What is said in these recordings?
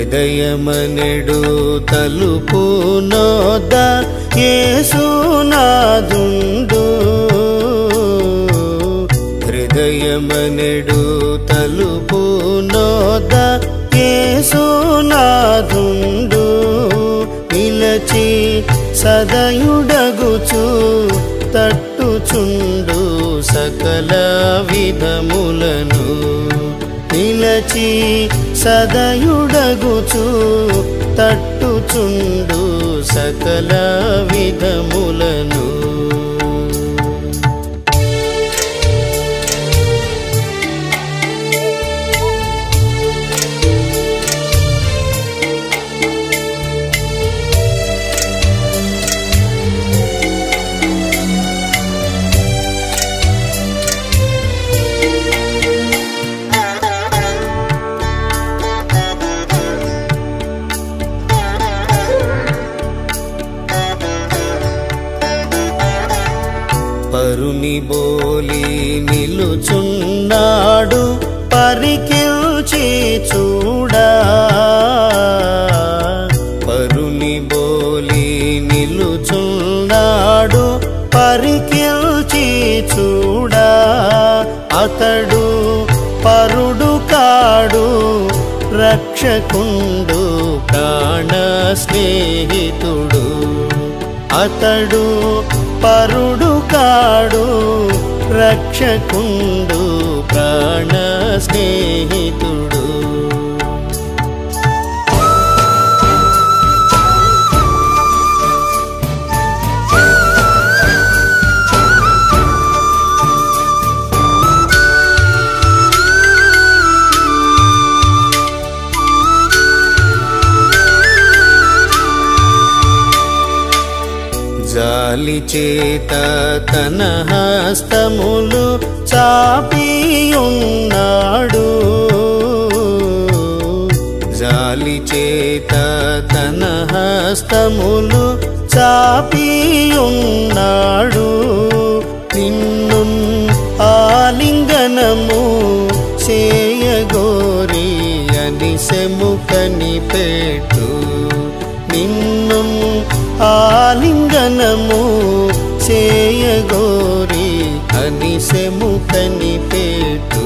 హృదయమనెడు తలుపు నోద యేసునాదుండు హృదయమనెడు తలుపు నోద యేసునాదుండు నిలచి సదయుడగుచు తట్టుచుండు సకల విధములను నిలచి సదయుడగుచు తట్టుచుండు సకల విధములను పరుని బోలి నిలుచున్నాడు పరికిల్చి చూడా పరుని బోలి నిలుచున్నాడు పరికిల్చి చూడా అతడు పరుడు కాడు రక్షకుండు ప్రాణ స్నేహితుడు అతడు పరుడు కాడు రక్షకుండు ప్రాణ స్నేహితుడు జాలి చేత తన హస్తములు చాపియున్నాడు జాలి చేత తన హస్తములు చాపియున్నాడు నిన్ను ఆలింగనము చేయగోరి అని సెముకని పెట్టు నిన్ను ఆలింగనము చేయగోరి అని సెముకని పెట్టు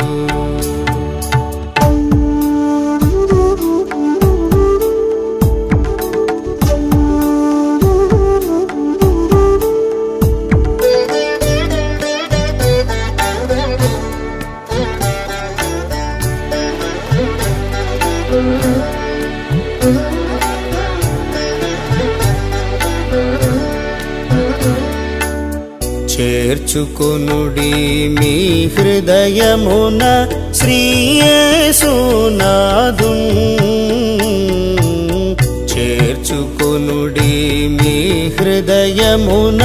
చేర్చుకొనుడి మీ హృదయమున శ్రీయేసునాదు చేర్చుకొనుడి మీ హృదయమున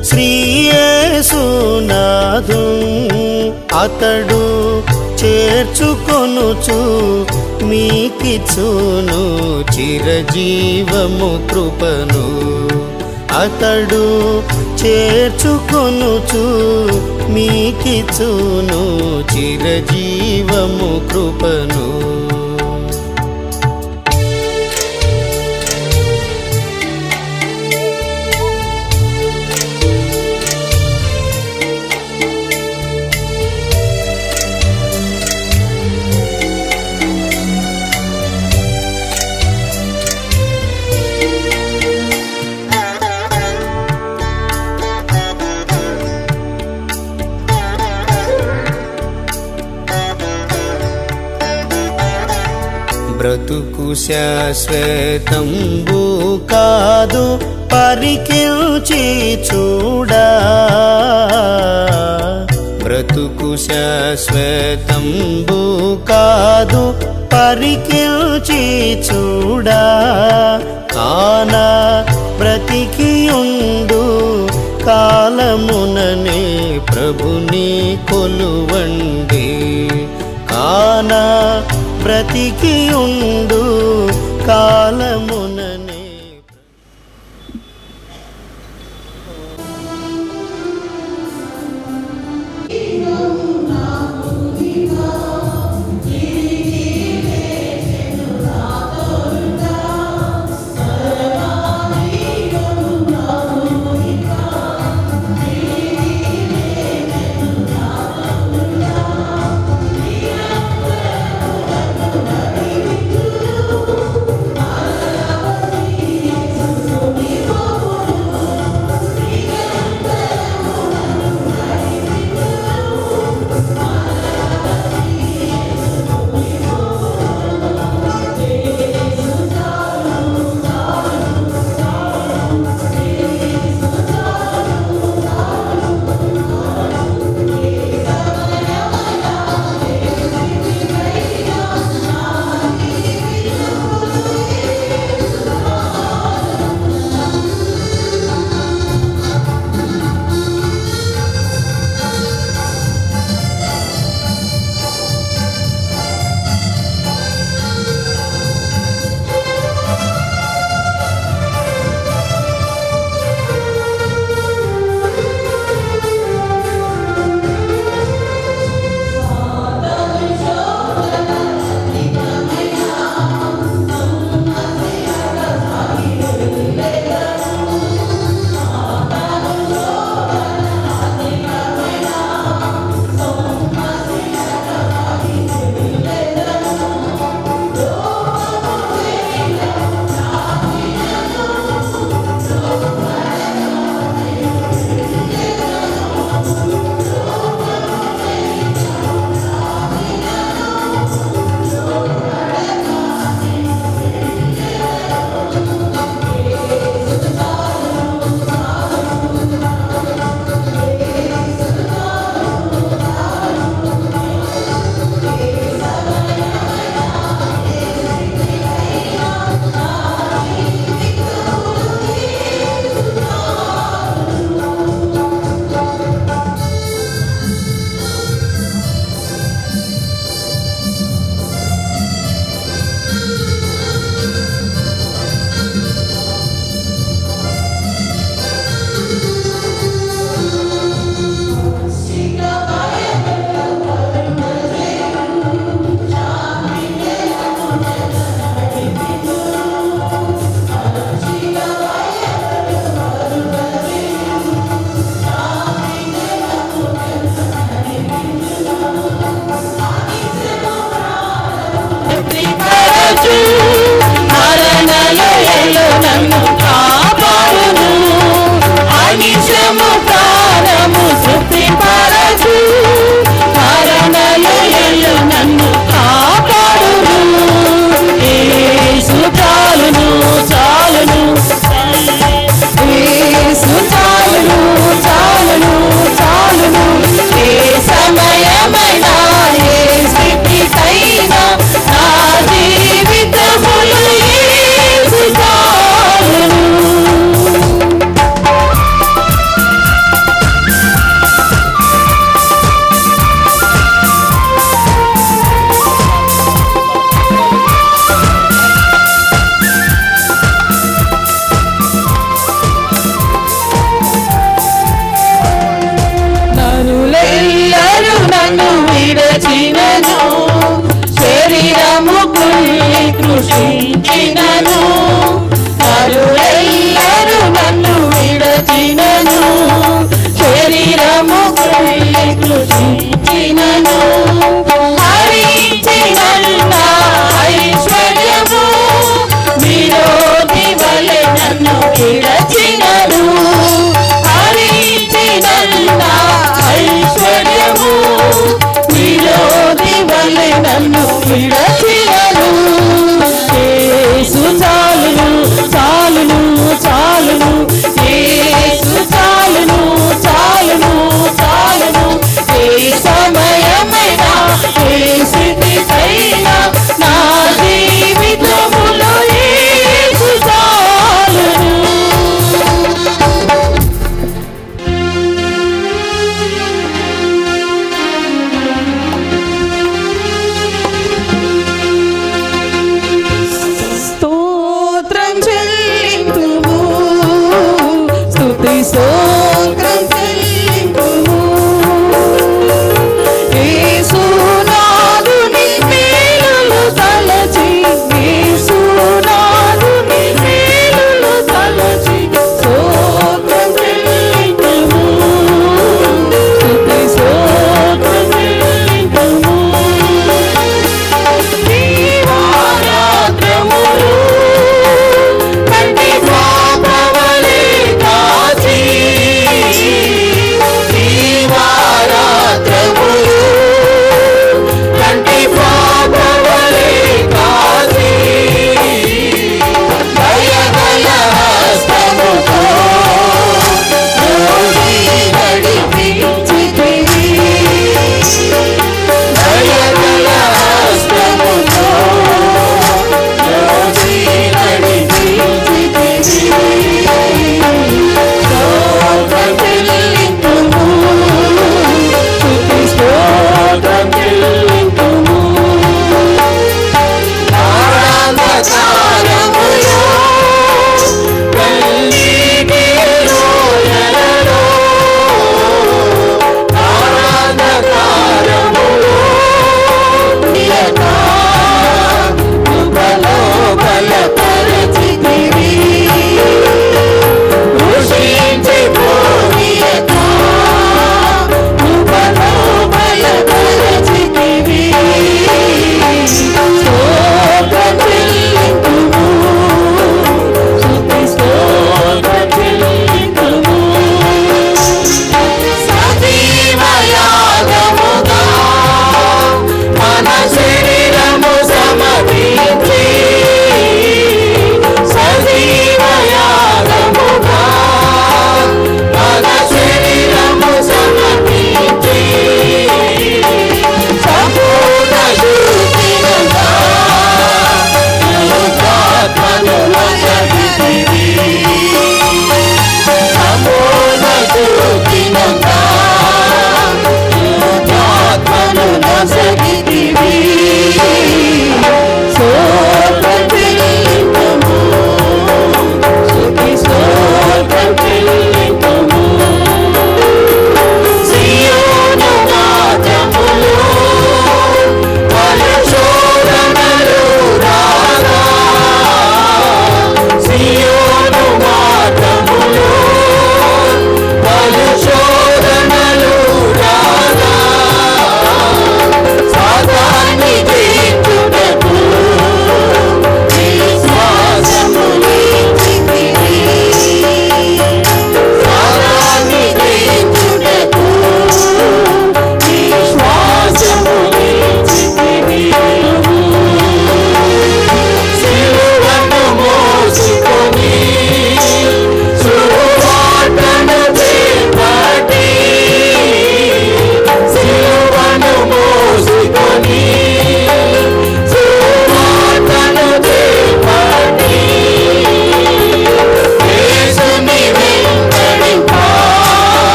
శ్రీయేసునాదు అతడు చేర్చుకొనుచు మీకిచ్చును చిరజీవము కృపను అతడు చేర్చుకొనుచు మీకిచ్చును చిరజీవము కృపను బ్రతుకు శాశ్వతంబు కాదు పరికిల్చి చూడా బ్రతుకు శాశ్వతంబు కాదు పరికిల్చి చూడా కానా బ్రతికియుండు కాలముననే ప్రభుని కొలువండి కానా బ్రతికియుండు కాలముననే ఆ దూషించినను నరులెల్లరూ నన్ను విడచినను శరీరము కృషించినను హరించినన్న ఐశ్వర్యము విరోధి వలె నన్ను విడచినను హరించినన్న ఐశ్వర్యము విరోధి వలె నన్ను విడచినను యేసు చాలును చాలును చాలును యేసు చాలును చాలును చాలును ఏ సమయమైనా ఏ స్థితికైనా నా జీవితములో యేసు చాలును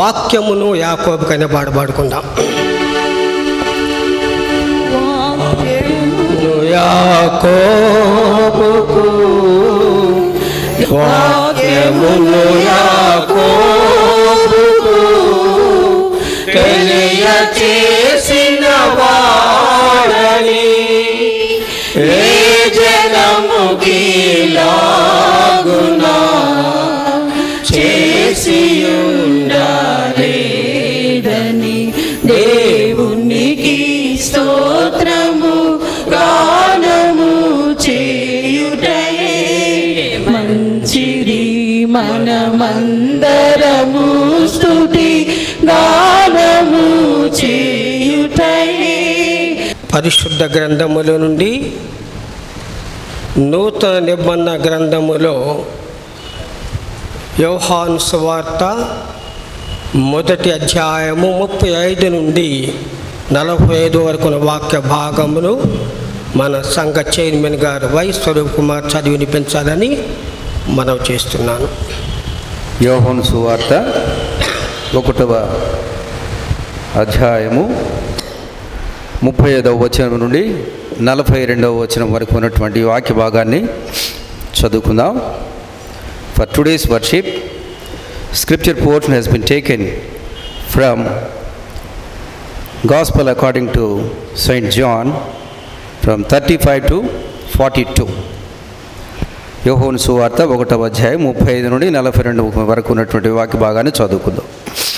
వాక్యమును యాకోబుకైనా పాడబాడుకుందాం యాకోబుకు వాక్యమును యాకోబుకు తెలియచేసిన వాడని ఏ జనముకి లాగునా చేసి లేదని దేవునికి స్తోత్రము గానము చేయుటయే మంచిది మనమందరము స్తుతి గానము చేయుటయే పరిశుద్ధ గ్రంథముల నుండి నూతన నిబంధన గ్రంథములో యోహాను సువార్త మొదటి అధ్యాయము ముప్పై ఐదు నుండి నలభై ఐదు వరకు ఉన్న వాక్య భాగమును మన సంఘ చైర్మన్ గారు వై స్వరూప్ కుమార్ చదివి వినిపించాలని మనవి చేస్తున్నాను యోహోను సువార్త ఒకటవ అధ్యాయము ముప్పై ఐదవ వచనం నుండి నలభై రెండవ వచనం వరకు ఉన్నటువంటి ఈ వాక్య భాగాన్ని చదువుకుందాం for today's worship scripture portion he's been taken from gospel according to saint John from thirty five to forty two యోహోను సువార్త ఒకటవ అధ్యాయం ముప్పై ఐదు నుండి నలభై రెండు వరకు ఉన్నటువంటి వాక్య భాగాన్ని చదువుకుందాం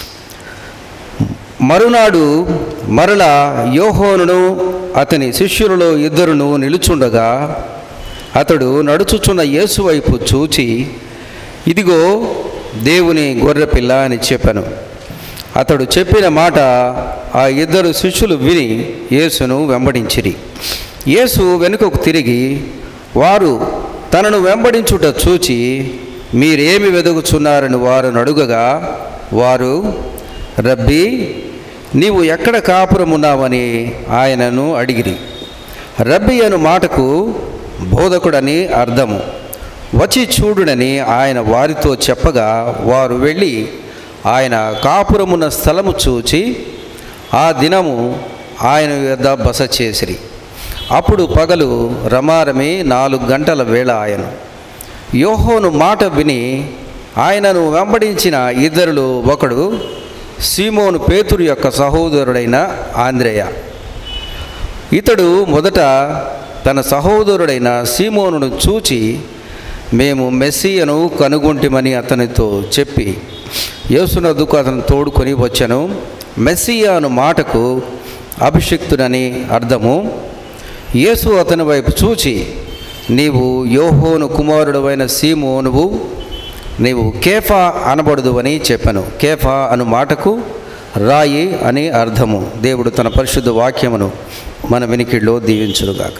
మరునాడు మరల యోహోనును అతని శిష్యులలో ఇద్దరును నిలుచుండగా అతడు నడుచుచున్న యేసు వైపు చూచి ఇదిగో దేవుని గొర్రెపిల్ల అని చెప్పాను అతడు చెప్పిన మాట ఆ ఇద్దరు శిష్యులు విని యేసును వెంబడించిరి యేసు వెనుకకు తిరిగి వారు తనను వెంబడించుట చూచి మీరేమి వెదుగుచున్నారని వారు అడుగగా వారు రబ్బీ నీవు ఎక్కడ కాపురమున్నావని ఆయనను అడిగిరి రబ్బీ అను మాటకు బోధకుడని అర్థము వచ్చి చూడునని ఆయన వారితో చెప్పగా వారు వెళ్ళి ఆయన కాపురమున్న స్థలము చూచి ఆ దినము ఆయన యొద్ద బస చేసిరి అప్పుడు పగలు రమారమి నాలుగు గంటల వేళ ఆయన యోహోను మాట విని ఆయనను వెంబడించిన ఇద్దరులో ఒకడు సీమోను పేతురు యొక్క సహోదరుడైన ఆంద్రేయ ఇతడు మొదట తన సహోదరుడైన సీమోనును చూచి మేము మెస్సియను కనుగొంటిమని అతనితో చెప్పి యేసునద్దుకు అతను తోడుకొని వచ్చాను మెస్సియా అను మాటకు అభిషిక్తుడని అర్థము యేసు అతని వైపు చూచి నీవు యోహోను కుమారుడవైన సీమోనువు నీవు కేఫా అనబడదు అని చెప్పాను కేఫా అను మాటకు రాయి అని అర్థము దేవుడు తన పరిశుద్ధ వాక్యమును మన వినికిడిలో దీవించుడుగాక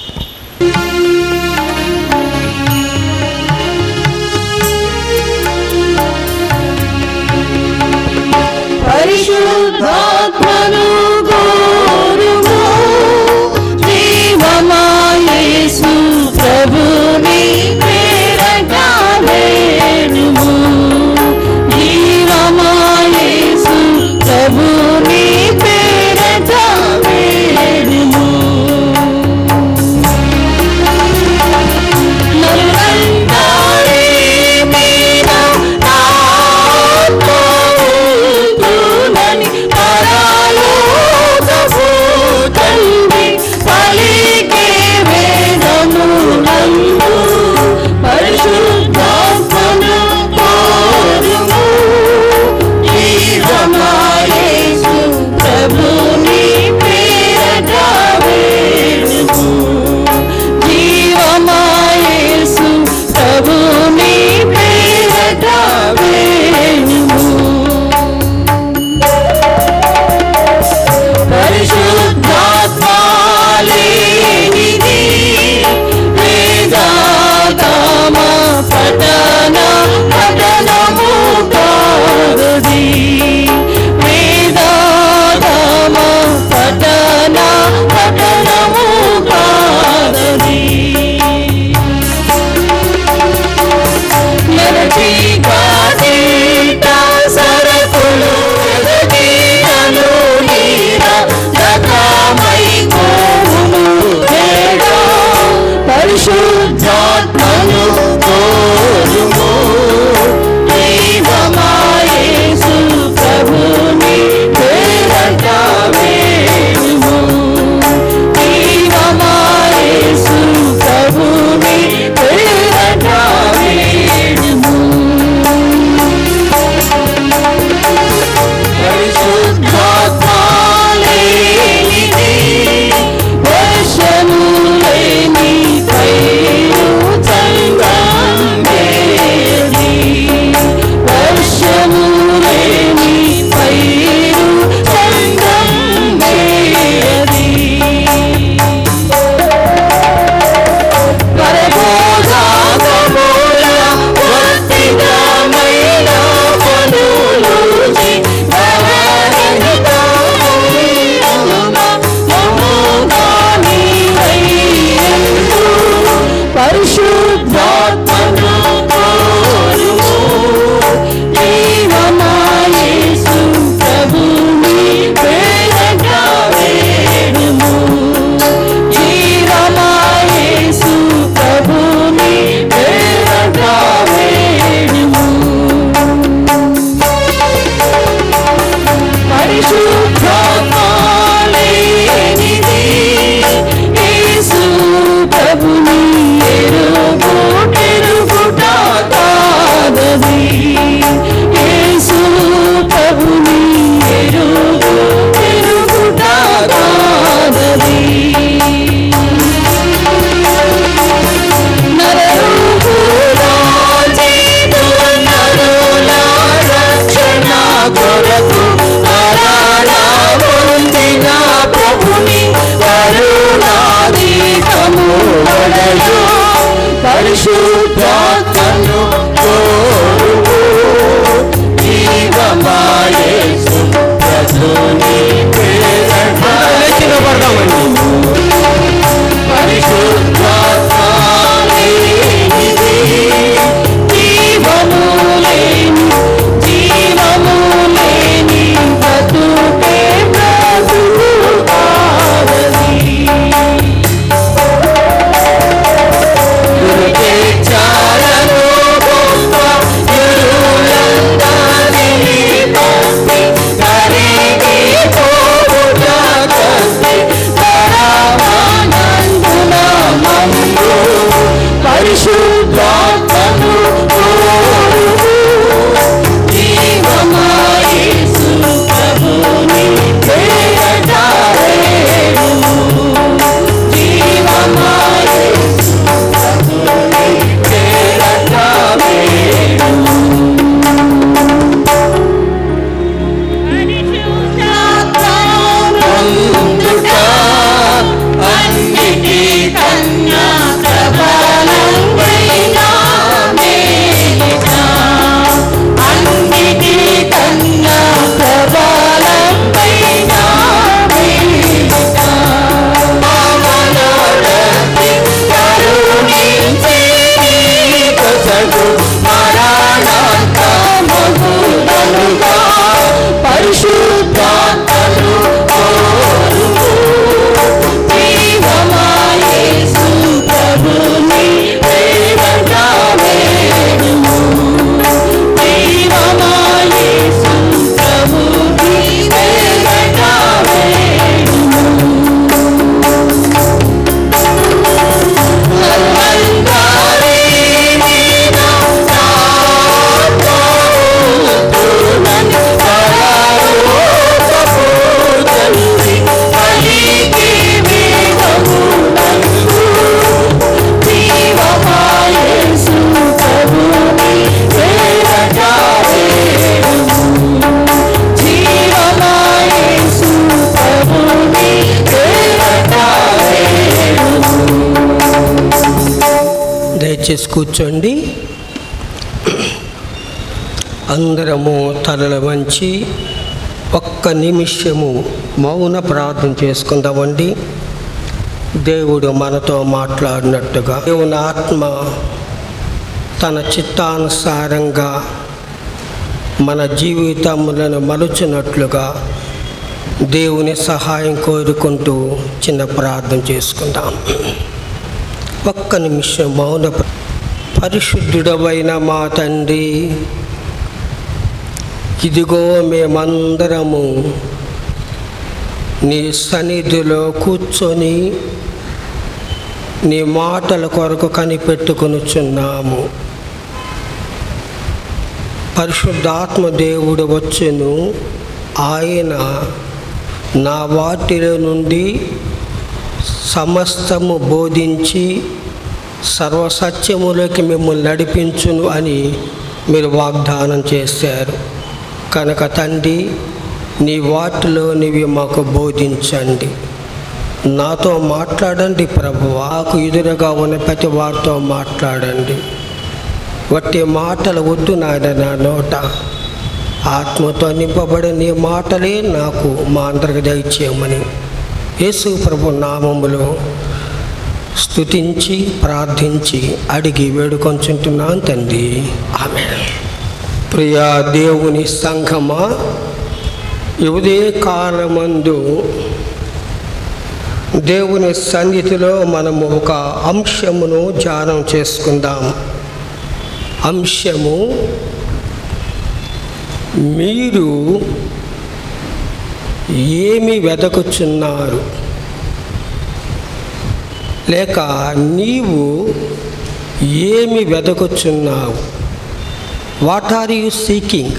పరిశుద్ధాత్మను గోరుము జీవమాయేసు ప్రభుని పేరట వేడుము జీవమాయేసు ప్రభుని పేరట వేడుము నరులందరి మీద నాత్మవుతునని పరాలోకమందున పరిశుద్ధాత్మను కోరుము జీవమాయేసు ప్రభుని పేరట లేచిన పడదామండి పరిశుద్ధాత్మలేనిది జీవము లేని జీవము లేని బ్రతుకే బ్రతుకు కాదది గురుకే చాలను గొప్ప గురులందరినీ పంపి కరిగి పోవుట కసి పరమానందున మమ్ము పరిశుద్ధాత్మను కోరుము జీవమాయేసు ప్రభుని పేరట వేడుము జీవమాయేసు ప్రభుని పేరట వేడుము పొందుట అన్నిటి కన్నా ప్రబలమైన మేలిట అన్నిటి కన్నా ప్రబలమైన మేలిట మానవుడని కరుణించి నీకొసగు మరణాంతమగుదనుగా పరిశుద్ధాత్మను కోరుము జీవమాయేసు ప్రభుని పేరట వేడుము జీవమాయేసు ప్రభుని పేరట వేడుము అల్లంగారి నీనా నామోతునని పరలోకపుతంది కలిగి వేదమునందు జీవమాయేసు ప్రభుని పేరట వేడుము జీవమాయేసు ప్రభుని పేరట వేడుము దయచేసి కూర్చోండి అందరము తలల వంచి ఒక్క నిమిషము మౌన ప్రార్థన చేసుకుందామండి దేవుడు మనతో మాట్లాడినట్టుగా దేవుని ఆత్మ తన చిత్తానుసారంగా మన జీవితములను మలుచున్నట్లుగా దేవుని సహాయం కోరుకుంటూ చిన్న ప్రార్థన చేసుకుందాం ఒక్క నిమిషం మౌన ప్ర- పరిశుద్ధుడవైన మా తండ్రి ఇదిగో మేమందరము నీ సన్నిధిలో కూర్చొని నీ మాటల కొరకు కనిపెట్టుకొనుచున్నాము పరిశుద్ధాత్మ దేవుడు వచ్చెను ఆయన నా వాటిలో నుండి సమస్తము బోధించి సర్వసత్యములోకి మిమ్మల్ని నడిపించును అని మీరు వాగ్దానం చేశారు కనుక తండ్రి నీ వాటిలో నీవి మాకు బోధించండి నాతో మాట్లాడండి ప్రభు నాకు ఎదురుగా ఉన్న ప్రతి వారితో మాట్లాడండి వట్టి మాటలు వద్దు నాయన నా నోట ఆత్మతో నింపబడిన నీ మాటలే నాకు మా అందరికి దయచేయమని యేసు ప్రభు నామములో స్తుతించి ప్రార్థించి అడిగి వేడుకొంచుంటున్నాను తండ్రి ఆమె ప్రియా దేవుని సంఘమా ఇదే కాలమందు దేవుని సన్నిధిలో మనము ఒక అంశమును ధ్యానం చేసుకుందాం అంశము మీరు ఏమి వెదకుచున్నారు లేక నీవు ఏమి వెదకుచున్నావు వాట్ ఆర్ యు సీకింగ్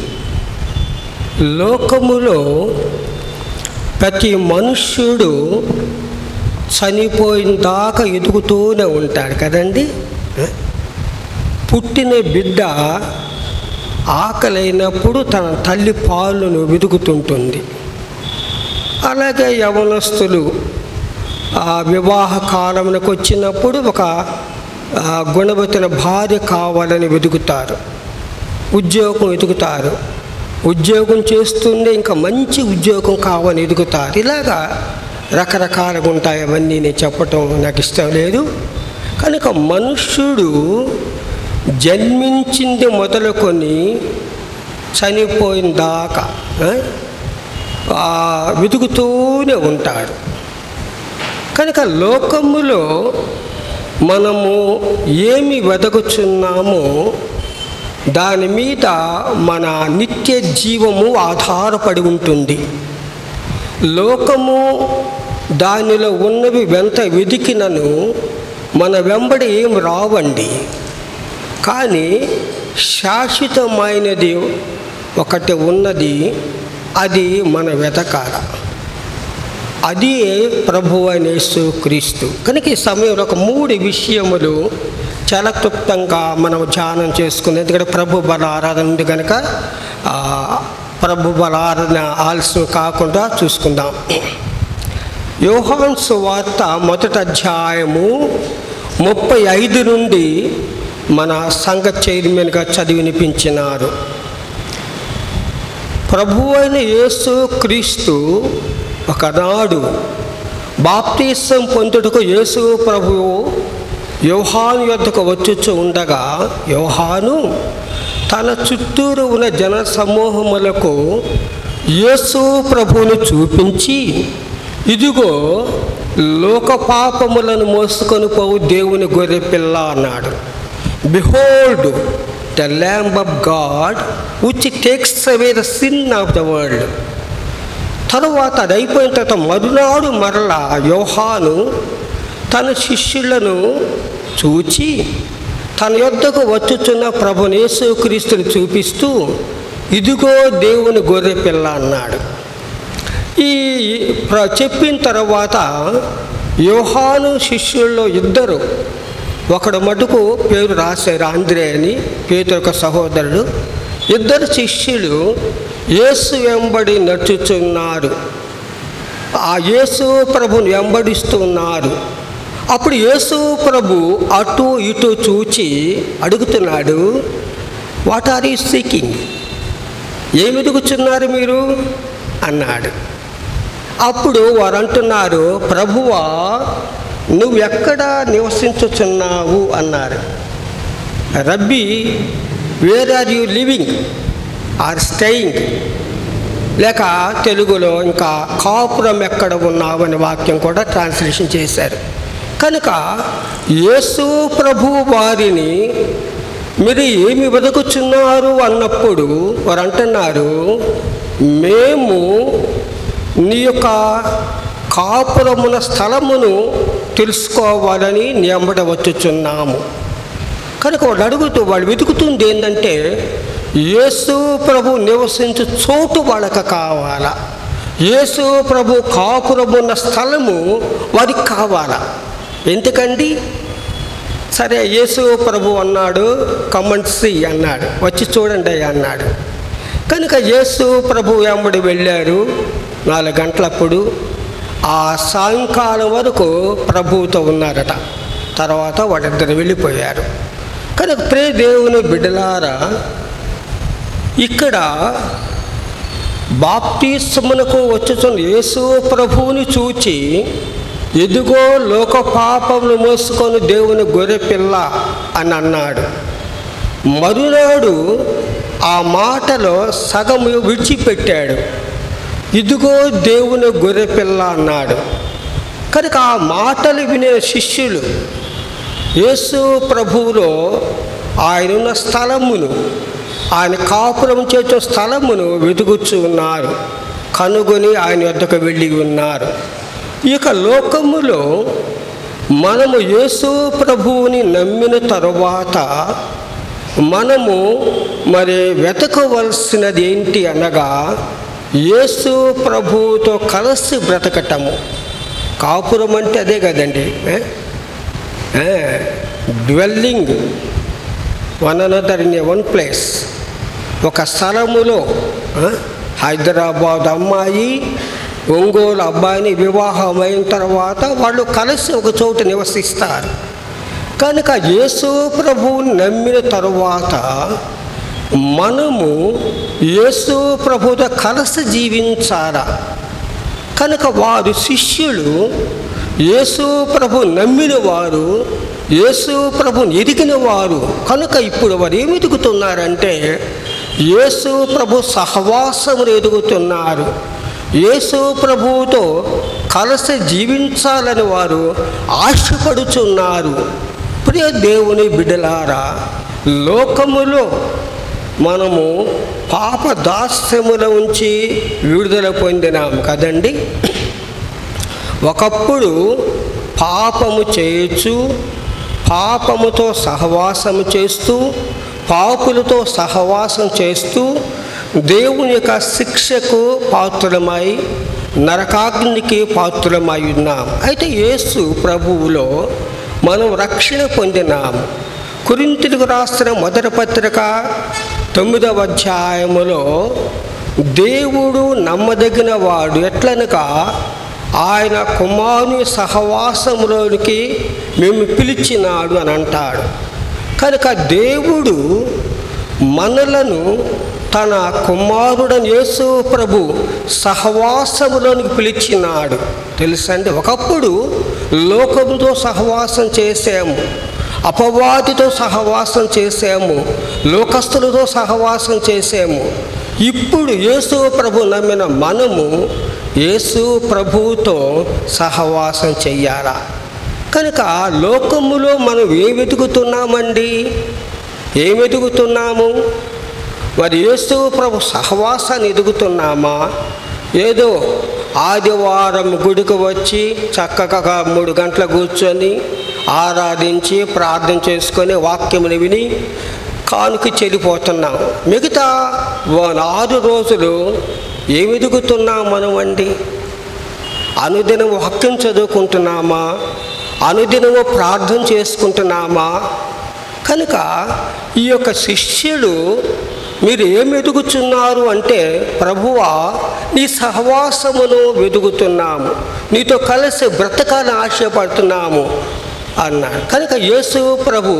లోకములో ప్రతి మనుష్యుడు చనిపోయిన దాకా ఎదుగుతూనే ఉంటాడు కదండి పుట్టిన బిడ్డ ఆకలైనప్పుడు తన తల్లి పాలను వెతుకుతుంటుంది అలాగే యవనస్తులు ఆ వివాహ కాలమునకు వచ్చినప్పుడు ఒక ఆ, గుణవతిన భార్య కావాలని వెతుకుతారు ఉద్యోగం వెతుకుతారు ఉద్యోగం చేస్తుండే ఇంకా మంచి ఉద్యోగం కావాలని వెతుకుతారు ఇలాగా రకరకాలుగా ఉంటాయి అవన్నీ నేను చెప్పటం నాకు ఇష్టం లేదు కనుక మనుష్యుడు జన్మించింది మొదలుకొని చనిపోయిన దాకా ఆ, ఆ, వెతుకుతూనే ఉంటాడు కనుక లోకములో మనము ఏమి వెదకుచున్నామో దాని మీద మన నిత్య జీవము ఆధారపడి ఉంటుంది లోకము దానిలో ఉన్నవి వెంట వెతికినను మన వెంబడి ఏం రావండి కానీ శాశ్వతమైనది ఒకటి ఉన్నది అది మన వెతకాల అది ప్రభు అయిన యేసు క్రీస్తు కనుక ఈ సమయంలో ఒక మూడు విషయములు చాలా క్లుప్తంగా మనం ధ్యానం చేసుకుని ఎందుకంటే ప్రభు బల ఆరాధన ఉంది కనుక ఆ, ప్రభు బల ఆరాధన ఆలస్యం కాకుండా చూసుకుందాం యోహాన్ సువార్త మొదటి అధ్యాయము ముప్పై ఐదు నుండి మన సంఘ చైర్మన్గా చదివినిపించినారు ప్రభు అయిన యేసు క్రీస్తు ఒకనాడు బాప్తీసం పొందుటకు యేసు ప్రభువు యోహాను యొద్దకు వచ్చుచు ఉండగా యోహాను తన చుట్టూరు ఉన్న జన సమూహములకు యేసు ప్రభువును చూపించి ఇదిగో లోక పాపములను మోసుకొని పోవు దేవుని గొర్రె పిల్ల అన్నాడు behold the lamb of God which takes away the sin of the world తరువాత అది అయిపోయిన తర్వాత మరునాడు మరలా యోహాను తన శిష్యులను చూచి తన యొద్దకు వచ్చుచున్న ప్రభునేసు క్రీస్తుని చూపిస్తూ ఇదిగో దేవుని గొర్రె పిల్ల అన్నాడు ఈ ప్ర- చెప్పిన తర్వాత యోహాను శిష్యుల్లో ఇద్దరు ఒకడు మటుకు పేరు రాశారు ఆంధ్రే అని పేరు యొక్క సహోదరుడు ఇద్దరు శిష్యులు యేసు వెంబడి నడుచుచున్నారు ఆ యేసు ప్రభుని వెంబడిస్తున్నారు అప్పుడు యేసు ప్రభు అటు ఇటు చూచి అడుగుతున్నాడు వాట్ ఆర్ యూ సీకింగ్ ఏమి ఎదుగుచున్నారు మీరు అన్నాడు అప్పుడు వారు అంటున్నారు ప్రభువా నువ్వు ఎక్కడ నివసించుచున్నావు అన్నారు రబ్బీ where are you living or staying లేక తెలుగులో ఇంకా కాపురం ఎక్కడ ఉన్నావు అనే వాక్యం కూడా ట్రాన్స్లేషన్ చేశారు కనుక యేసు ప్రభు వారిని మీరు ఏమి వెతుకుచున్నారు అన్నప్పుడు వారు అంటున్నారు మేము నీ యొక్క కాపురమున స్థలమును తెలుసుకోవాలని నియమడ వచ్చుచున్నాము కనుక వాళ్ళు అడుగుతూ వాళ్ళు వెతుకుతుంది ఏంటంటే యేసు ప్రభు నివసించు చోటు వాళ్ళకి కావాలా యేసు ప్రభు కాపురమున్న స్థలము వారికి కావాలా ఎందుకండి సరే యేసు ప్రభు అన్నాడు కమండ్సి అన్నాడు వచ్చి చూడండి అయ్యా అన్నాడు కనుక యేసు ప్రభు వెంబడి వెళ్ళారు నాలుగు గంటలప్పుడు ఆ సాయంకాలం వరకు ప్రభువుతో ఉన్నారట తర్వాత వాళ్ళిద్దరు వెళ్ళిపోయారు కనుక ప్రే దేవుని బిడ్డలారా ఇక్కడ బాప్తిస్మునకు వచ్చుచున్న యేసు ప్రభువుని చూచి ఎదుగో లోక పాపములు మోసుకొని దేవుని గొర్రె పిల్ల అని అన్నాడు మరునాడు ఆ మాటలో సగము విడిచిపెట్టాడు ఇదిగో దేవుని గొర్రె పిల్ల అన్నాడు కనుక ఆ మాటలు వినే శిష్యులు యేసు ప్రభువులో ఆయనున్న స్థలమును ఆయన కాపురం చేసే స్థలమును వెతుకుచు ఉన్నారు కనుగొని ఆయన వద్దకు వెళ్ళి ఉన్నారు ఇక లోకములో మనము యేసు ప్రభువుని నమ్మిన తరువాత మనము మరి వెతకవలసినది ఏంటి అనగా యేసు ప్రభువుతో కలిసి బ్రతకటము కాపురం అంటే అదే కదండి dwelling one another in a one place ఒక స్థలములో ఆ, హైదరాబాద్ అమ్మాయి ఒంగోలు అబ్బాయిని వివాహం అయిన తర్వాత వాళ్ళు కలిసి ఒక చోట నివసిస్తారు కనుక యేసు ప్రభువు నమ్మిన తరువాత మనము యేసు ప్రభుతో కలిసి జీవించాలా కనుక వారు శిష్యులు యేసు ప్రభు నమ్మిన వారు యేసు ప్రభుని ఎదిగిన వారు కనుక ఇప్పుడు వారు ఏమి ఎదుగుతున్నారంటే యేసు ప్రభు సహవాసమును ఎదుగుతున్నారు యేసు ప్రభువుతో కలిసి జీవించాలని వారు ఆశపడుచున్నారు ప్రియ దేవుని బిడ్డలారా లోకములో మనము పాప దాస్యముల ఉంచి విడుదల పొందినాము కదండి ఒకప్పుడు పాపము చేయొచ్చు పాపముతో సహవాసము చేస్తూ పాపులతో సహవాసం చేస్తూ దేవుని యొక్క శిక్షకు పాత్రమై నరకాగ్నికి పాత్రమై ఉన్నాం అయితే యేసు ప్రభువులో మనం రక్షణ పొందినాము కురింతులకు రాసిన మొదటి పత్రిక తొమ్మిదవ అధ్యాయములో దేవుడు నమ్మదగిన వాడు ఎట్లనగా ఆయన కుమారుని సహవాసములోనికి మేము పిలిచినాడు అని అంటాడు కనుక దేవుడు మనలను తన కుమారుడని యేసు ప్రభు సహవాసములోనికి పిలిచినాడు తెలుసండి ఒకప్పుడు లోకముతో సహవాసం చేసాము అపవాదితో సహవాసం చేసాము లోకస్తులతో సహవాసం చేసాము ఇప్పుడు యేసు ప్రభు నమ్మిన మనము యేసు ప్రభువుతో సహవాసం చెయ్యాలా కనుక లోకములో మనం ఏం వెతుకుతున్నామండి ఏం వెతుకుతున్నాము మరి యేసు ప్రభు సహవాసాన్ని ఎదుగుతున్నామా ఏదో ఆదివారం గుడికి వచ్చి చక్కగా మూడు గంటల కూర్చొని ఆరాధించి ప్రార్థన చేసుకొని వాక్యముని విని కానుక చెల్లిపోతున్నాం మిగతా వా- ఆరు రోజులు ఏమి ఎదుగుతున్నాం మనం అండి అనుదినం వాక్యం చదువుకుంటున్నామా అనుదినము ప్రార్థన చేసుకుంటున్నామా కనుక ఈ యొక్క శిష్యులు మీరు ఏం వెతుకుతున్నారు అంటే ప్రభువా నీ సహవాసమును వెతుకుతున్నాము నీతో కలిసి బ్రతకాలని ఆశపడుతున్నాము అన్నాడు కనుక యేసు ప్రభు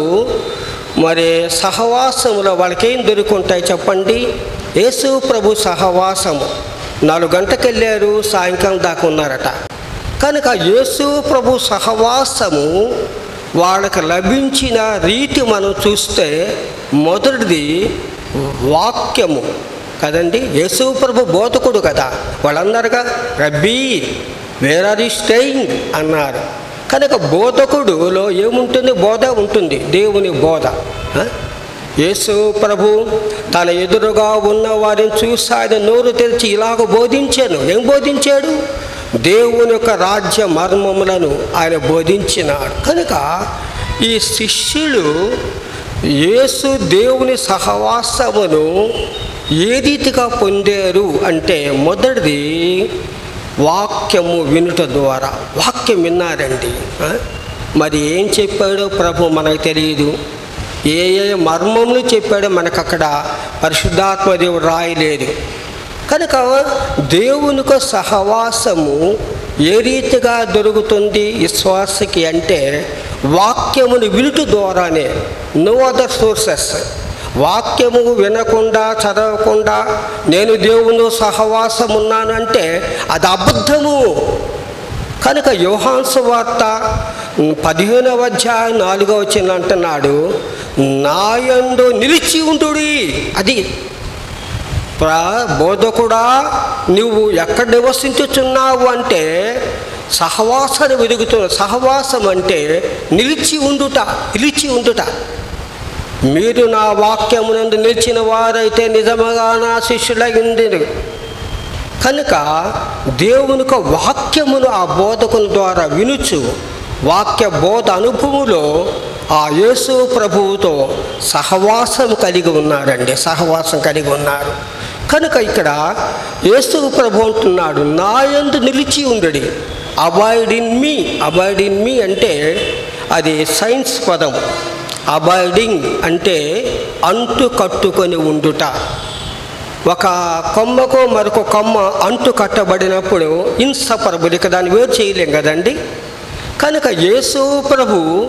మరి సహవాసములో వాళ్ళకేం దొరుకుంటాయి చెప్పండి యేసు ప్రభు సహవాసము నాలుగు గంటలకు వెళ్ళారు సాయంకాలం దాకా ఉన్నారట కనుక యేసు ప్రభు సహవాసము వాళ్ళకి లభించిన రీతి మనం చూస్తే మొదటిది వాక్యము కదండి యేసు ప్రభు బోధకుడు కదా వాళ్ళందరుగా రబ్బీ వేర్ ఆర్ యూ స్టేయింగ్ అన్నారు కనుక బోధకుడులో ఏముంటుంది బోధ ఉంటుంది దేవుని బోధ ఆ? యేసు ప్రభు తన ఎదురుగా ఉన్న వారిని చూసి ఆయన నోరు తెరిచి ఇలాగ బోధించాను ఏం బోధించాడు దేవుని యొక్క రాజ్య మర్మములను ఆయన బోధించినాడు కనుక ఈ శిష్యులు యేసు దేవుని సహవాసమును ఏ రీతిగా పొందారు అంటే మొదటిది వాక్యము వినుట ద్వారా వాక్యం విన్నారండి ఆ? మరి ఏం చెప్పాడో ప్రభు మనకు తెలియదు ఏ ఏ మర్మములు చెప్పాడో మనకు అక్కడ పరిశుద్ధాత్మ దేవుడు రాయలేదు కనుక దేవునితో సహవాసము ఏ రీతిగా దొరుకుతుంది విశ్వాసకి అంటే వాక్యమును వినుట ద్వారానే నో అదర్ సోర్సెస్ వాక్యము వినకుండా చదవకుండా నేను దేవుని సహవాసం ఉన్నాను అంటే అది అబద్ధము కనుక యోహాన్సు వార్త పదిహేనవ అధ్యాయం నాలుగవ వచ్చిన అంటున్నాడు నాయందు నిలిచి ఉండుడి అది ప్రా బోధకుడా నువ్వు ఎక్కడ నివసించుచున్నావు అంటే సహవాసాన్ని వెదుగుతున్న సహవాసం అంటే నిలిచి ఉండుట నిలిచి ఉండుట మీరు నా వాక్యమునందు నిలిచిన వారైతే నిజముగా నా శిష్యులైంది కనుక దేవుని యొక్క వాక్యమును ఆ బోధకుని ద్వారా వినుచు వాక్య బోధ అనుభవములో ఆ యేసు ప్రభువుతో సహవాసం కలిగి ఉన్నారండి సహవాసం కలిగి ఉన్నారు కనుక ఇక్కడ యేసు ప్రభు అంటున్నాడు నా యందు నిలిచి ఉండడి abide in me abide in me అంటే అది సైన్స్ పదం అబాయిడింగ్ అంటే అంటు కట్టుకొని ఉండుట ఒక కొమ్మకు మరొక కొమ్మ అంటు కట్టబడినప్పుడు ఇన్సపరబుల్ ఇక దాన్ని వేరు చేయలేం కదండి కనుక యేసు ప్రభు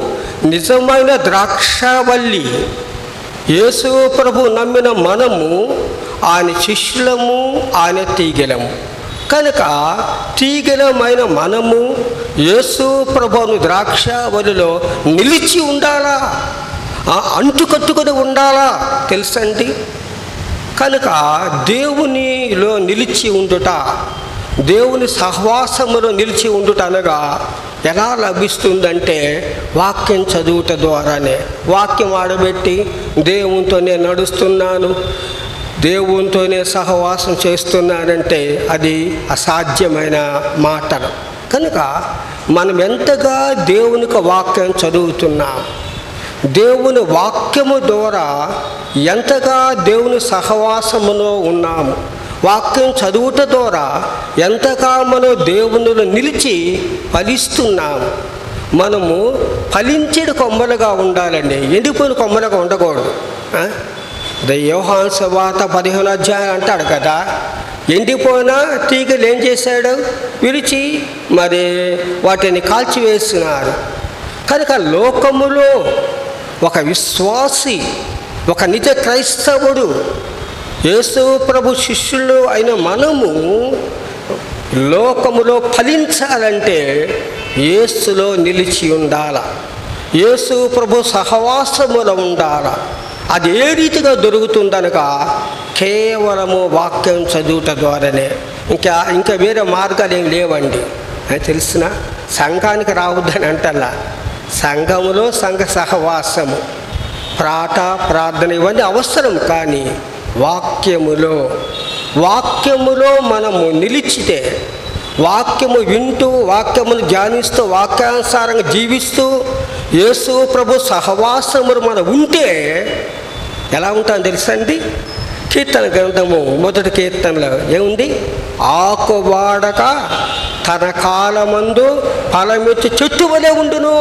నిజమైన ద్రాక్షవల్లి యేసు ప్రభు నమ్మిన మనము ఆయన శిష్యులము ఆయన తీగలము కనుక తీగలమైన మనము యేసు ప్రభును ద్రాక్షవల్లిలో నిలిచి ఉండాలా ఆ అంటుకట్టుకొని ఉండాలా తెలుసండి కనుక దేవునిలో నిలిచి ఉండుట దేవుని సహవాసములో నిలిచి ఉండుట అనగా ఎలా లభిస్తుందంటే వాక్యం చదువుట ద్వారానే వాక్యం ఆడబెట్టి దేవునితోనే నడుస్తున్నాను దేవునితోనే సహవాసం చేస్తున్నానంటే అది అసాధ్యమైన మాటలు కనుక మనం ఎంతగా దేవునికి వాక్యం చదువుతున్నాం దేవుని వాక్యము ద్వారా ఎంతగా దేవుని సహవాసములో ఉన్నాము వాక్యం చదువుట ద్వారా ఎంతగా మనం దేవునిలో నిలిచి ఫలిస్తున్నాము మనము ఫలించేడు కొమ్మలుగా ఉండాలండి ఎండిపోయిన కొమ్మలుగా ఉండకూడదు ఆ? అదే యోహాన్ సవాత పదిహేను అధ్యాయం అంటాడు కదా ఎండిపోయిన తీగలు ఏం చేశాడు విరిచి మరి వాటిని కాల్చివేస్తున్నారు కనుక లోకములో ఒక విశ్వాసి ఒక నిజ క్రైస్తవుడు యేసు ప్రభు శిష్యులు అయిన మనము లోకములో ఫలించాలంటే యేసులో నిలిచి ఉండాల యేసు ప్రభు సహవాసములో ఉండాల అది ఏ రీతిగా దొరుకుతుందనగా కేవలము వాక్యం చదువుట ద్వారానే ఇంకా ఇంకా వేరే మార్గాలు ఏం లేవండి అది తెలిసిన సంఘానికి రావద్దని అంటల్లా సంఘములో సంఘ సహవాసము ప్రాట ప్రార్థన ఇవన్నీ అవసరం కానీ వాక్యములో వాక్యములో మనము నిలిచితే వాక్యము వింటూ వాక్యమును ధ్యానిస్తూ వాక్యానుసారంగా జీవిస్తూ యేసు ప్రభు సహవాసములు మనం ఉంటే ఎలా ఉంటాం తెలుసండి కీర్తన గ్రంథము మొదటి కీర్తనలో ఏముంది ఆకు వాడక తన కాలమందు ఫలమిచ్చి చెట్టు వలె ఉండును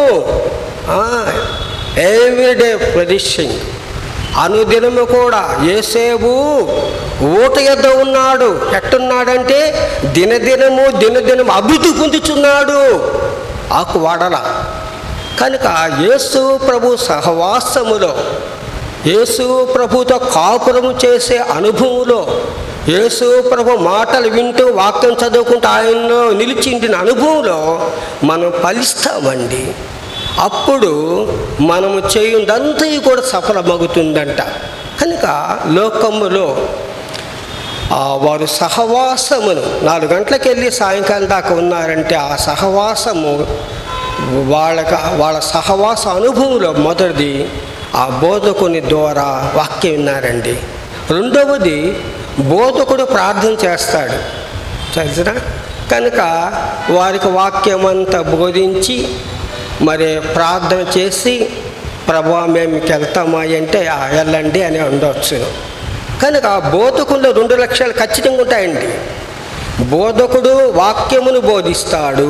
ఎవ్రీడే ప్రదిషింగ్ అనుదినము కూడా ఏసేపు ఊట యొద్ద ఉన్నాడు ఎట్టున్నాడంటే దినదినము దినదినము అభివృద్ధి పొందుచున్నాడు ఆకు వాడల కనుక యేసు ప్రభు సహవాసములో యేసు ప్రభుతో కాపురము చేసే అనుభవంలో యేసు ప్రభు మాటలు వింటూ వాక్యం చదువుకుంటూ ఆయనలో నిలిచిండిన అనుభవంలో మనం ఫలిస్తామండి అప్పుడు మనము చేయుదంతా కూడా సఫలమవుతుందంట కనుక లోకములో ఆ వారు సహవాసమును నాలుగు గంటలకు వెళ్ళి సాయంకాలం దాకా ఉన్నారంటే ఆ సహవాసము వాళ్ళకి వాళ్ళ సహవాస అనుభవంలో మొదటిది ఆ బోధకుని ద్వారా వాక్యం విన్నారండి రెండవది బోధకుడు ప్రార్థన చేస్తాడు తెలిసిన కనుక వారికి వాక్యం అంతా బోధించి మరి ప్రార్థన చేసి ప్రభా మేము మీకు వెళ్తామా అంటే "ఆ, వెళ్ళండి అని ఉండవచ్చు కనుక ఆ బోధకుల్లో రెండు లక్షలు ఖచ్చితంగా ఉంటాయండి బోధకుడు వాక్యమును బోధిస్తాడు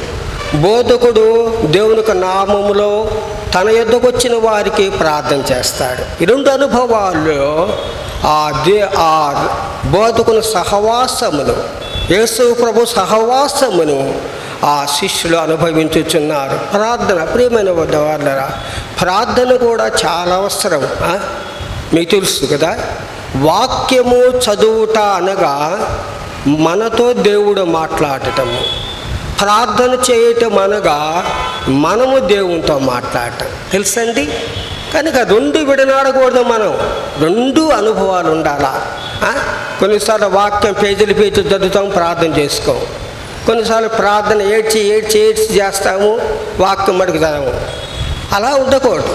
బోధకుడు దేవునికి నామములో తన యొద్దకు వచ్చిన వారికి ప్రార్థన చేస్తాడు ఈ రెండు అనుభవాల్లో ఆ దే ఆ బోధకుని సహవాసమును యేసు ప్రభు సహవాసమును ఆ శిష్యులు అనుభవించుచున్నారు ప్రార్థన ప్రియమైన వాళ్ళరా ప్రార్థన కూడా చాలా అవసరం ఆ? మీకు తెలుసు కదా వాక్యము చదువుట అనగా మనతో దేవుడు మాట్లాడటము ప్రార్థన చేయటం అనగా మనము దేవునితో మాట్లాడటం తెలుసండి కనుక రెండు విడనాడకూడదు మనం రెండు అనుభవాలు ఉండాలా ఆ? కొన్నిసార్లు వాక్యం పేజీలు పేజీలు చదువుతాం ప్రార్థన చేసుకోం కొన్నిసార్లు ప్రార్థన ఏడ్చి ఏడ్చి ఏడ్చి చేస్తాము వాక్యం మడుగు చదవము అలా ఉండకూడదు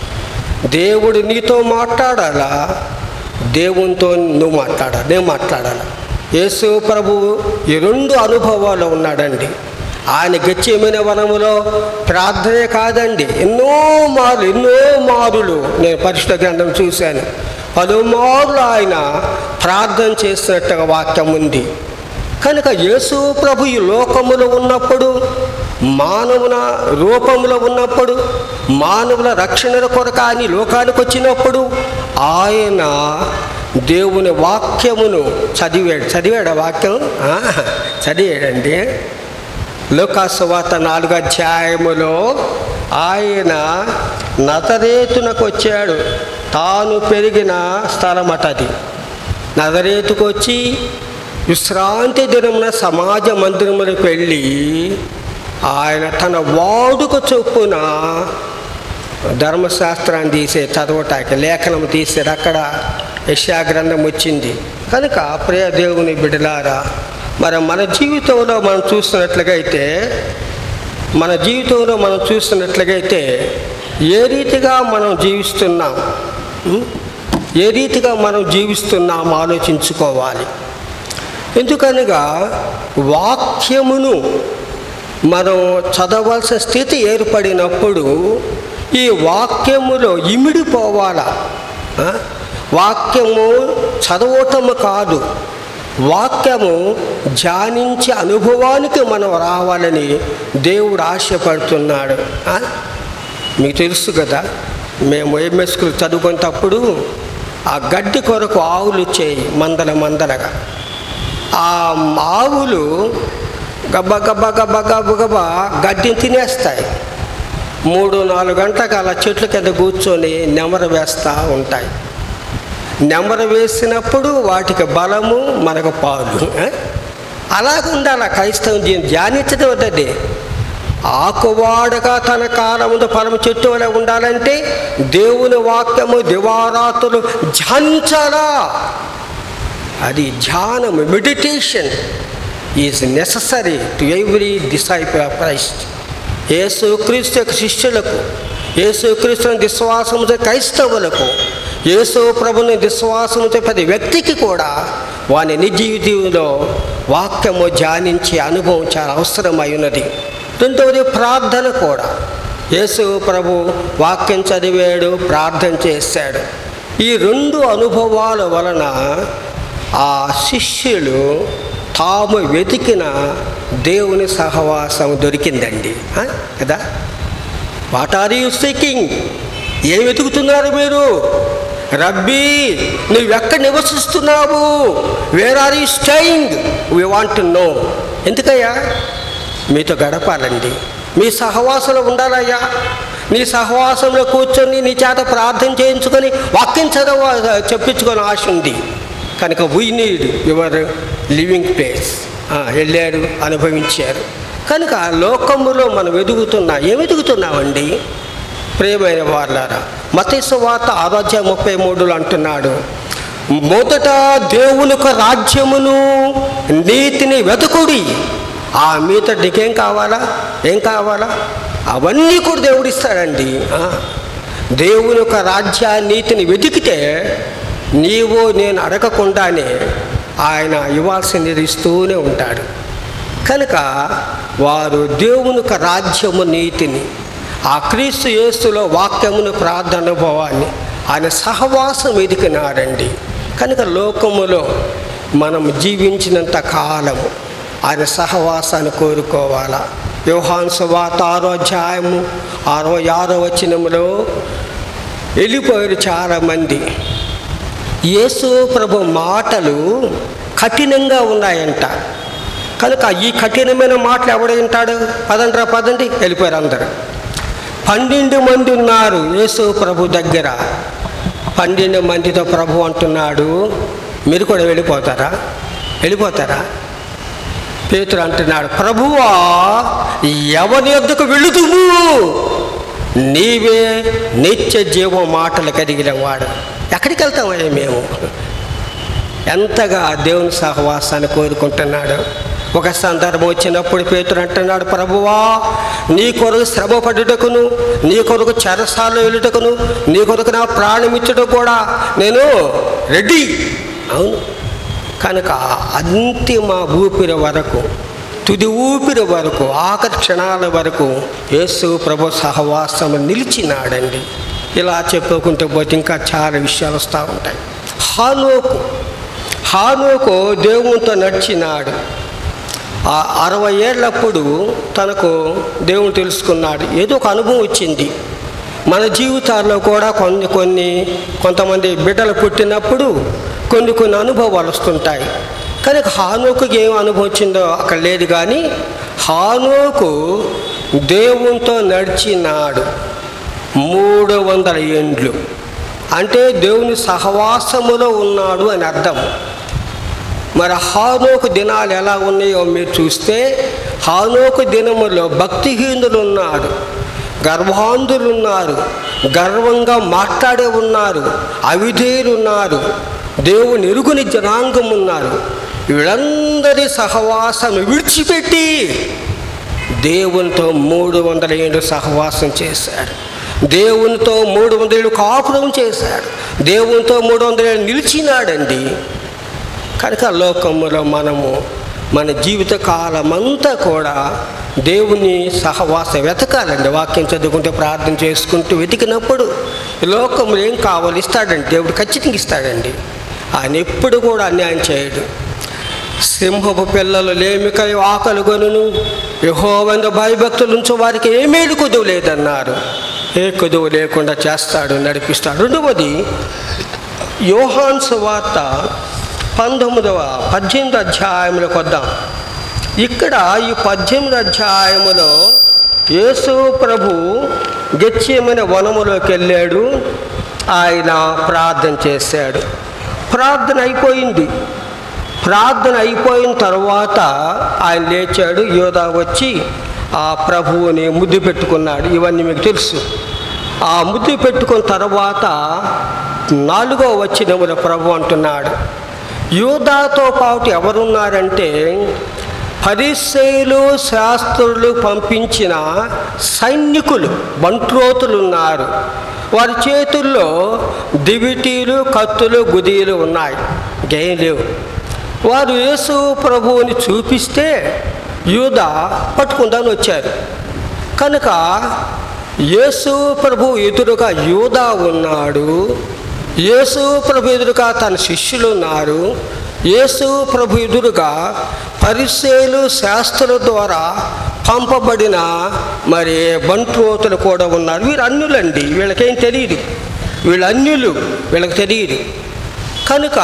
దేవుడు నీతో మాట్లాడాలా దేవునితో నువ్వు మాట్లాడాలి నేను మాట్లాడాలి యేసు ప్రభువు ఈ రెండు అనుభవాలు ఉన్నాడండి ఆయన గత్యమైన వనములో ప్రార్థనే కాదండి ఎన్నో మారులు ఎన్నో మారులు నేను పరిశుద్ధ గ్రంథం చూశాను పలుమారులు ఆయన ప్రార్థన చేసినట్టుగా వాక్యం ఉంది కనుక యేసు ప్రభు ఈ లోకములో ఉన్నప్పుడు మానవుల రూపంలో ఉన్నప్పుడు మానవుల రక్షణ కొరకు ఆయన ఈ లోకానికి వచ్చినప్పుడు ఆయన దేవుని వాక్యమును చదివాడు చదివాడు ఆ వాక్యం ఆ, చదివాడండి లోకాసువాత నాలుగు అధ్యాయములో ఆయన నతరేతునకు వచ్చాడు తాను పెరిగిన స్థలమట అది నదరేతుకు వచ్చి విశ్రాంతి దినమున సమాజ మందిరములకు వెళ్ళి ఆయన తన వాడుక చొప్పున ధర్మశాస్త్రాన్ని తీసే చదవటానికి లేఖనం తీసారు అక్కడ యశాగ్రంథం వచ్చింది కనుక ప్రియ దేవుని బిడ్డలారా మరి మన జీవితంలో మనం చూస్తున్నట్లుగా అయితే మన జీవితంలో మనం చూస్తున్నట్లుగైతే ఏ రీతిగా మనం జీవిస్తున్నాం ఉం? ఏ రీతిగా మనం జీవిస్తున్నాం ఆలోచించుకోవాలి ఎందుకనగా వాక్యమును మనం చదవాల్సిన స్థితి ఏర్పడినప్పుడు ఈ వాక్యములో ఇమిడిపోవాలా ఆ? వాక్యము చదవటము కాదు వాక్యము ధ్యానించే అనుభవానికి మనం రావాలని దేవుడు ఆశపడుతున్నాడు ఆ? మీకు తెలుసు కదా మేము ఎంఎస్ స్కూల్ చదువుకునేటప్పుడు ఆ గడ్డి కొరకు ఆవులు వచ్చాయి మందల మందలగా ఆ ఆవులు గబ్బ గబ్బ గబ్బ గబ్బ గబ్బ గడ్డిని తినేస్తాయి మూడు నాలుగు గంటలకు అలా చెట్ల కింద కూర్చొని నెమర వేస్తూ ఉంటాయి నెమర వేసినప్పుడు వాటికి బలము మనకు పాలు ఆ? అలాగ ఉండాలి క్రైస్తవం జీవితం ధ్యానించడం వద్దది ఆకువాడగా తన కాలముందు ఫలము చెట్టు వలె ఉండాలంటే దేవుని వాక్యము దివారాతులు ధ్యానించాలా అది ధ్యానము meditation is necessary to every disciple of Christ Yesukristu యొక్క శిష్యులకు యేసుక్రీస్తుని విశ్వాసముతో క్రైస్తవులకు యేసు ప్రభుని విశ్వాసముతో ప్రతి వ్యక్తికి కూడా వాని నిజ జీవితంలో వాక్యము ధ్యానించే అనుభవం చాలా అవసరమై ఉన్నది రెండవది ప్రార్థన కూడా యేసు ప్రభు వాక్యం చదివాడు ప్రార్థన చేశాడు ఈ రెండు అనుభవాల వలన ఆ శిష్యులు తాము వెతికిన దేవుని సహవాసం దొరికిందండి ఆ? కదా వాట్ ఆర్ యూ సీకింగ్ ఏం వెతుకుతున్నారు మీరు రబ్బీ నువ్వెక్కడ నివసిస్తున్నావు where are you staying we want to know ఎందుకయ్యా మీతో గడపాలండి మీ సహవాసంలో ఉండాలయ్యా నీ సహవాసంలో కూర్చొని నీ చేత ప్రార్థన చేయించుకొని వాక్యం చదవ చెప్పించుకొని ఆశ ఉంది కనుక we need your living place వెళ్ళారు అనుభవించారు కనుక లోకములో మనం వెతుకుతున్నా ఏం వెతుకుతున్నామండి ప్రియమైన వాళ్ళారా మతేసు వార్త ఆరోగ్య ముప్పై మూడులో అంటున్నాడు మొదట దేవుని యొక్క రాజ్యమును నీతిని వెతుకుడి ఆ మీతో నీకేం కావాలా ఏం కావాలా అవన్నీ కూడా దేవుడు ఇస్తాడండి ఆ. దేవుని యొక్క రాజ్య నీతిని వెతికితే నీవు నేను అడగకుండానే ఆయన ఇవ్వాల్సింది ఇస్తూనే ఉంటాడు కనుక వారు దేవుని యొక్క రాజ్యము నీతిని ఆ క్రీస్తు యేసులో వాక్యమును ప్రార్థన అనుభవాన్ని ఆయన సహవాసం వెతికినారండి కనుక లోకములో మనం జీవించినంత కాలము ఆయన సహవాసాన్ని కోరుకోవాలా యోహాన్ సువార్త ఆరో అధ్యాయము ఆరో ఆరో వచనములో వెళ్ళిపోయారు చాలామంది యేసు ప్రభు మాటలు కఠినంగా ఉన్నాయంట కనుక ఈ కఠినమైన మాటలు ఎవడు వింటాడు పదండ్రా పదండి వెళ్ళిపోయారు అందరు పన్నెండు మంది ఉన్నారు యేసు ప్రభు దగ్గర పన్నెండు మందితో ప్రభు అంటున్నాడు మీరు కూడా వెళ్ళిపోతారా వెళ్ళిపోతారా పేతురు అంటున్నాడు ప్రభువా ఎవరి యొద్దకు వెళుతువు నీవే నిత్య జీవ మాటలు కలిగిన వాడు ఎక్కడికి వెళ్తామయ్యా మేము ఎంతగా దేవుని సహవాసాన్ని కోరుకుంటున్నాడు ఒక సందర్భం వచ్చినప్పుడు పేతురు అంటున్నాడు ప్రభువా నీ కొరకు శ్రమ పడుటకును నీ కొరకు చెరసాలు వెళ్ళుటకును నీ కొరకు నా ప్రాణమిచ్చుట కూడా నేను రెడీ అవును కనుక అంతిమ ఊపిరి వరకు తుది ఊపిరి వరకు ఆఖరి క్షణాల వరకు యేసు ప్రభు సహవాసం నిలిచినాడండి ఇలా చెప్పుకుంటూ పోతే ఇంకా చాలా విషయాలు వస్తూ ఉంటాయి హానోకు హానోకు దేవునితో నడిచినాడు ఆ అరవై ఏళ్ళప్పుడు తనకు దేవుని తెలుసుకున్నాడు ఏదో ఒక అనుభవం వచ్చింది మన జీవితాల్లో కూడా కొన్ని కొన్ని కొంతమంది బిడ్డలు పుట్టినప్పుడు కొన్ని కొన్ని అనుభవాలు వస్తుంటాయి కానీ హానుకు ఏం అనుభవం వచ్చిందో అక్కడ లేదు కానీ హానోకు దేవునితో నడిచినాడు మూడు వందల ఏండ్లు అంటే దేవుని సహవాసములో ఉన్నాడు అని అర్థం మరి హానోకు దినాలు ఎలా ఉన్నాయో మీరు చూస్తే హానోకు దినములో భక్తిహీనులు ఉన్నారు గర్వాంధులు ఉన్నారు గర్వంగా మాట్లాడే ఉన్నారు అవిధేయులు ఉన్నారు దేవుని ఎరుగుని జనాంగం ఉన్నారు వీళ్ళందరి సహవాసం విడిచిపెట్టి దేవునితో మూడు వందల ఏళ్ళు సహవాసం చేశాడు దేవునితో మూడు వందల ఏళ్ళు కాపురం చేశాడు దేవునితో మూడు వందల ఏళ్ళు నిలిచినాడండి కనుక లోకములో మనము మన జీవిత కాలమంతా కూడా దేవుని సహవాసం వెతకాలండి వాక్యం చదువుకుంటే ప్రార్థన చేసుకుంటూ వెతికినప్పుడు ఈ లోకంలో ఏం కావాలి ఇస్తాడండి దేవుడు ఖచ్చితంగా ఇస్తాడండి ఆయన ఎప్పుడు కూడా అన్యాయం చేయడు సింహపు పిల్లలు లేమికై ఆకలి కొనును యహోవంద భయభక్తులు ఉంచు వారికి ఏమేడు కుదువు లేదన్నారు ఏ కుదువు లేకుండా చేస్తాడు నడిపిస్తాడు రెండవది యోహాన్స్ వార్త పంతొమ్మిదవ పద్దెనిమిది అధ్యాయంలోకి వద్దాం ఇక్కడ ఈ పద్దెనిమిది అధ్యాయములో యేసు ప్రభు గెచ్చేమని వనములోకి వెళ్ళాడు ఆయన ప్రార్థన చేశాడు ప్రార్థన అయిపోయింది ప్రార్థన అయిపోయిన తర్వాత ఆయన లేచాడు యోధా వచ్చి ఆ ప్రభువుని ముద్దు పెట్టుకున్నాడు ఇవన్నీ మీకు తెలుసు ఆ ముద్దు పెట్టుకున్న తర్వాత నాలుగో వచ్చినముల ప్రభు అంటున్నాడు యూదాతో పాటు ఎవరున్నారంటే పరిశైలు శాస్త్రులు పంపించిన సైనికులు బంట్రోతులు ఉన్నారు వారి చేతుల్లో దివిటీలు కత్తులు గుదీలు ఉన్నాయి గేయం లేవు వారు యేసు ప్రభువుని చూపిస్తే యూద పట్టుకుందాని వచ్చారు కనుక యేసు ప్రభు ఎదురుగా యూదా ఉన్నాడు యేసు ప్రభు ఎదురుగా తన శిష్యులు ఉన్నారు యేసు ప్రభు ఎదురుగా పరిశీలు శాస్త్రుల ద్వారా పంపబడిన మరి బంట్రోతులు కూడా ఉన్నారు వీరు అన్యులండి వీళ్ళకేం తెలియదు వీళ్ళు అన్యులు వీళ్ళకి తెలియదు కనుక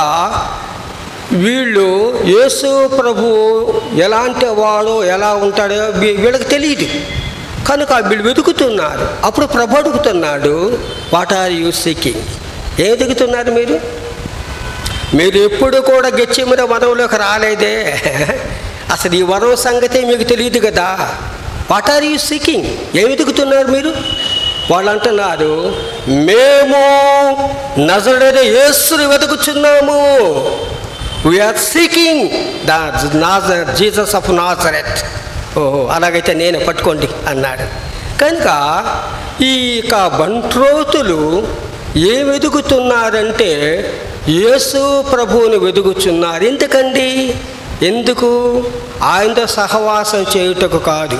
వీళ్ళు యేసు ప్రభు ఎలాంటి వాడో ఎలా ఉంటాడో వీ- వీళ్ళకి తెలియదు కనుక వీళ్ళు వెతుకుతున్నారు అప్పుడు ప్రభు అడుగుతున్నాడు వాట్ ఆర్ యూ సీకింగ్ ఏం వెతుకుతున్నారు మీరు మీరు ఎప్పుడు కూడా గెచ్చిమిర వనంలోకి రాలేదే అసలు ఈ వరం సంగతి మీకు తెలియదు కదా వాట్ ఆర్ యూ సీకింగ్ ఏం వెతుకుతున్నారు మీరు వాళ్ళు అంటున్నారు మేము నజరుడైన యేసుని వెతుకుచున్నాము we are seeking the Nazar Jesus of Nazareth ఓహో అలాగైతే నేను పట్టుకోండి అన్నాడు కనుక ఈ యొక్క బంట్రోతులు ఏం వెతుకుతున్నారంటే యేసు ప్రభువుని వెతుకుచున్నారు ఎందుకండి ఎందుకు ఆయనతో సహవాసం చేయుటకు కాదు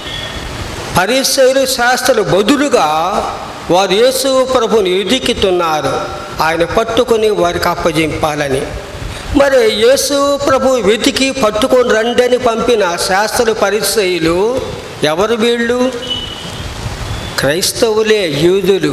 పరిశైలు శాస్త్రులు బదులుగా వారు యేసు ప్రభుని ఎదుకుతున్నారు ఆయన పట్టుకొని వారికి అప్పజింపాలని మరి యేసు ప్రభు వెతికి పట్టుకొని రండి అని పంపిన శాస్త్రుల పరిచయులు ఎవరు వీళ్ళు క్రైస్తవులే యూదులు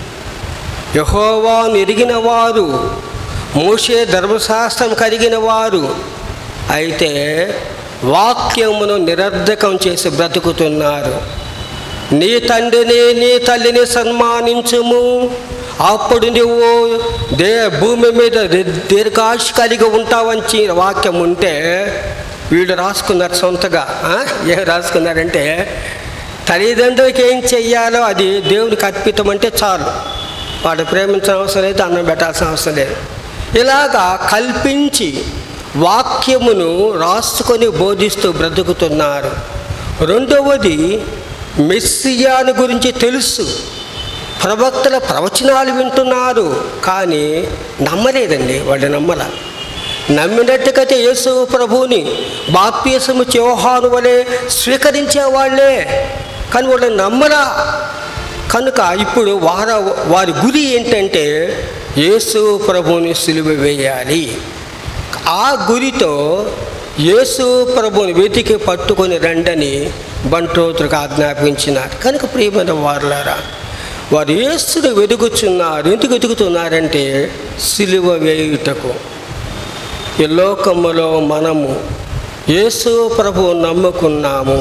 యహోవాను ఎరిగిన వారు మోషే ధర్మశాస్త్రం కలిగిన వారు అయితే వాక్యమును నిరర్ధకం చేసి బ్రతుకుతున్నారు నీ తండ్రిని నీ తల్లిని సన్మానించుము అప్పుడు నువ్వు దే భూమి మీద ది- దీర్ఘాశ కలిగి ఉంటావని చి- వాక్యం ఉంటే వీళ్ళు రాసుకున్నారు సొంతగా ఆ? ఏం రాసుకున్నారంటే తల్లిదండ్రులకి ఏం చెయ్యాలో అది దేవునికి అర్పితం అంటే చాలు వాడు ప్రేమించిన అవసరం లేదు అన్నం పెట్టాల్సిన అవసరం లేదు ఇలాగా కల్పించి వాక్యమును రాసుకొని బోధిస్తూ బ్రతుకుతున్నారు రెండవది మెస్సియాను గురించి తెలుసు ప్రవక్తల ప్రవచనాలు వింటున్నారు కానీ నమ్మలేదండి వాళ్ళు నమ్మల నమ్మినట్టుకైతే యేసు ప్రభువుని బాప్యసము చోహాను వలె స్వీకరించే వాళ్ళే కానీ వాళ్ళు నమ్మరా కనుక ఇప్పుడు వార వారి గురి ఏంటంటే యేసు ప్రభువుని సిలువ వేయాలి ఆ గురితో యేసు ప్రభుని వెతికి పట్టుకొని రండని బంట్రోతులకు ఆజ్ఞాపించినారు కనుక ప్రియమైన వారులారా వారు యేసుని వెతుకుచున్నారు ఎందుకు వెతుకుతున్నారంటే సిలువ వేయుటకు ఈ లోకములో మనము యేసు ప్రభు నమ్ముకున్నాము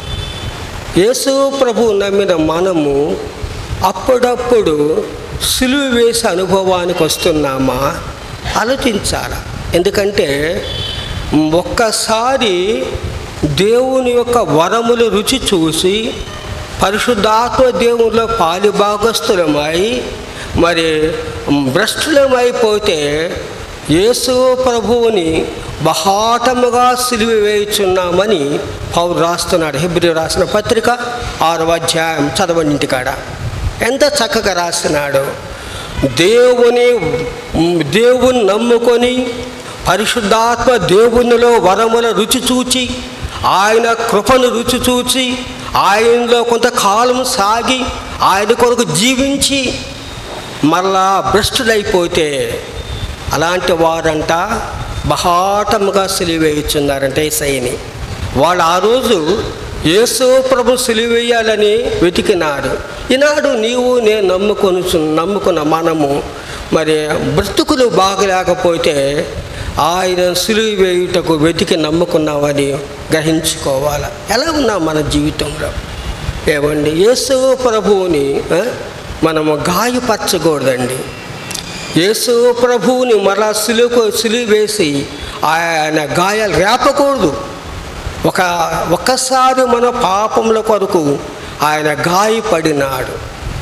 యేసు ప్రభు నమ్మిన మనము అప్పుడప్పుడు సులువు వేసే అనుభవానికి వస్తున్నామా ఆలోచించాలి ఎందుకంటే ఒక్కసారి దేవుని యొక్క వరములు రుచి చూసి పరిశుద్ధాత్మ దేవునిలో పాలు భాగస్థులమై మరి భ్రష్టులమైపోతే యేసు ప్రభువుని బహాటముగా సిలువ వేయుచున్నామని పౌరు రాస్తున్నాడు హెబ్రి రాసిన పత్రిక ఆరవ అధ్యాయం చదవండి కాడ ఎంత చక్కగా రాస్తున్నాడు దేవుని దేవుని నమ్ముకొని పరిశుద్ధాత్మ దేవునిలో వరముల రుచి చూచి ఆయన కృపను రుచి చూచి ఆయనలో కొంతకాలం సాగి ఆయన కొరకు జీవించి మళ్ళా భ్రష్టులైపోతే అలాంటి వారంట బహాటముగా సిలివేయుచున్నారంట ఏసైని వాళ్ళు ఆ రోజు యేసు ప్రభు సిలివేయాలని వెతికినాడు ఈనాడు నీవు నేను నమ్ముకొని నమ్ముకున్న మనము మరి బ్రతుకులు బాగలేకపోతే ఆయన సిలువ వేయుటకు వెతికి నమ్ముకున్నామని గ్రహించుకోవాలి ఎలా ఉన్నాం మన జీవితంలో ఏమండి యేసు ప్రభువుని ఆ, మనము గాయపరచకూడదండి యేసు ప్రభువుని మరలా సిలుకు సిలువ వేసి ఆయన గాయాలు రేపకూడదు ఒక ఒక్కసారి మన పాపముల కొరకు ఆయన గాయపడినాడు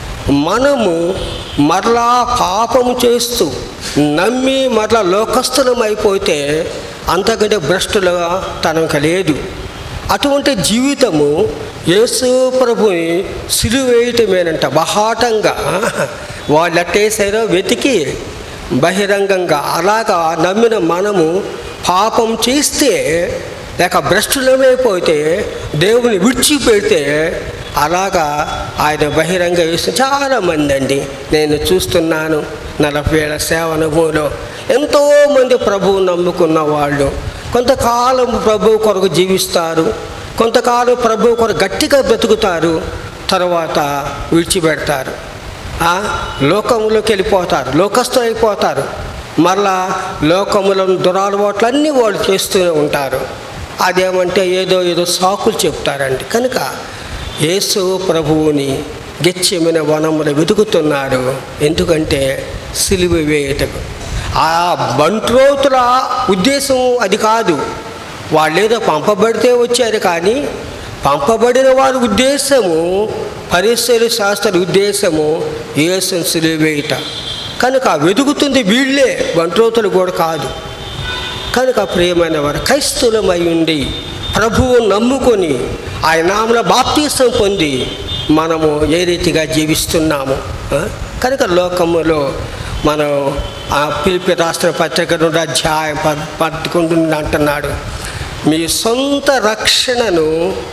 మనము మరలా పాపము చేస్తూ నమ్మి మరలా లోకస్థులమైపోతే అంతకంటే భ్రష్టులుగా తనకు లేదు అటువంటి జీవితము యేసు ప్రభుని సిలువేయటమేనంట బహాటంగా వాళ్ళు ఎట్టేసారో వెతికి బహిరంగంగా అలాగా నమ్మిన మనము పాపం చేస్తే లేక భ్రష్టులమైపోతే దేవుని విడిచిపెడితే అలాగా ఆయన బహిరంగ వేసిన చాలామంది అండి నేను చూస్తున్నాను నలభై ఏళ్ళ సేవ అనుభవంలో ఎంతోమంది ప్రభువు నమ్ముకున్న వాళ్ళు కొంతకాలం ప్రభు కొరకు జీవిస్తారు కొంతకాలం ప్రభు కొరకు గట్టిగా బ్రతుకుతారు తర్వాత విడిచిపెడతారు ఆ, లోకంలోకి వెళ్ళిపోతారు లోకస్థులు అయిపోతారు మరలా లోకములో దురాలవాట్లు అన్నీ వాళ్ళు చేస్తూనే ఉంటారు అదేమంటే ఏదో ఏదో సాకులు చెప్తారండి కనుక యేసు ప్రభువుని గెచ్చెమిన వనములు వెతుకుతున్నారు ఎందుకంటే సిలువ వేయటకు ఆ బంట్రోతుల ఉద్దేశం అది కాదు వాళ్ళేదో పంపబడితే వచ్చారు కానీ పంపబడిన వారి ఉద్దేశము పరిసర శాస్త్ర ఉద్దేశము యేసుని సిలువ వేయట కనుక వెతుకుతుంది వీళ్ళే బంట్రోతులు కూడా కాదు కనుక ప్రియమైన వారు క్రైస్తవులమై ఉండి ప్రభువు నమ్ముకొని ఆయన నామల బాప్తీసం పొంది మనము ఏ రీతిగా జీవిస్తున్నాము ఆ? కనుక లోకములో మనం ఆ పిలిపి రాష్ట్ర పత్రిక నుండి అధ్యాయం పద్- పదకొండు నుండి అంటున్నాడు మీ సొంత రక్షణను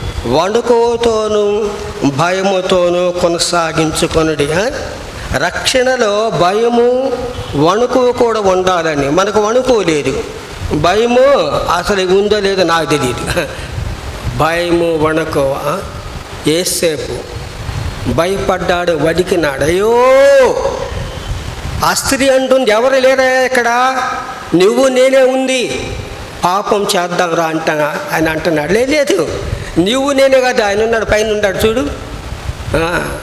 వణుకోతోనూ భయముతోనూ కొనసాగించుకొనుడి ఆ? రక్షణలో భయము వణుకు కూడా ఉండాలని మనకు వణుకు లేదు భయము అసలు ఉందో లేదో నాకు తెలియదు భయము వణుకు ఆ? ఏసేపు భయపడ్డాడు వడికినాడు అయ్యో ఆ స్త్రీ అంటుంది ఎవరు లేరా ఇక్కడ నువ్వు నేనే ఉంది పాపం చేద్దాం రా అంట ఆయన అంటున్నాడు "లే, లేదు నువ్వు నేనే కదా ఆయన ఉన్నాడు పైన ఉన్నాడు చూడు ఆ.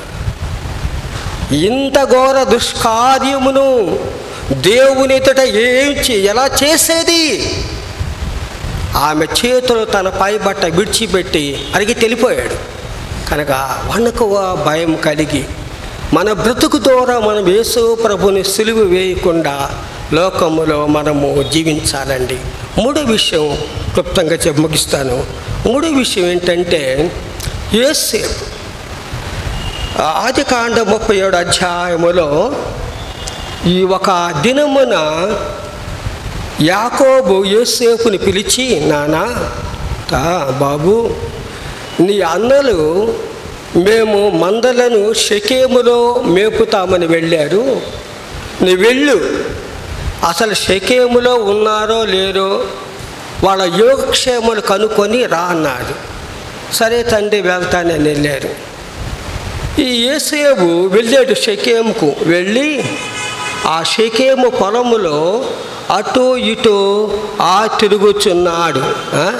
ఇంత ఘోర దుష్కార్యమును దేవునితట ఏం చే- ఎలా చేసేది ఆమె చేతులు తన పై బట్ట విడిచిపెట్టి అరిగి తెలిపోయాడు కనుక వణకువ భయం కలిగి మన బ్రతుకు ద్వారా మనం యేసు ప్రభుని సిలువ వేయకుండా లోకములో మనము జీవించాలండి మూడో విషయం క్లుప్తంగా చెప్పి ముగిస్తాను మూడో విషయం ఏంటంటే యేసేపు ఆది కాండ ముప్పై ఏడు అధ్యాయములో ఈ ఒక దినమున యాకోబు యోసేపుని పిలిచి నానా తా బాబు నీ అన్నలు మేము మందలను షకేములో మేపుతామని వెళ్ళారు నీ వెళ్ళు అసలు షకేములో ఉన్నారో లేరో వాళ్ళ యోగక్షేమాలు కనుక్కొని రా అన్నాడు సరే తండ్రి వెళ్తానని వెళ్ళారు ఈ ఏసేపు వెళ్ళాడు షకేముకు వెళ్ళి ఆ షకేము పొలములో అటు ఇటు ఆ తిరుగుచున్నాడు ఆ?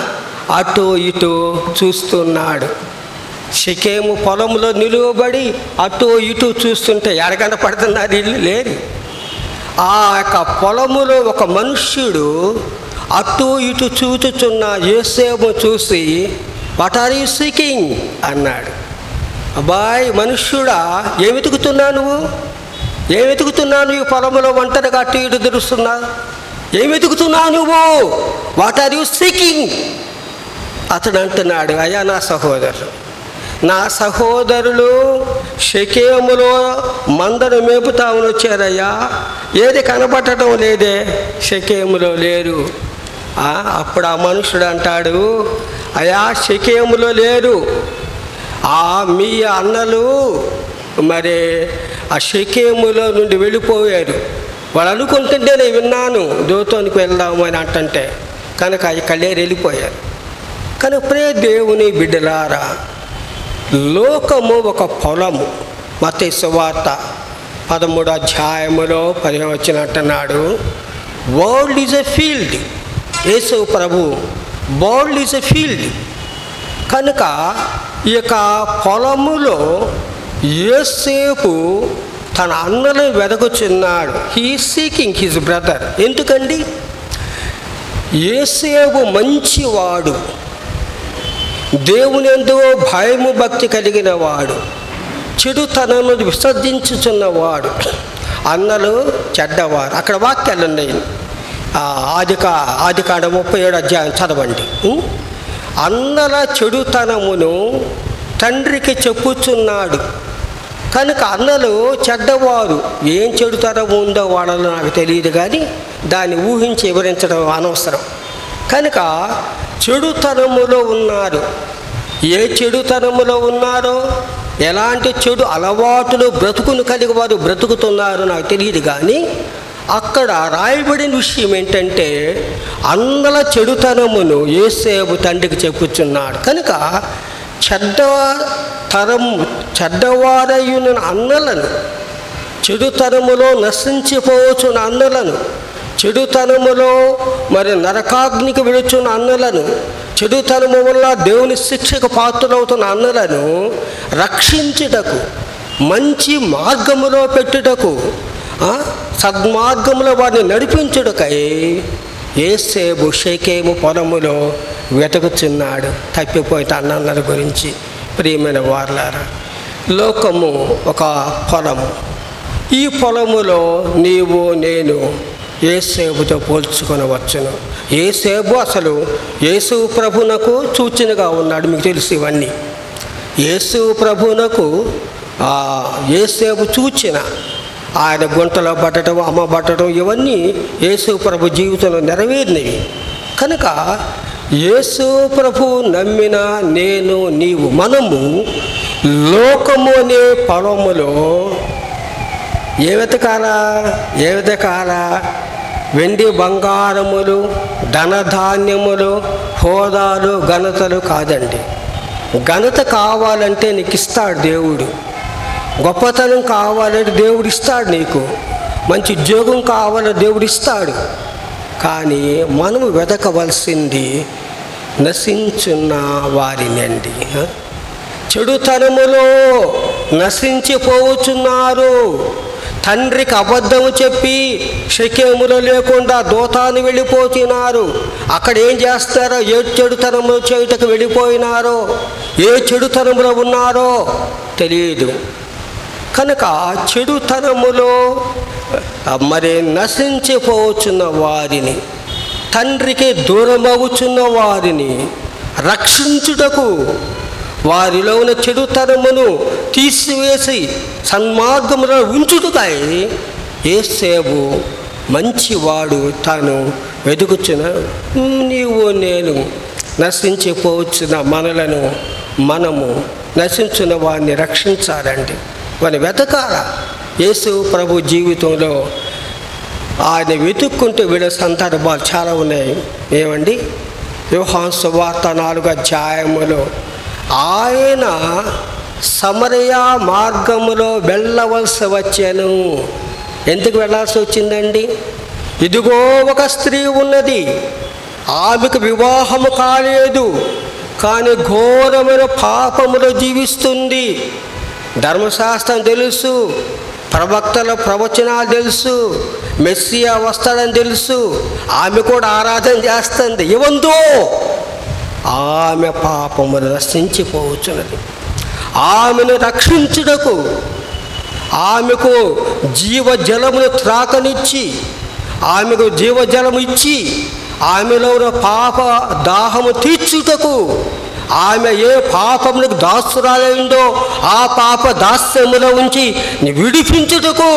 అటు ఇటు చూస్తున్నాడు షికేము పొలంలో నిలువబడి అటు ఇటు చూస్తుంటే ఎడగంట పడుతున్నారు ఇల్లు లేరు ఆ యొక్క పొలములో ఒక మనుష్యుడు అటు ఇటు చూచుచున్న యేసేపు చూసి వాట్ ఆర్ యూ సీకింగ్ అన్నాడు అబ్బాయి మనుష్యుడా ఏం వెతుకుతున్నావు నువ్వు ఏం వెతుకుతున్నావు ఈ పొలంలో ఒంటరిగా అటు ఇటు తిరుస్తున్నా ఏం వెతుకుతున్నావు నువ్వు వాట్ ఆర్ యూ సీకింగ్ అతడు అంటున్నాడు అయ్యా నా సహోదరులు నా సహోదరులు షకేములో మందను మేపుతామని వచ్చారయ్యా ఏది కనపడటం లేదే షకేములో లేరు ఆ, అప్పుడు ఆ మనుషుడు అంటాడు అయ్యా షకేములో లేరు ఆ మీ అన్నలు మరి ఆ షకేములో నుండి వెళ్ళిపోయారు వాళ్ళు అనుకుంటుంటే నేను విన్నాను దోతానికి వెళ్దాము అని అంటుంటే కనుక ఇక్కడ లేరు వెళ్ళిపోయారు కనుక ప్రే దేవుని బిడ్డలారా లోకము ఒక పొలము మత సువార్త పదమూడు అధ్యాయములో పదిహేను వచ్చినట్టున్నాడు world is a field Yesu ప్రభు వరల్డ్ ఈజ్ ఎ ఫీల్డ్ కనుక ఈ యొక్క పొలములో ఏసేపు తన అన్నలను వెదకుచున్నాడు హీ సీకింగ్ హిజ్ బ్రదర్ ఎందుకండి ఏసేపు మంచివాడు దేవుని ఎంతో భయము భక్తి కలిగిన వాడు చెడుతనను విసర్జించుచున్నవాడు అన్నలు చెడ్డవారు అక్కడ వాక్యాలు ఉన్నాయి ఆ, ఆది కా ఆది కాండ ముప్పై ఏడు అధ్యాయం చదవండి ఉం? అన్నల చెడుతనమును తండ్రికి చెప్పుచున్నాడు కనుక అన్నలు చెడ్డవారు ఏం చెడుతనం ఉందో వాళ్ళలో నాకు తెలియదు కానీ దాన్ని ఊహించి వివరించడం అనవసరం కనుక చెడుతనములో ఉన్నారు ఏ చెడుతనములో ఉన్నారో ఎలాంటి చెడు అలవాటులు బ్రతుకును కలిగి వారు బ్రతుకుతున్నారో నాకు తెలియదు కానీ అక్కడ రాయబడిన విషయం ఏంటంటే అందల చెడుతనమును ఏసేపు తండ్రికి చెప్పుచున్నాడు కనుక చెడ్డ తరము చెడ్డవారయ్యున అన్నలను చెడుతనములో నశించిపోవచ్చున్న అన్నలను చెడుతనములో మరి నరకాగ్నికి విడుచున్న అన్నలను చెడుతనము వల్ల దేవుని శిక్షకు పాత్రలవుతున్న అన్నలను రక్షించుటకు మంచి మార్గములో పెట్టుటకు ఆ, సద్మార్గములో వారిని నడిపించుటకై ఏసేబు షేకేము పొలములో వెతుకుచున్నాడు తప్పిపోయిన అన్నల గురించి ప్రియమైన వార్లారా లోకము ఒక పొలము ఈ పొలములో నీవు నేను ఏసేపుతో పోల్చుకొనవచ్చును ఏసేపు అసలు యేసు ప్రభునకు సూచనగా ఉన్నాడు మీకు తెలుసు ఇవన్నీ యేసు ప్రభునకు ఆ ఏసేపు సూచన ఆయన గుంటలో పట్టడం అమ్మ పట్టడం ఇవన్నీ యేసు ప్రభు జీవితంలో నెరవేరినవి కనుక యేసు ప్రభు నమ్మిన నేను నీవు మనము లోకము అనే పొలములో ఏ వెతకాలా ఏ వెతకాలా వెండి బంగారములు ధనధాన్యములు హోదాలు ఘనతలు కాదండి ఘనత కావాలంటే నీకు ఇస్తాడు దేవుడు గొప్పతనం కావాలంటే దేవుడు ఇస్తాడు నీకు మంచి ఉద్యోగం కావాలంటే దేవుడు ఇస్తాడు కానీ మనము వెతకవలసింది నశించున్న వారినండి ఆ? చెడుతనములో నశించిపోవచ్చున్నారు తండ్రికి అబద్ధము చెప్పి శక్యములో లేకుండా దూతాన్ని వెళ్ళిపోతున్నారు అక్కడ ఏం చేస్తారో ఏ చెడుతనములో చేయుటకు వెళ్ళిపోయినారో ఏ చెడుతనములో ఉన్నారో తెలియదు కనుక చెడుతనములో మరి నశించిపోవచ్చున్న వారిని తండ్రికి దూరమవుచున్న వారిని రక్షించుటకు వారిలో ఉన్న చెడుతనమును తీసివేసి సన్మార్గములో ఉంచుటకై ఏసేపు మంచివాడు తాను వెతుకుచున్న నీవు నేను నశించిపోవచ్చున్న మనలను మనము నశించిన వారిని రక్షించాలండి వారిని వెతకాల యేసు ప్రభు జీవితంలో ఆయన వెతుక్కుంటూ వీళ్ళ సందర్భాలు చాలా ఉన్నాయి ఏమండి యోహాన్ సువార్త నాలుగు అధ్యాయములో ఆయన సమరయ మార్గములో వెళ్ళవలసి వచ్చాను ఎందుకు వెళ్ళాల్సి వచ్చిందండి ఇదిగో ఒక స్త్రీ ఉన్నది ఆమెకు వివాహము కాలేదు కానీ ఘోరమైన పాపములో జీవిస్తుంది ధర్మశాస్త్రం తెలుసు ప్రవక్తల ప్రవచనాలు తెలుసు మెస్సియా వస్తాడని తెలుసు ఆమె కూడా ఆరాధన చేస్తుంది ఇవందో ఆమె పాపములు నశించిపోవచ్చున్నది ఆమెను రక్షించుటకు ఆమెకు జీవజలమును త్రాకనిచ్చి ఆమెకు జీవజలము ఇచ్చి ఆమెలో ఉన్న పాప దాహము తీర్చుటకు ఆమె ఏ పాపములకు దాసురాలైందో ఆ పాప దాస్యములో ఉంచి విడిపించుటకు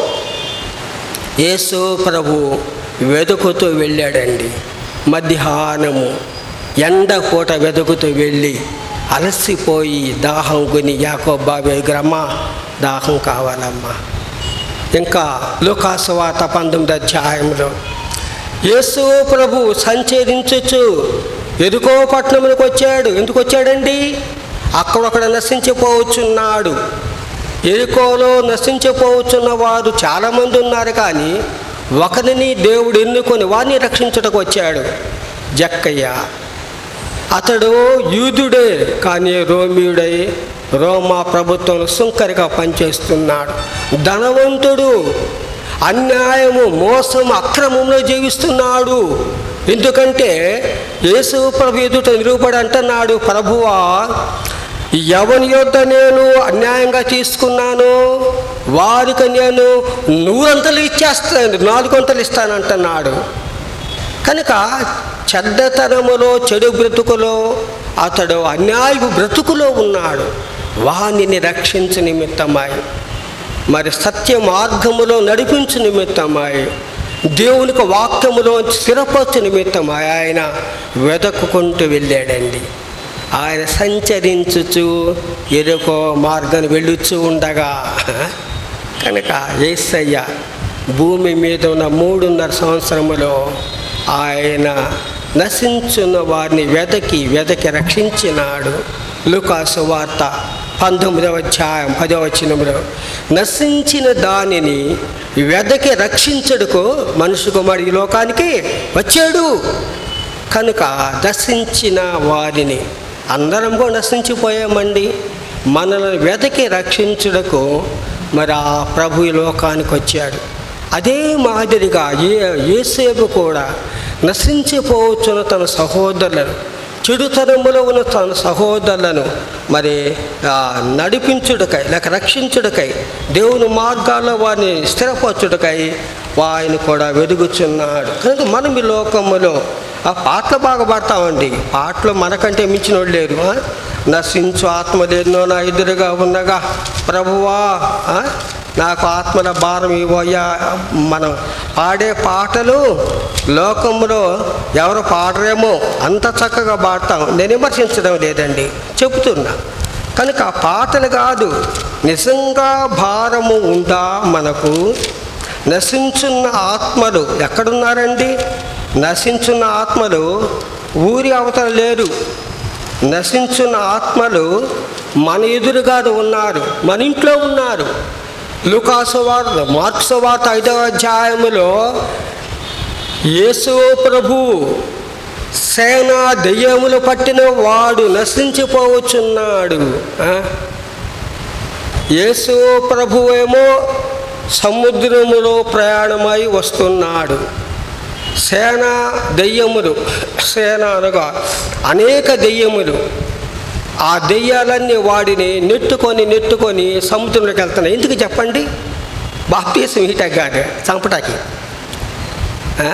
యేసు ప్రభు వెతుకుతూ వెళ్ళాడండి మధ్యాహ్నము ఎండ పూట వెతుకుతూ వెళ్ళి అలసిపోయి దాహం కొని యాకో బాబే గ్రమ్మా దాహం కావాలమ్మా ఇంకా లోకాసువాత పంతొమ్మిది అధ్యాయంలో యేసు ప్రభు సంచరించుచు ఎదుకో పట్టణములకు వచ్చాడు ఎందుకు వచ్చాడండి అక్కడొక్కడ నశించిపోవచ్చున్నాడు ఎరుకోలో నశించిపోవచ్చున్న వారు చాలామంది ఉన్నారు కానీ ఒకరిని దేవుడు ఎన్నుకొని వారిని రక్షించుటకు వచ్చాడు జక్కయ్య అతడు యూదుడే కానీ రోమియుడై రోమా ప్రభుత్వం సుంకరిగా పనిచేస్తున్నాడు ధనవంతుడు అన్యాయము మోసం అక్రమంలో జీవిస్తున్నాడు ఎందుకంటే యేసు ప్రభు ఎదుట నిరూపడి అంటున్నాడు ప్రభువా ఎవని యొద్ద నేను అన్యాయంగా తీసుకున్నాను వారికి నేను నూరంతలు ఇచ్చేస్తాను నాలుగొంతలు ఇస్తానంటున్నాడు కనుక చెడ్డతనములో చెడు బ్రతుకులో అతడు అన్యాయపు బ్రతుకులో ఉన్నాడు వానిని రక్షించు నిమిత్తమాయి మరి సత్య మార్గములో నడిపించు నిమిత్తమాయి దేవునికి వాక్యములో స్థిరపరచు నిమిత్తమాయి ఆయన వెదకుకుంటూ వెళ్ళాడండి ఆయన సంచరించుచు ఎరుకో మార్గాన్ని వెళ్ళుచూ ఉండగా కనుక ఏసయ్య భూమి మీద ఉన్న మూడున్నర సంవత్సరములో ఆయన నశించున్న వారిని వెదకి వెదకి రక్షించినాడు లుకాసు వార్త పంతొమ్మిదవ అధ్యాయం పదవ వచనంలో నశించిన దానిని వెదకి రక్షించడుకు మనుషు కుమారుడు ఈ లోకానికి వచ్చాడు కనుక నశించిన వారిని అందరం కూడా నశించిపోయామండి మనల్ని వెతకి రక్షించుటకు మరి ఆ ప్రభు ఈ లోకానికి వచ్చాడు అదే మాదిరిగా ఏ ఏసేపు కూడా నశించిపోవచ్చున్న తన సహోదరులను చెడుతనములో ఉన్న తన సహోదరులను మరి ఆ, నడిపించుటకై లేక రక్షించుటకై దేవుని మార్గాల్లో వారిని స్థిరపరచుటకై ఆయన కూడా వెదుగుచున్నాడు కనుక మనం ఈ లోకములో ఆ పాటలు బాగా పాడతామండి పాటలు మనకంటే మించిన వాళ్ళు లేరు ఆ? నశించు ఆత్మలేనో నా ఎదురుగా ఉన్నగా ప్రభువా ఆ? నాకు ఆత్మల భారం ఇవ్వయ్యా మనం పాడే పాటలు లోకంలో ఎవరు పాడరేమో అంత చక్కగా పాడతాం నేను విమర్శించడం లేదండి చెబుతున్నా కనుక ఆ పాటలు కాదు నిజంగా భారము ఉందా మనకు నశించున్న ఆత్మలు ఎక్కడున్నారండి నశించున్న ఆత్మలు ఊరి అవతల లేరు నశించున్న ఆత్మలు మన ఎదురుగా ఉన్నారు మన ఇంట్లో ఉన్నారు లుకాసు వార్త మార్క్సు వార్త ఐదవ అధ్యాయములో యేసు ప్రభు సేన దెయ్యములు పట్టిన వాడు నశించిపోవచ్చున్నాడు ఆ? యేసు ప్రభు ఏమో సముద్రములో ప్రయాణమై వస్తున్నాడు సేన దెయ్యములు సేన అనగా అనేక దెయ్యములు ఆ దెయ్యాలన్నీ వాడిని నెట్టుకొని నెట్టుకొని సముద్రంలోకి వెళ్తున్నాయి ఎందుకు చెప్పండి బాప్తీసం ఈటగాడు చంపటాకి ఆ?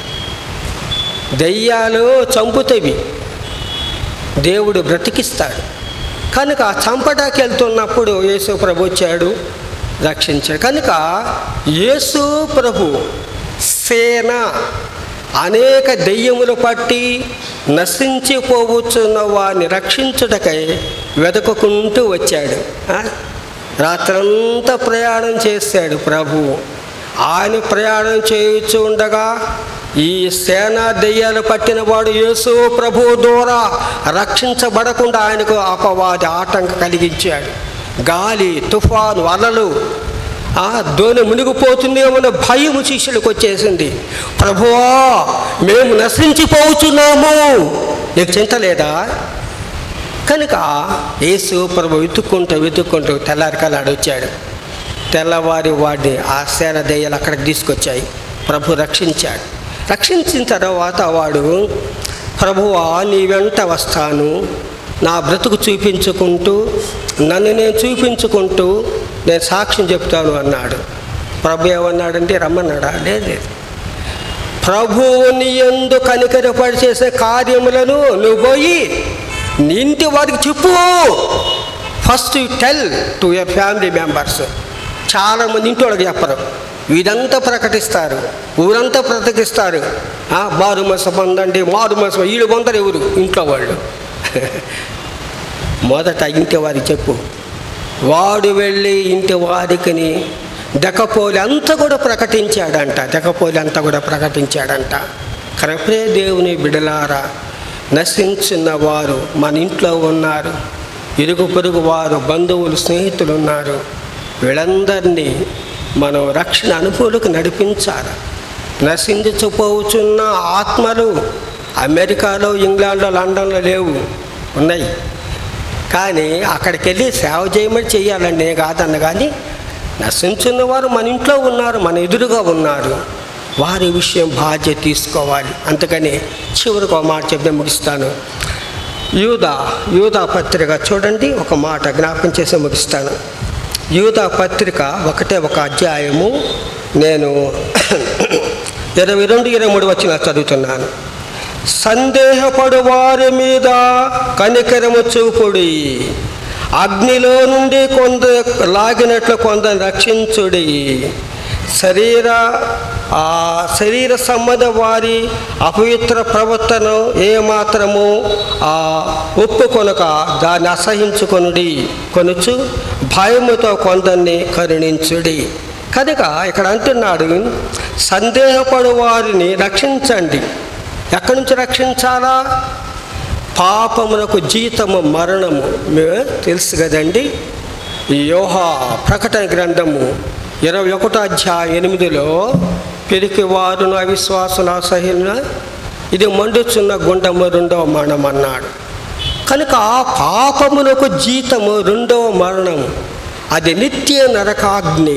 దెయ్యాలు చంపుతవి దేవుడు బ్రతికిస్తాడు కనుక చంపటాకి వెళ్తున్నప్పుడు యేసు ప్రభు వచ్చాడు రక్షించాడు కనుక యేసు ప్రభు సేన అనేక దెయ్యములు పట్టి నశించిపోవచ్చున్న వారిని రక్షించుటకై వెతుకుకుంటూ వచ్చాడు ఆ? రాత్రంతా ప్రయాణం చేశాడు ప్రభువు ఆయన ప్రయాణం చేయుచు ఉండగా ఈ సేనా దెయ్యాలు పట్టిన వాడు యేసు ప్రభు ద్వారా రక్షించబడకుండా ఆయనకు అపవాది ఆటంకం కలిగించాడు గాలి తుఫాను అలలు ఆ దోణి మునిగిపోతుందేమన్న భయం శిష్యులకు వచ్చేసింది ప్రభువా మేము నశించిపోతున్నాము నీకు చింత లేదా కనుక యేసు ప్రభు వెతుక్కుంటూ వెతుక్కుంటూ తెల్లారి కలాడు వచ్చాడు తెల్లవారి వాడిని ఆ సేన దయ్యాలు అక్కడికి తీసుకొచ్చాయి ప్రభు రక్షించాడు రక్షించిన తర్వాత వాడు ప్రభువా నీ వెంట వస్తాను నా బ్రతుకు చూపించుకుంటూ నన్ను నేను చూపించుకుంటూ నేను సాక్ష్యం చెప్తాను అన్నాడు ప్రభు ఏమన్నాడంటే రమ్మన్నాడా లేదు లేదు ప్రభువుని ఎందు కనికరపడి చేసే కార్యములను నువ్వు పోయి నీ ఇంటి వారికి చెప్పు first you tell to your family members చాలామంది ఇంటి వాళ్ళకి చెప్పరు వీరంతా ప్రకటిస్తారు ఊరంతా ప్రకటిస్తారు ఆ, మారు మస పొందండి మారు మస వీళ్ళు పొందరు ఎవరు ఇంట్లో వాళ్ళు మొదట ఇంటి వారికి చెప్పు వాడు వెళ్ళి ఇంటి వారికిని దకపోలి అంతా కూడా ప్రకటించాడంట దకపోలి అంతా కూడా ప్రకటించాడంట కరపే దేవుని బిడలారా నశించిన వారు మన ఇంట్లో ఉన్నారు ఇరుగు పొరుగు వారు బంధువులు స్నేహితులు ఉన్నారు వీళ్ళందరినీ మనం రక్షణ అనుభూలకు నడిపించాలి నశించుకుపోతున్న ఆత్మలు అమెరికాలో ఇంగ్లాండ్లో లండన్లో లేవు ఉన్నాయి కానీ అక్కడికి వెళ్ళి సేవ చేయమని చెయ్యాలండి నేను కాదన్న కానీ నశించున్న వారు మన ఇంట్లో ఉన్నారు మన ఎదురుగా ఉన్నారు వారి విషయం బాధ్యత తీసుకోవాలి అందుకని చివరికి ఒక మాట చెప్తే ముగిస్తాను యూదా యూదా పత్రిక చూడండి ఒక మాట జ్ఞాపకం చేసి ముగిస్తాను యూదా పత్రిక ఒకటే ఒక అధ్యాయము నేను ఇరవై రెండు ఇరవై మూడు వచ్చిన చదువుతున్నాను సందేహపడు వారి మీద కనికరము చూపుడి అగ్నిలో నుండి కొంద లాగినట్లు కొందరు రక్షించుడి శరీర ఆ శరీర సంబంధ వారి అపవిత్ర ప్రవర్తన ఏమాత్రము ఆ ఒప్పుకొనక దాన్ని అసహించుకొనుడి కొనుచు భయముతో కొందరిని కరుణించుడి కనుక ఇక్కడ అంటున్నాడు సందేహపడు వారిని రక్షించండి ఎక్కడి నుంచి రక్షించాలా పాపమునకు జీతము మరణము మే- తెలుసు కదండి యోహా ప్రకటన గ్రంథము ఇరవై ఒకటో అధ్యాయ ఎనిమిదిలో పెరికి వారును అవిశ్వాసుల సహిన ఇది మండుచున్న గుండము రెండవ మరణం అన్నాడు కనుక పాపమునకు జీతము రెండవ మరణము అది నిత్య నరకాగ్ని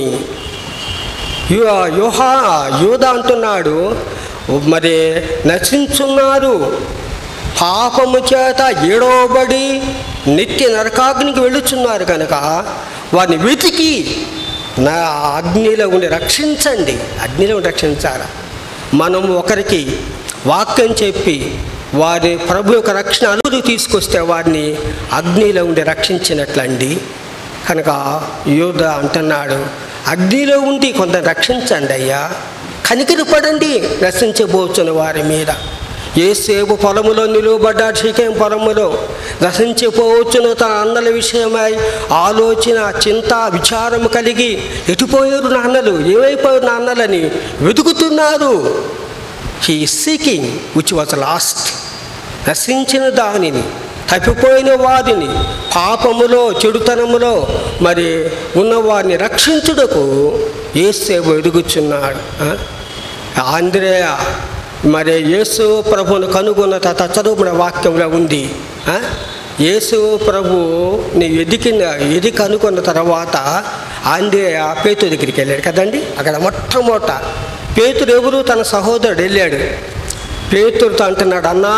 యు- యుహా యూద అంటున్నాడు మరి నశించున్నారు పాపము చేత ఏడవబడి నిత్య నరకాగ్నికి వెళ్ళుచున్నారు కనుక వారిని వెతికి నా అగ్నిలో ఉండి రక్షించండి అగ్నిలో ఉండి రక్షించాలి మనం ఒకరికి వాక్యం చెప్పి వారి ప్రభు యొక్క రక్షణ అనుభూతి తీసుకొస్తే వారిని అగ్నిలో ఉండి రక్షించినట్లండి కనుక యోధ అంటున్నాడు అగ్నిలో ఉండి కొంత రక్షించండి అయ్యా కనికరపడండి నశించబోచున్న వారి మీద ఏ సేపు పొలములో నిలువబడ్డాడు శికేం పొలములో నశించిపోవచ్చును తన అన్నల విషయమై ఆలోచన చింత విచారము కలిగి ఎటుపోయారు నాన్నలు ఏమైపోయారు నాన్నలని వెతుకుతున్నారు he seeking which was lost నశించిన దానిని తప్పిపోయిన వారిని పాపములో చెడుతనములో మరి ఉన్నవారిని రక్షించుటకు ఏసేపు ఎదుగుచున్నాడు ఆ? ఆంధ్రేయ మరి యేసు ప్రభువును కనుగొన్న తర్వాత చదువుకున్న వాక్యంలో ఉంది ఆ? యేసు ప్రభుని ఎదికిన ఎది కనుగొన్న తర్వాత ఆంధ్రేయ పేతు దగ్గరికి వెళ్ళాడు కదండి అక్కడ మొట్టమొదట పేతురు ఎవరు తన సహోదరుడు వెళ్ళాడు పేతురుతో అంటున్నాడు అన్నా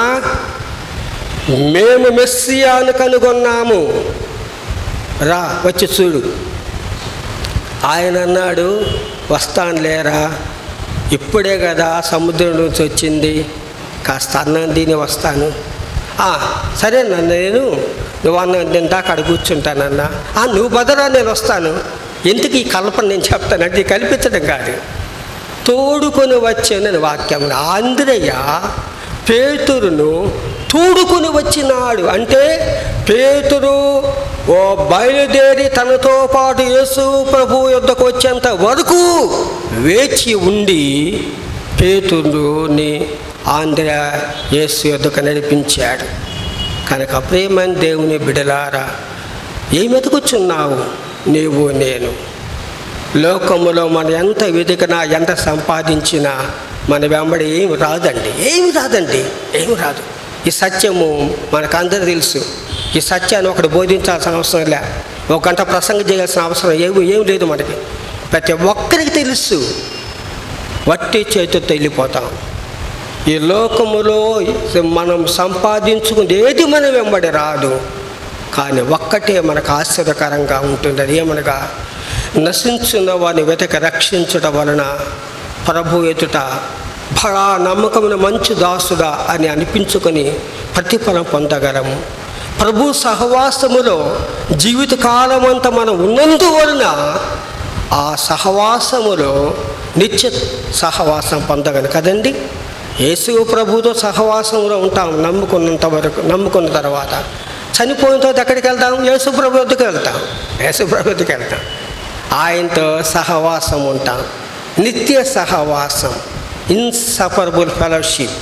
మేము మెస్సియాను కనుగొన్నాము రా వచ్చి చూడు ఆయన అన్నాడు వస్తాను లేరా ఇప్పుడే కదా సముద్రం నుంచి వచ్చింది కాస్త అన్నం తిని వస్తాను "ఆ, సరే నన్ను నేను నువ్వు అన్నం తింటా అక్కడ కూర్చుంటానన్నా "ఆ, నువ్వు బదరా నేను వస్తాను ఎందుకు ఈ కల్పన నేను చెప్తానంటే ఇది కల్పించడం కాదు తోడుకొని వచ్చానని వాక్యం ఆంధ్రయ్య పేతురును తోడుకొని వచ్చినాడు అంటే పేతురు ఓ బయలుదేరి తనతో పాటు యేసు ప్రభు యుద్ధకు వచ్చేంత వరకు వేచి ఉండి పేతురుని ఆంధ్ర యేసు యుద్ధకు నడిపించాడు కనుక ప్రేమని దేవుని బిడలారా ఏమి ఎదుగుచున్నావు నీవు నేను లోకములో మనం ఎంత వెతికినా ఎంత సంపాదించినా మన వెంబడి ఏమి రాదండి ఏమి రాదండి ఏమి రాదు ఈ సత్యము మనకందరూ తెలుసు ఈ సత్యాన్ని ఒకటి బోధించాల్సిన అవసరం లే ఒక గంట ప్రసంగం చేయాల్సిన అవసరం ఏమి ఏం లేదు మనకి ప్రతి ఒక్కరికి తెలుసు వట్టి చేతితో వెళ్ళిపోతాం ఈ లోకములో మనం సంపాదించుకుంది ఏది మన వెంబడి రాదు కానీ ఒక్కటే మనకు ఆశ్చర్యకరంగా ఉంటుంది అది ఏమనగా నశించిన వారిని వెతక రక్షించడం వలన ప్రభు ఎదుట బడా నమ్మకమైన మంచి దాసుడా అని అనిపించుకొని ప్రతిఫలం పొందగలము ప్రభు సహవాసములో జీవితకాలం అంతా మనం ఉన్నందువలన ఆ సహవాసములో నిత్య సహవాసం పొందగలను కదండి యేసు ప్రభుతో సహవాసంలో ఉంటాం నమ్ముకున్నంత వరకు నమ్ముకున్న తర్వాత చనిపోయిన తర్వాత ఎక్కడికి వెళ్తాం యేసు ప్రభు వద్దకు వెళ్తాం యేసు ప్రభు వద్దకు వెళ్తాం ఆయనతో సహవాసం ఉంటాం నిత్య సహవాసం ఇన్సఫరబుల్ ఫెలోషిప్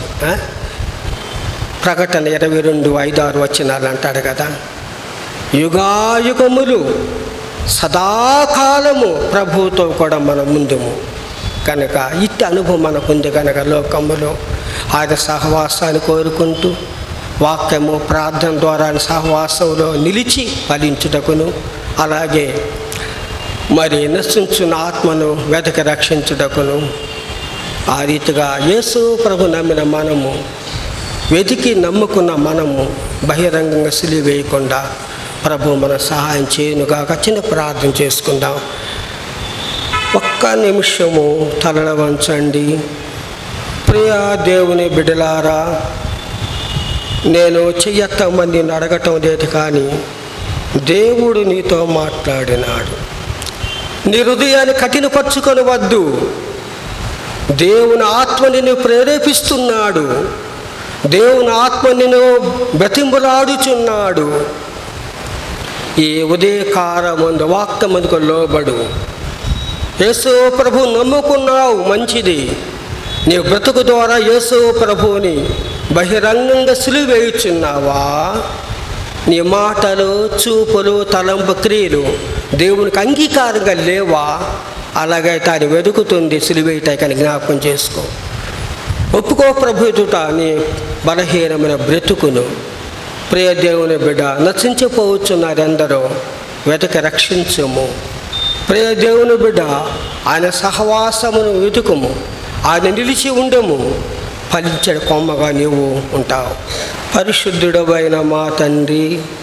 ప్రకటన ఇరవై రెండు ఐదు ఆరు వచ్చినాలు అంటాడు కదా యుగాయుగములు సదాకాలము ప్రభువుతో కూడా మనం ముందుము కనుక ఇట్టి అనుభవం మనకు ఉంది కనుక లోకములో ఆయన సహవాసాన్ని కోరుకుంటూ వాక్యము ప్రార్థన ద్వారా సహవాసంలో నిలిచి ఫలించుటకును అలాగే మరి నశించున్న ఆత్మను వెతక రక్షించుటకును ఆ రీతిగా యేసు ప్రభు నమ్మిన మనము వెతికి నమ్ముకున్న మనము బహిరంగంగా సిలి వేయకుండా ప్రభు మన సహాయం చేయనుగాక చిన్న ప్రార్థన చేసుకుందాం ఒక్క నిమిషము తలన వంచండి ప్రియా దేవుని బిడలారా నేను చెయ్యత్తమని అడగటం లేదు కానీ దేవుడు నీతో మాట్లాడినాడు నీ హృదయాన్ని కఠినపరుచుకొని వద్దు దేవుని ఆత్మ నిన్ను ప్రేరేపిస్తున్నాడు దేవుని ఆత్మ నిన్ను బ్రతింపులాడుచున్నాడు ఈ ఉదయకాలమందు వాక్యమందుకు లోబడు యేసు ప్రభు నమ్ముకున్నావు మంచిది నీ బ్రతుకు ద్వారా యేసు ప్రభువుని బహిరంగంగా సిలువేయుచున్నావా నీ మాటలు చూపులు తలంపు క్రియలు దేవునికి అంగీకారంగా లేవా అలాగైతే అది వెతుకుతుంది సిలువేయటానికి జ్ఞాపకం చేసుకో ఒప్పుకో ప్రభు ఎదుట నీ బలహీనమైన బ్రతుకును ప్రియ దేవుని బిడ్డ నశించిపోవచ్చున్నారెందరో వెతక రక్షించుము ప్రియ దేవుని బిడ్డ ఆయన సహవాసమును వెతుకుము ఆయన నిలిచి ఉండము ఫలించడు కొమ్మగా నీవు ఉంటావు పరిశుద్ధుడమైన మా తండ్రి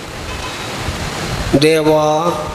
దేవా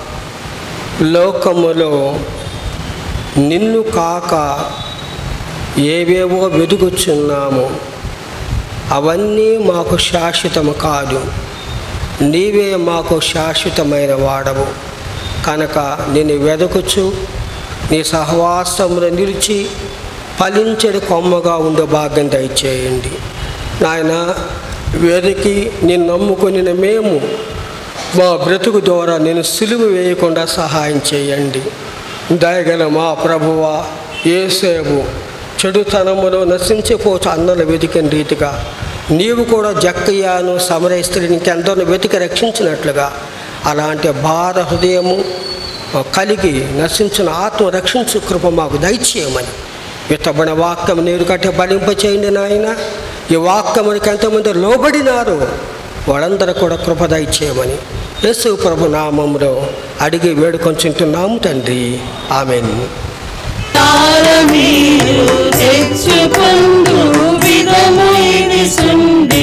లోకములో నిన్ను కాక ఏవేవో వెతుకుచున్నాము అవన్నీ మాకు శాశ్వతము కాదు నీవే మాకు శాశ్వతమైన వాడవు కనుక నేను వెదకుచు నీ సహవాసమును నిలిచి ఫలించడి కొమ్మగా ఉండే భాగ్యం దయచేయండి నాయన వెతికి నేను నమ్ముకొని మేము మా బ్రతుకు ద్వారా నేను సిలువు వేయకుండా సహాయం చేయండి దయగల మా ప్రభువా ఏసేపు చెడుతనములో నశించిపోచు అన్నలు వెతికిన రీతిగా నీవు కూడా జక్కయ్యాను సమరయ స్త్రీని ఇంకెందరిని వెతికి రక్షించినట్లుగా అలాంటి భార హృదయము కలిగి నశించిన ఆత్మ రక్షించు కృప మాకు దయచేయమని విత్తబడిన వాక్యం నీరు కట్టే బలింప చేయండి నాయన ఈ వాక్యమునికి ఎంతమంది లోబడినారు వాళ్ళందరూ కూడా కృప దయచేయమని యేసు ప్రభు నామంలో అడిగి వేడుకొంచుంటున్నాము తండ్రి ఆమెన్ తారమీరు తెచ్చుకొందు విధము ఇది సుండి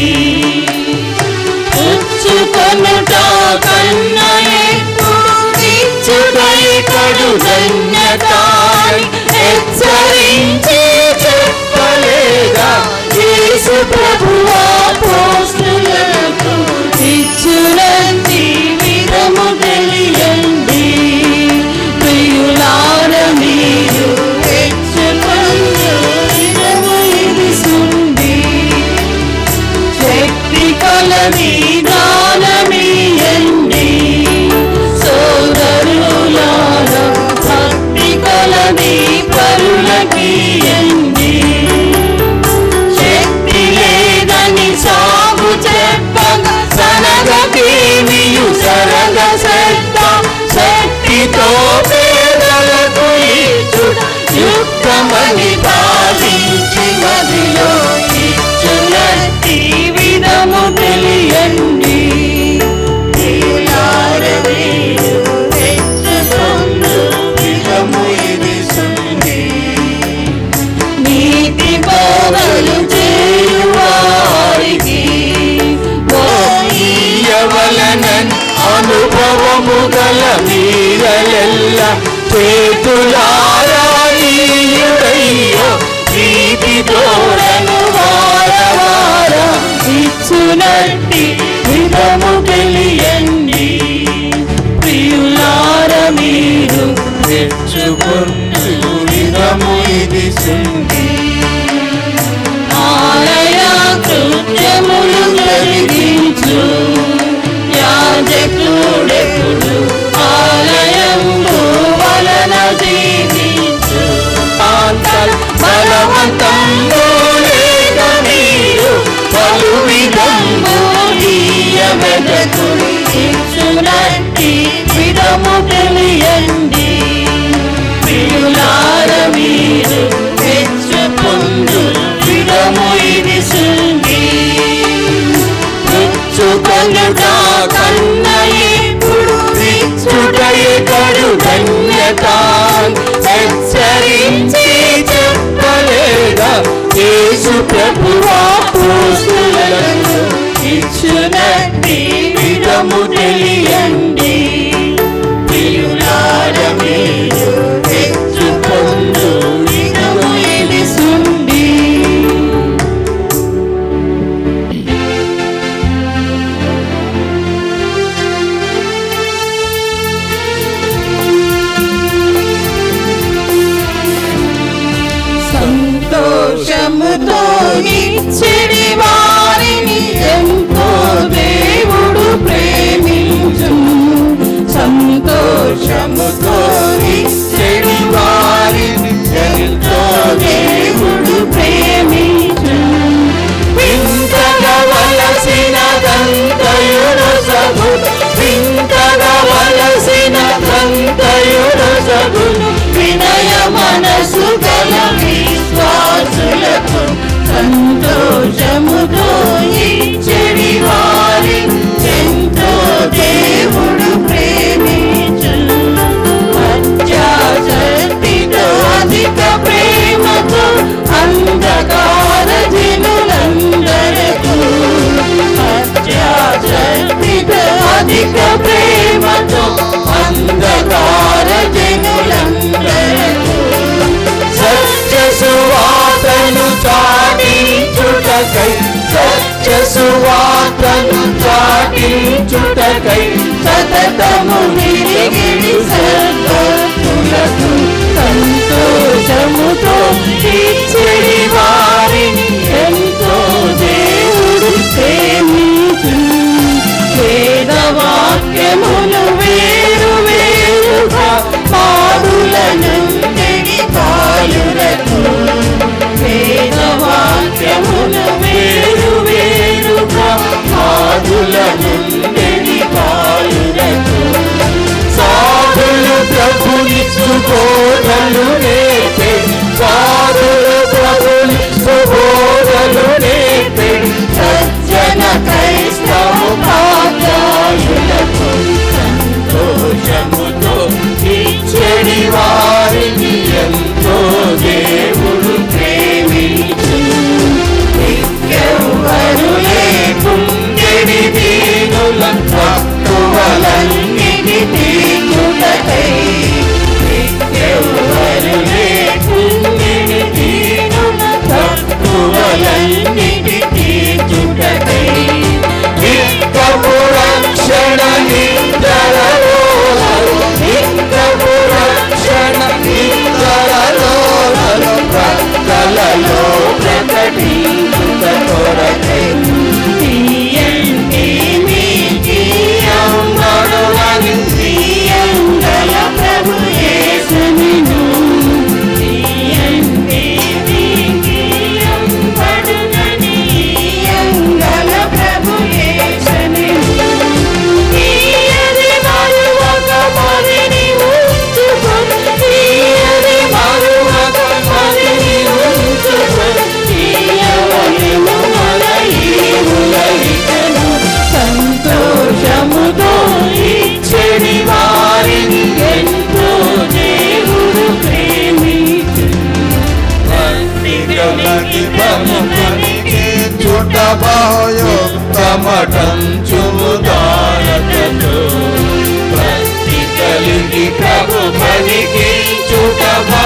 పుచ్చుకొనుట కన్న ఎక్కువై కడు ధన్యతాని హెచ్చరించి చెప్పలేదా యేసు ప్రభువా పోస్టులకు ఇచ్చునంది విధము తెలియండి ప్రియులార మీరు తెచ్చుకొందు విధము ఇది సుండి శక్తి కలది దానమీయండి సోదరులార భక్తి కలది పరులకీయండి శక్తి లేదని సాగు చెప్పగా సనగకేమియు సరగ సత్త శక్తితో పేదలకు అని భావించి మదిలో ఇచ్చునట్టి విధము తెలియండి ప్రియులార మీరు తెచ్చుకొందు విధము ఇది సుంది నీతి బోధలు చేయువారికి ఇయ్యవలనన్ అనుభవము గల మీరలెల్ల చేతులారాయో ప్రీతి తోడను వారవార ఇచ్చునట్టి విధము తెలియండి ప్రియులార మీరు తెచ్చుకొందు విధము ఇది సుంది ఆలయ కృత్యములు కలిగించు యాజకుడెప్పుడు ఆలయంబు వలన జీవించు బలవంతంలో లేక మీరు పలు విధంబు వెదకుడు ఇచ్చునట్టి విధము తెలియండి ప్రియులార మీరు తెచ్చుకుందు విధము ఇది సుంది పుచ్చుకొనుట కన్న ఇప్పుడు విచ్చుటయే కడు ధన్యత హెచ్చరించి చెప్పలేదా యేసు ప్రభువా పోస్తులకు ఇచ్చునట్టి విధము తెలియండి ప్రియులార మీరు తెచ్చుకొందు విధము ఇది సుంది సంతోషముతో నిచ్చిడి వారిని ఎంతో దేవుడు ప్రేమించు సంతోషముతో నిచ్చిడి వారిని ఎంతో దేవుడు ప్రేమించు వింతగవలసిన దంతయుడు సగు వింతగవలసిన దంతయుడు సగును వినయ మనసు గల విశ్వాసులకు సంతోషముతో ఇచ్చడి వారి ఎంతో దేవుడు ప్రేమించు అత్యాసక్తితో అధిక ప్రేమతో అంధకార జనులందరకు అత్యాసక్తితో అధిక ప్రేమతో అంధకార జనులందరకు సత్య సువార్తను చాటించుటకై సత్య సువార్తను చాటించుటకై సతతము నిరిగిడి సర్వతులకు సంతోషముతో ఇచ్చడి వారిని ఎంతో దేవుడు ప్రేమించు వేదవాక్యములు వేరు వేరుగా పాడులను కాయులకు వేదవాక్యములు వేరు వేరుగా పాడులను కాయులకు సాధులు ప్రభునిచ్చు బోధలు నేర్పే సాధులు ప్రభునిచ్చు బోధలు నేర్పే సజ్జన క్రైస్తవ పాదాయులకు సంతోషముతో చెడి వారిని ఎంతో దేవుడు ప్రేమించు ఎవ్వరు కుండెడి దీనుల లేకువలన్నిటి తీర్చుటకై ఎవ్వరు లేకుండిని పలికించుట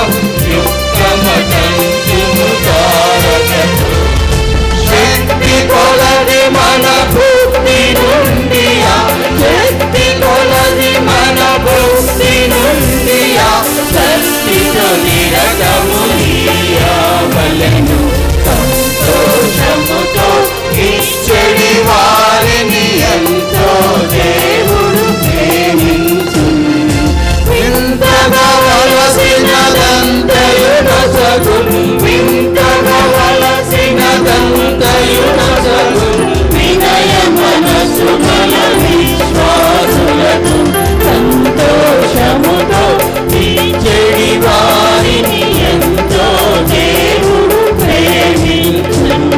యుక్తమటంచును తారకతో శక్తి కొలది మన భక్తి నుండి శక్తి కొలది మన భక్తి నుండి శక్తితో నిరతము నీయావలను సంతోషముతో ఇచ్చడి వారిని ఎంతో దేవుడు ప్రేమించు వింతగా వలసినదంతయు నసగును వింతగా వలసినదంతయు నసగును వినయ మనసు గల విశ్వాసులకు సంతోషముతో ఈ చెడి వారిని ఎంతో దేవుడు ప్రేమించును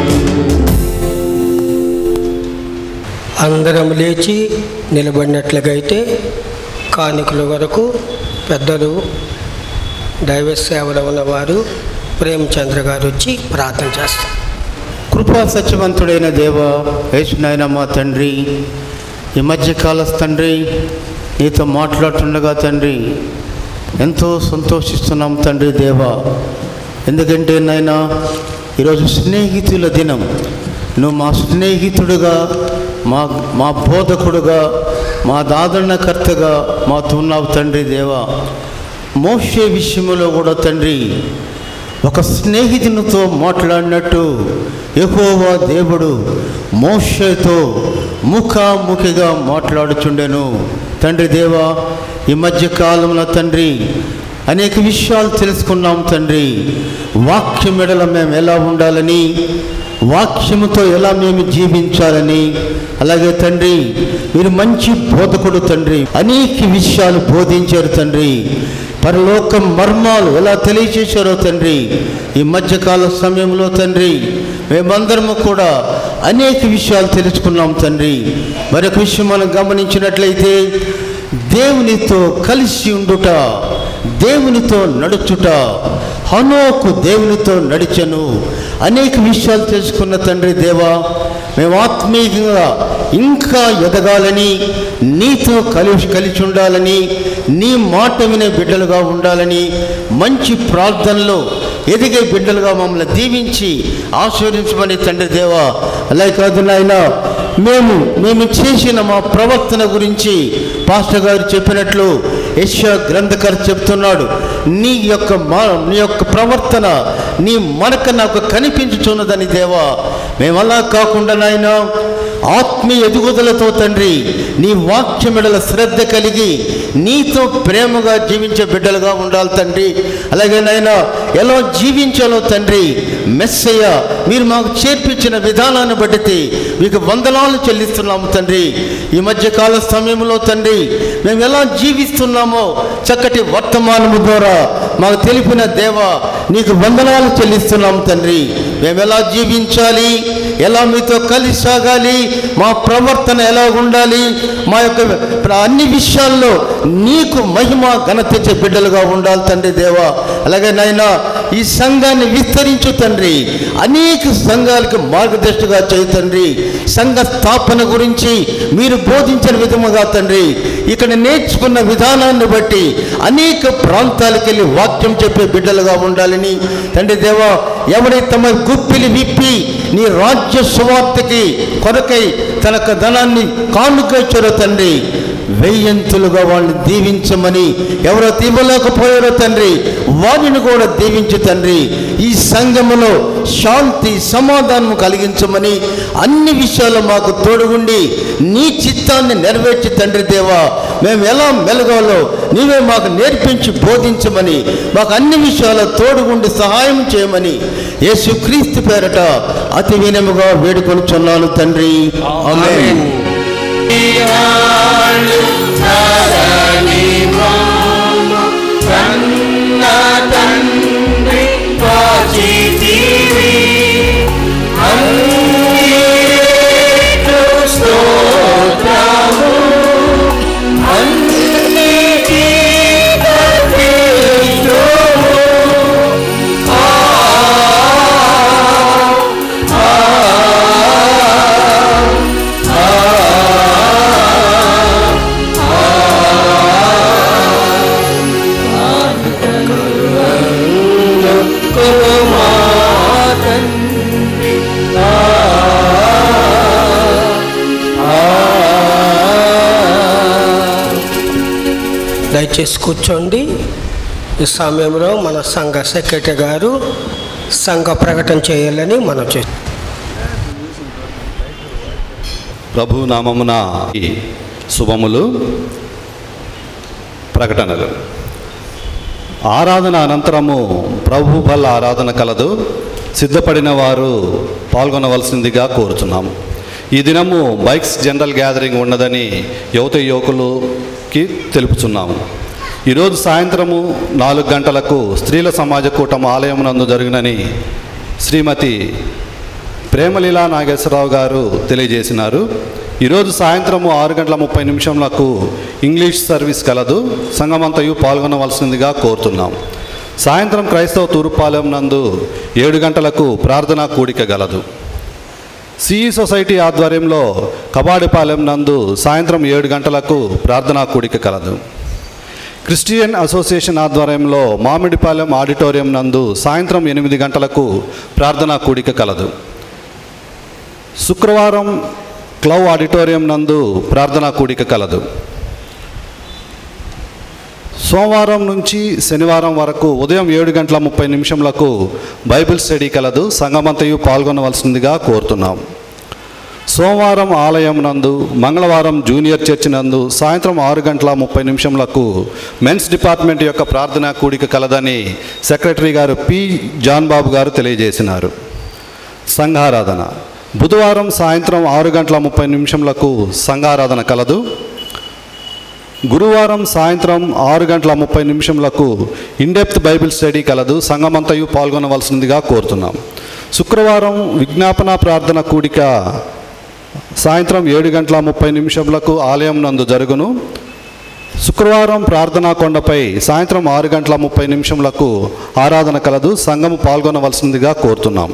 అందరం లేచి నిలబడినట్లుగైతే కానికుల వరకు పెద్దలు దైవ సేవలో ఉన్నవారు ప్రేమచంద్ర గారు వచ్చి ప్రార్థన చేస్తారు కృపా సత్యవంతుడైన దేవ యేసునాయన మా తండ్రి ఈ మధ్యకాల తండ్రి నీతో మాట్లాడుతుండగా తండ్రి ఎంతో సంతోషిస్తున్నాం తండ్రి దేవ ఎందుకంటే నాయన ఈరోజు స్నేహితుల దినం నువ్వు మా స్నేహితుడుగా మా మా బోధకుడుగా మా దాదరణకర్తగా మాతో ఉన్నావు తండ్రి దేవా మోషే విషయంలో కూడా తండ్రి ఒక స్నేహితునితో మాట్లాడినట్టు యెహోవా దేవుడు మోషేతో ముఖాముఖిగా మాట్లాడుచుండెను తండ్రి దేవా ఈ మధ్య కాలంలో తండ్రి అనేక విషయాలు తెలుసుకున్నాం తండ్రి వాక్యం మెడల మేము ఎలా ఉండాలని వాక్యముతో ఎలా మేము జీవించాలని అలాగే తండ్రి మీరు మంచి బోధకుడు తండ్రి అనేక విషయాలు బోధించారు తండ్రి పరలోక మర్మాలు ఎలా తెలియచేశారో తండ్రి ఈ మధ్యకాల సమయంలో తండ్రి మేమందరము కూడా అనేక విషయాలు తెలుసుకున్నాం తండ్రి మరొక విషయం మనం గమనించినట్లయితే దేవునితో కలిసి ఉండుట దేవునితో నడుచుట హనోకు దేవునితో నడిచెను అనేక విషయాలు తెలుసుకున్న తండ్రి దేవా మేము ఆత్మీయంగా ఇంకా ఎదగాలని నీతో కలిసి కలిసి ఉండాలని నీ మాట వినే బిడ్డలుగా ఉండాలని మంచి ప్రార్థనలో ఎదిగే బిడ్డలుగా మమ్మల్ని దీవించి ఆశీర్వించమని తండ్రి దేవా అలాగే కాదు నాయన మేము మేము చేసిన మా ప్రవర్తన గురించి పాస్టర్ గారు చెప్పినట్లు యశ్యా గ్రంథకర్ చెప్తున్నాడు నీ యొక్క మా నీ యొక్క ప్రవర్తన నీ మనక నాకు కనిపించుచున్నదని దేవా మేము అలా కాకుండా నాయన ఆత్మీయ ఎదుగుదలతో తండ్రి నీ వాక్యమిడల శ్రద్ధ కలిగి నీతో ప్రేమగా జీవించే బిడ్డలుగా ఉండాలి తండ్రి అలాగే నాయన ఎలా జీవించాలో తండ్రి మెస్సయ్య మీరు మాకు చేర్పించిన విధానాన్ని బట్టి మీకు వందనాలు చెల్లిస్తున్నాము తండ్రి ఈ మధ్య కాల సమయంలో తండ్రి మేము ఎలా జీవిస్తున్నామో చక్కటి వర్తమానము ద్వారా మాకు తెలిపిన దేవ నీకు వందనాలు చెల్లిస్తున్నాము తండ్రి మేము ఎలా జీవించాలి ఎలా మీతో కలిసి సాగాలి మా ప్రవర్తన ఎలా ఉండాలి మా యొక్క ప్ర- అన్ని విషయాల్లో నీకు మహిమ ఘనత తెచ్చే బిడ్డలుగా ఉండాలి తండ్రి దేవా అలాగే నాయన ఈ సంఘాన్ని విస్తరించు తండ్రి అనేక సంఘాలకు మార్గదర్శిగా చేయి తండ్రి సంఘ స్థాపన గురించి మీరు బోధించిన విధముగా తండ్రి ఇక్కడ నేర్చుకున్న విధానాన్ని బట్టి అనేక ప్రాంతాలకు వెళ్ళి వాక్యం చెప్పే బిడ్డలుగా ఉండాలని తండ్రి దేవా ఎవరైతే తమ గుప్పిలి విప్పి నీ రాజ్య సువార్తకి కొరకై తన యొక్క ధనాన్ని కానుక ఇచ్చారో తండ్రి వెయ్యంతులుగా వాళ్ళని దీవించమని ఎవరో ఇవ్వలేకపోయారో తండ్రి వారిని కూడా దీవించు తండ్రి ఈ సంఘములో శాంతి సమాధానం కలిగించమని అన్ని విషయాలు మాకు తోడుగుండి నీ చిత్తాన్ని నెరవేర్చి తండ్రి దేవా మేము ఎలా మెలగాలో నీవే మాకు నేర్పించి బోధించమని మాకు అన్ని విషయాలు తోడుగుండి సహాయం చేయమని యేసుక్రీస్తు పేరట అతి వినముగా వేడుకొనుచున్నాను తండ్రి ఆమేన్ తండ్రి వాచితివి అన్నిటిలో స్తోత్రము అన్నిటికీ ప్రతిష్టము. ఆ, ఆ, ఆ, ఆ, దయచేసి కూర్చోండి ఈ సమయంలో మన సంఘ సెక్రటరీ గారు సంఘ ప్రకటన చేయాలని మనం చేస్తాం ప్రభు నామమున ఈ శుభములు ప్రకటనలు ఆరాధన అనంతరము ప్రభు బల్ల ఆరాధన కలదు సిద్ధపడిన వారు పాల్గొనవలసిందిగా కోరుతున్నాము ఈ దినము బైక్స్ జనరల్ గ్యాదరింగ్ ఉన్నదని యువత యువకులకి తెలుపుతున్నాము ఈరోజు సాయంత్రము నాలుగు గంటలకు స్త్రీల సమాజ కూటమి ఆలయం నందు జరుగునని శ్రీమతి ప్రేమలీలా నాగేశ్వరరావు గారు తెలియజేసినారు ఈరోజు సాయంత్రము ఆరు గంటల ముప్పై నిమిషంలకు ఇంగ్లీష్ సర్వీస్ కలదు సంగమంతయు పాల్గొనవలసిందిగా కోరుతున్నాం సాయంత్రం క్రైస్తవ తూర్పాలెం నందు ఏడు గంటలకు ప్రార్థనా కూడిక గలదు సిఈ సొసైటీ ఆధ్వర్యంలో కబాడిపాలెం నందు సాయంత్రం ఏడు గంటలకు ప్రార్థనా కూడిక కలదు క్రిస్టియన్ అసోసియేషన్ ఆధ్వర్యంలో మామిడిపాలెం ఆడిటోరియం నందు సాయంత్రం ఎనిమిది గంటలకు ప్రార్థనా కూడిక కలదు శుక్రవారం క్లవ్ ఆడిటోరియం నందు ప్రార్థనా కూడిక కలదు సోమవారం నుంచి శనివారం వరకు ఉదయం ఏడు గంటల ముప్పై నిమిషంలకు బైబిల్ స్టడీ కలదు సంగమంతయు పాల్గొనవలసిందిగా కోరుతున్నాం సోమవారం ఆలయం నందు మంగళవారం జూనియర్ చర్చ్ నందు సాయంత్రం ఆరు గంటల ముప్పై నిమిషంలకు మెన్స్ డిపార్ట్మెంట్ యొక్క ప్రార్థనా కూడిక కలదని సెక్రటరీ గారు పి జాన్ బాబు గారు తెలియజేసినారు సంఘారాధన బుధవారం సాయంత్రం ఆరు గంటల ముప్పై నిమిషంలకు సంఘారాధన కలదు గురువారం సాయంత్రం ఆరు గంటల ముప్పై నిమిషంలకు ఇన్డెప్త్ బైబిల్ స్టడీ కలదు సంఘమంతయు పాల్గొనవలసిందిగా కోరుతున్నాం శుక్రవారం విజ్ఞాపన ప్రార్థన కూడిక సాయంత్రం ఏడు గంటల ముప్పై నిమిషములకు ఆలయం నందు జరుగును శుక్రవారం ప్రార్థనా కొండపై సాయంత్రం ఆరు గంటల ముప్పై నిమిషములకు ఆరాధన కలదు సంఘము పాల్గొనవలసిందిగా కోరుతున్నాం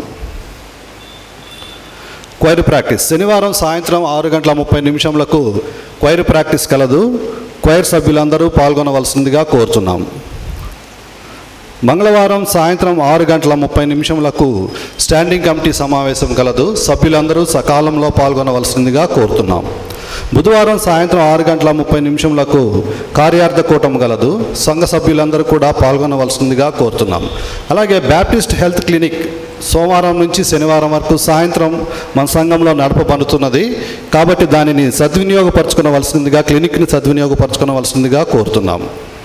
క్వైర్ ప్రాక్టీస్ శనివారం సాయంత్రం ఆరు గంటల ముప్పై నిమిషములకు క్వైర్ ప్రాక్టీస్ కలదు క్వైర్ సభ్యులందరూ పాల్గొనవలసిందిగా కోరుతున్నాం మంగళవారం సాయంత్రం ఆరు గంటల ముప్పై నిమిషములకు స్టాండింగ్ కమిటీ సమావేశం కలదు సభ్యులందరూ సకాలంలో పాల్గొనవలసిందిగా కోరుతున్నాం బుధవారం సాయంత్రం ఆరు గంటల ముప్పై నిమిషములకు కార్యార్థ కూటం గలదు సంఘ సభ్యులందరూ కూడా పాల్గొనవలసిందిగా కోరుతున్నాం అలాగే బ్యాప్టిస్ట్ హెల్త్ క్లినిక్ సోమవారం నుంచి శనివారం వరకు సాయంత్రం మన సంఘంలో నడపబడుతున్నది కాబట్టి దానిని సద్వినియోగపరచుకునవలసిందిగా క్లినిక్ని సద్వినియోగపరచుకునవలసిందిగా కోరుతున్నాం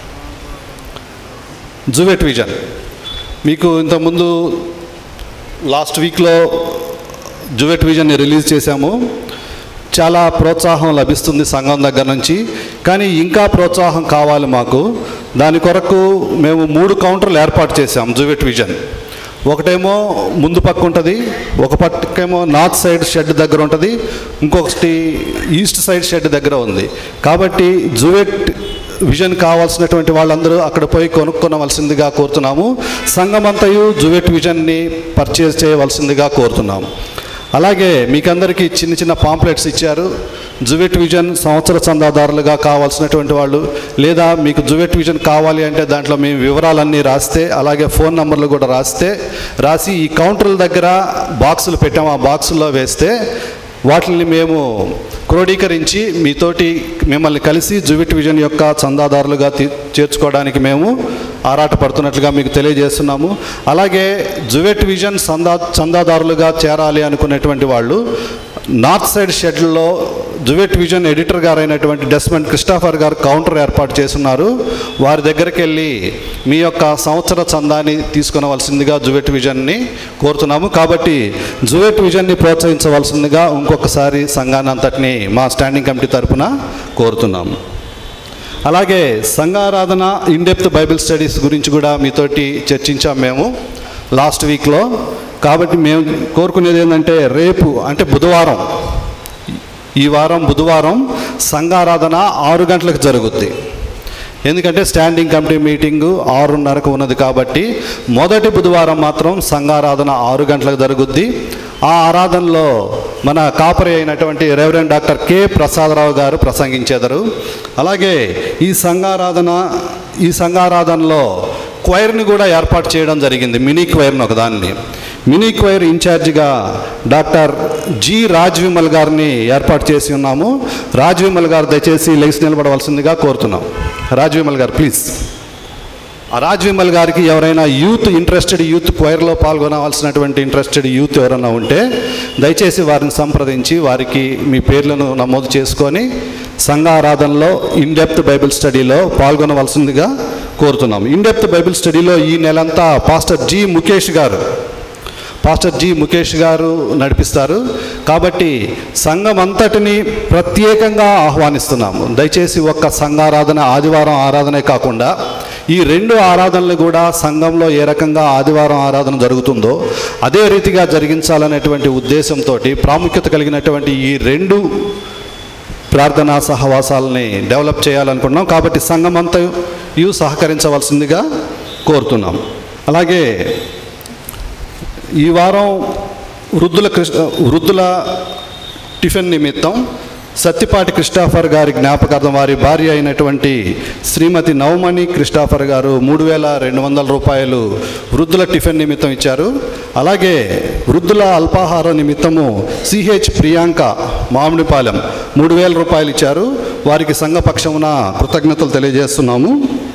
జువెట్ విజన్ మీకు ఇంతకుముందు లాస్ట్ వీక్లో జువెట్ విజన్ని రిలీజ్ చేశాము చాలా ప్రోత్సాహం లభిస్తుంది సంఘం దగ్గర నుంచి కానీ ఇంకా ప్రోత్సాహం కావాలి మాకు దాని కొరకు మేము మూడు కౌంటర్లు ఏర్పాటు చేశాం జువెట్ విజన్ ఒకటేమో ముందు పక్క ఉంటుంది ఒక పక్కేమో నార్త్ సైడ్ షెడ్ దగ్గర ఉంటుంది ఇంకొకటి ఈస్ట్ సైడ్ షెడ్ దగ్గర ఉంది కాబట్టి జువెట్ విజన్ కావాల్సినటువంటి వాళ్ళందరూ అక్కడ పోయి కొనుక్కొనవలసిందిగా కోరుతున్నాము సంఘమంతయు జువెట్ విజన్ని పర్చేజ్ చేయవలసిందిగా కోరుతున్నాము అలాగే మీకందరికీ చిన్న చిన్న పాంప్లెట్స్ ఇచ్చారు జువెట్ విజన్ సంవత్సర చందాదారులుగా కావాల్సినటువంటి వాళ్ళు లేదా మీకు జువెట్ విజన్ కావాలి అంటే దాంట్లో మేము వివరాలన్నీ రాస్తే అలాగే ఫోన్ నంబర్లు కూడా రాస్తే రాసి ఈ కౌంటర్ల దగ్గర బాక్సులు పెట్టాము ఆ బాక్సుల్లో వేస్తే వాటిని మేము క్రోడీకరించి మీతోటి మిమ్మల్ని కలిసి జువిట్ విజన్ యొక్క చందాదారులుగా తీ- చేర్చుకోవడానికి మేము ఆరాటపడుతున్నట్లుగా మీకు తెలియజేస్తున్నాము అలాగే జువెట్ విజన్ చందా చందాదారులుగా చేరాలి అనుకునేటువంటి వాళ్ళు నార్త్ సైడ్ షెడ్లో జువెట్ విజన్ ఎడిటర్ గారు అయినటువంటి డెస్మండ్ క్రిస్టాఫర్ గారు కౌంటర్ ఏర్పాటు చేస్తున్నారు వారి దగ్గరికి వెళ్ళి మీ యొక్క సంవత్సర చందాన్ని తీసుకునవలసిందిగా జువెట్ విజన్ని కోరుతున్నాము కాబట్టి జువెట్ విజన్ని ప్రోత్సహించవలసిందిగా ఇంకొకసారి సంఘాన్ని అంతటిని మా స్టాండింగ్ కమిటీ తరపున కోరుతున్నాము అలాగే సంఘారాధన ఇన్డెప్త్ బైబిల్ స్టడీస్ గురించి కూడా మీతోటి చర్చించాం మేము లాస్ట్ వీక్లో కాబట్టి మేము కోరుకునేది ఏంటంటే రేపు అంటే బుధవారం ఈ వారం బుధవారం సంఘారాధన ఆరు గంటలకు జరుగుద్ది ఎందుకంటే స్టాండింగ్ కమిటీ మీటింగు ఆరున్నరకు ఉన్నది కాబట్టి మొదటి బుధవారం మాత్రం సంఘారాధన ఆరు గంటలకు జరుగుద్ది ఆ ఆరాధనలో మన కాపరి అయినటువంటి రెవరెండ్ డాక్టర్ కె ప్రసాదరావు గారు ప్రసంగించేదరు అలాగే ఈ సంఘారాధన ఈ సంఘారాధనలో క్వైర్ని కూడా ఏర్పాటు చేయడం జరిగింది మినీ క్వైర్ని ఒకదాన్ని మినీ క్వైర్ ఇన్ఛార్జిగా డాక్టర్ జి రాజ్ విమల్ గారిని ఏర్పాటు చేసి ఉన్నాము రాజ్ విమల్ గారు దయచేసి లెగ్స్ నిలబడవలసిందిగా కోరుతున్నాం రాజ్ విమల్ గారు ప్లీజ్ ఆ రాజ్ విమల్ గారికి ఎవరైనా యూత్ ఇంట్రెస్టెడ్ యూత్ క్వైర్లో పాల్గొనవలసినటువంటి ఇంట్రెస్టెడ్ యూత్ ఎవరైనా ఉంటే దయచేసి వారిని సంప్రదించి వారికి మీ పేర్లను నమోదు చేసుకొని సంఘ ఆరాధనలో ఇన్ డెప్త్ బైబిల్ స్టడీలో పాల్గొనవలసిందిగా కోరుతున్నాం ఇన్ డెప్త్ బైబిల్ స్టడీలో ఈ నెలంతా పాస్టర్ జి ముఖేష్ గారు పాస్టర్ జి ముఖేష్ గారు నడిపిస్తారు కాబట్టి సంఘం అంతటిని ప్రత్యేకంగా ఆహ్వానిస్తున్నాము దయచేసి ఒక్క సంఘారాధన ఆదివారం ఆరాధనే కాకుండా ఈ రెండు ఆరాధనలు కూడా సంఘంలో ఏ రకంగా ఆదివారం ఆరాధన జరుగుతుందో అదే రీతిగా జరిగించాలనేటువంటి ఉద్దేశంతో ప్రాముఖ్యత కలిగినటువంటి ఈ రెండు ప్రార్థనా సహవాసాలని డెవలప్ చేయాలనుకుంటున్నాం కాబట్టి సంఘం అంతా యు సహకరించవలసిందిగా కోరుతున్నాం అలాగే ఈ వారం వృద్ధుల కృష్ణ వృద్ధుల టిఫిన్ నిమిత్తం సత్తిపాటి క్రిస్టాఫర్ గారి జ్ఞాపకార్థం వారి భార్య అయినటువంటి శ్రీమతి నవమణి క్రిస్టాఫర్ గారు మూడు వేల రెండు వందల రూపాయలు వృద్ధుల టిఫిన్ నిమిత్తం ఇచ్చారు అలాగే వృద్ధుల అల్పాహార నిమిత్తము సిహెచ్ ప్రియాంక మామిడిపాలెం మూడు వేల రూపాయలు ఇచ్చారు వారికి సంఘపక్షమున కృతజ్ఞతలు తెలియజేస్తున్నాము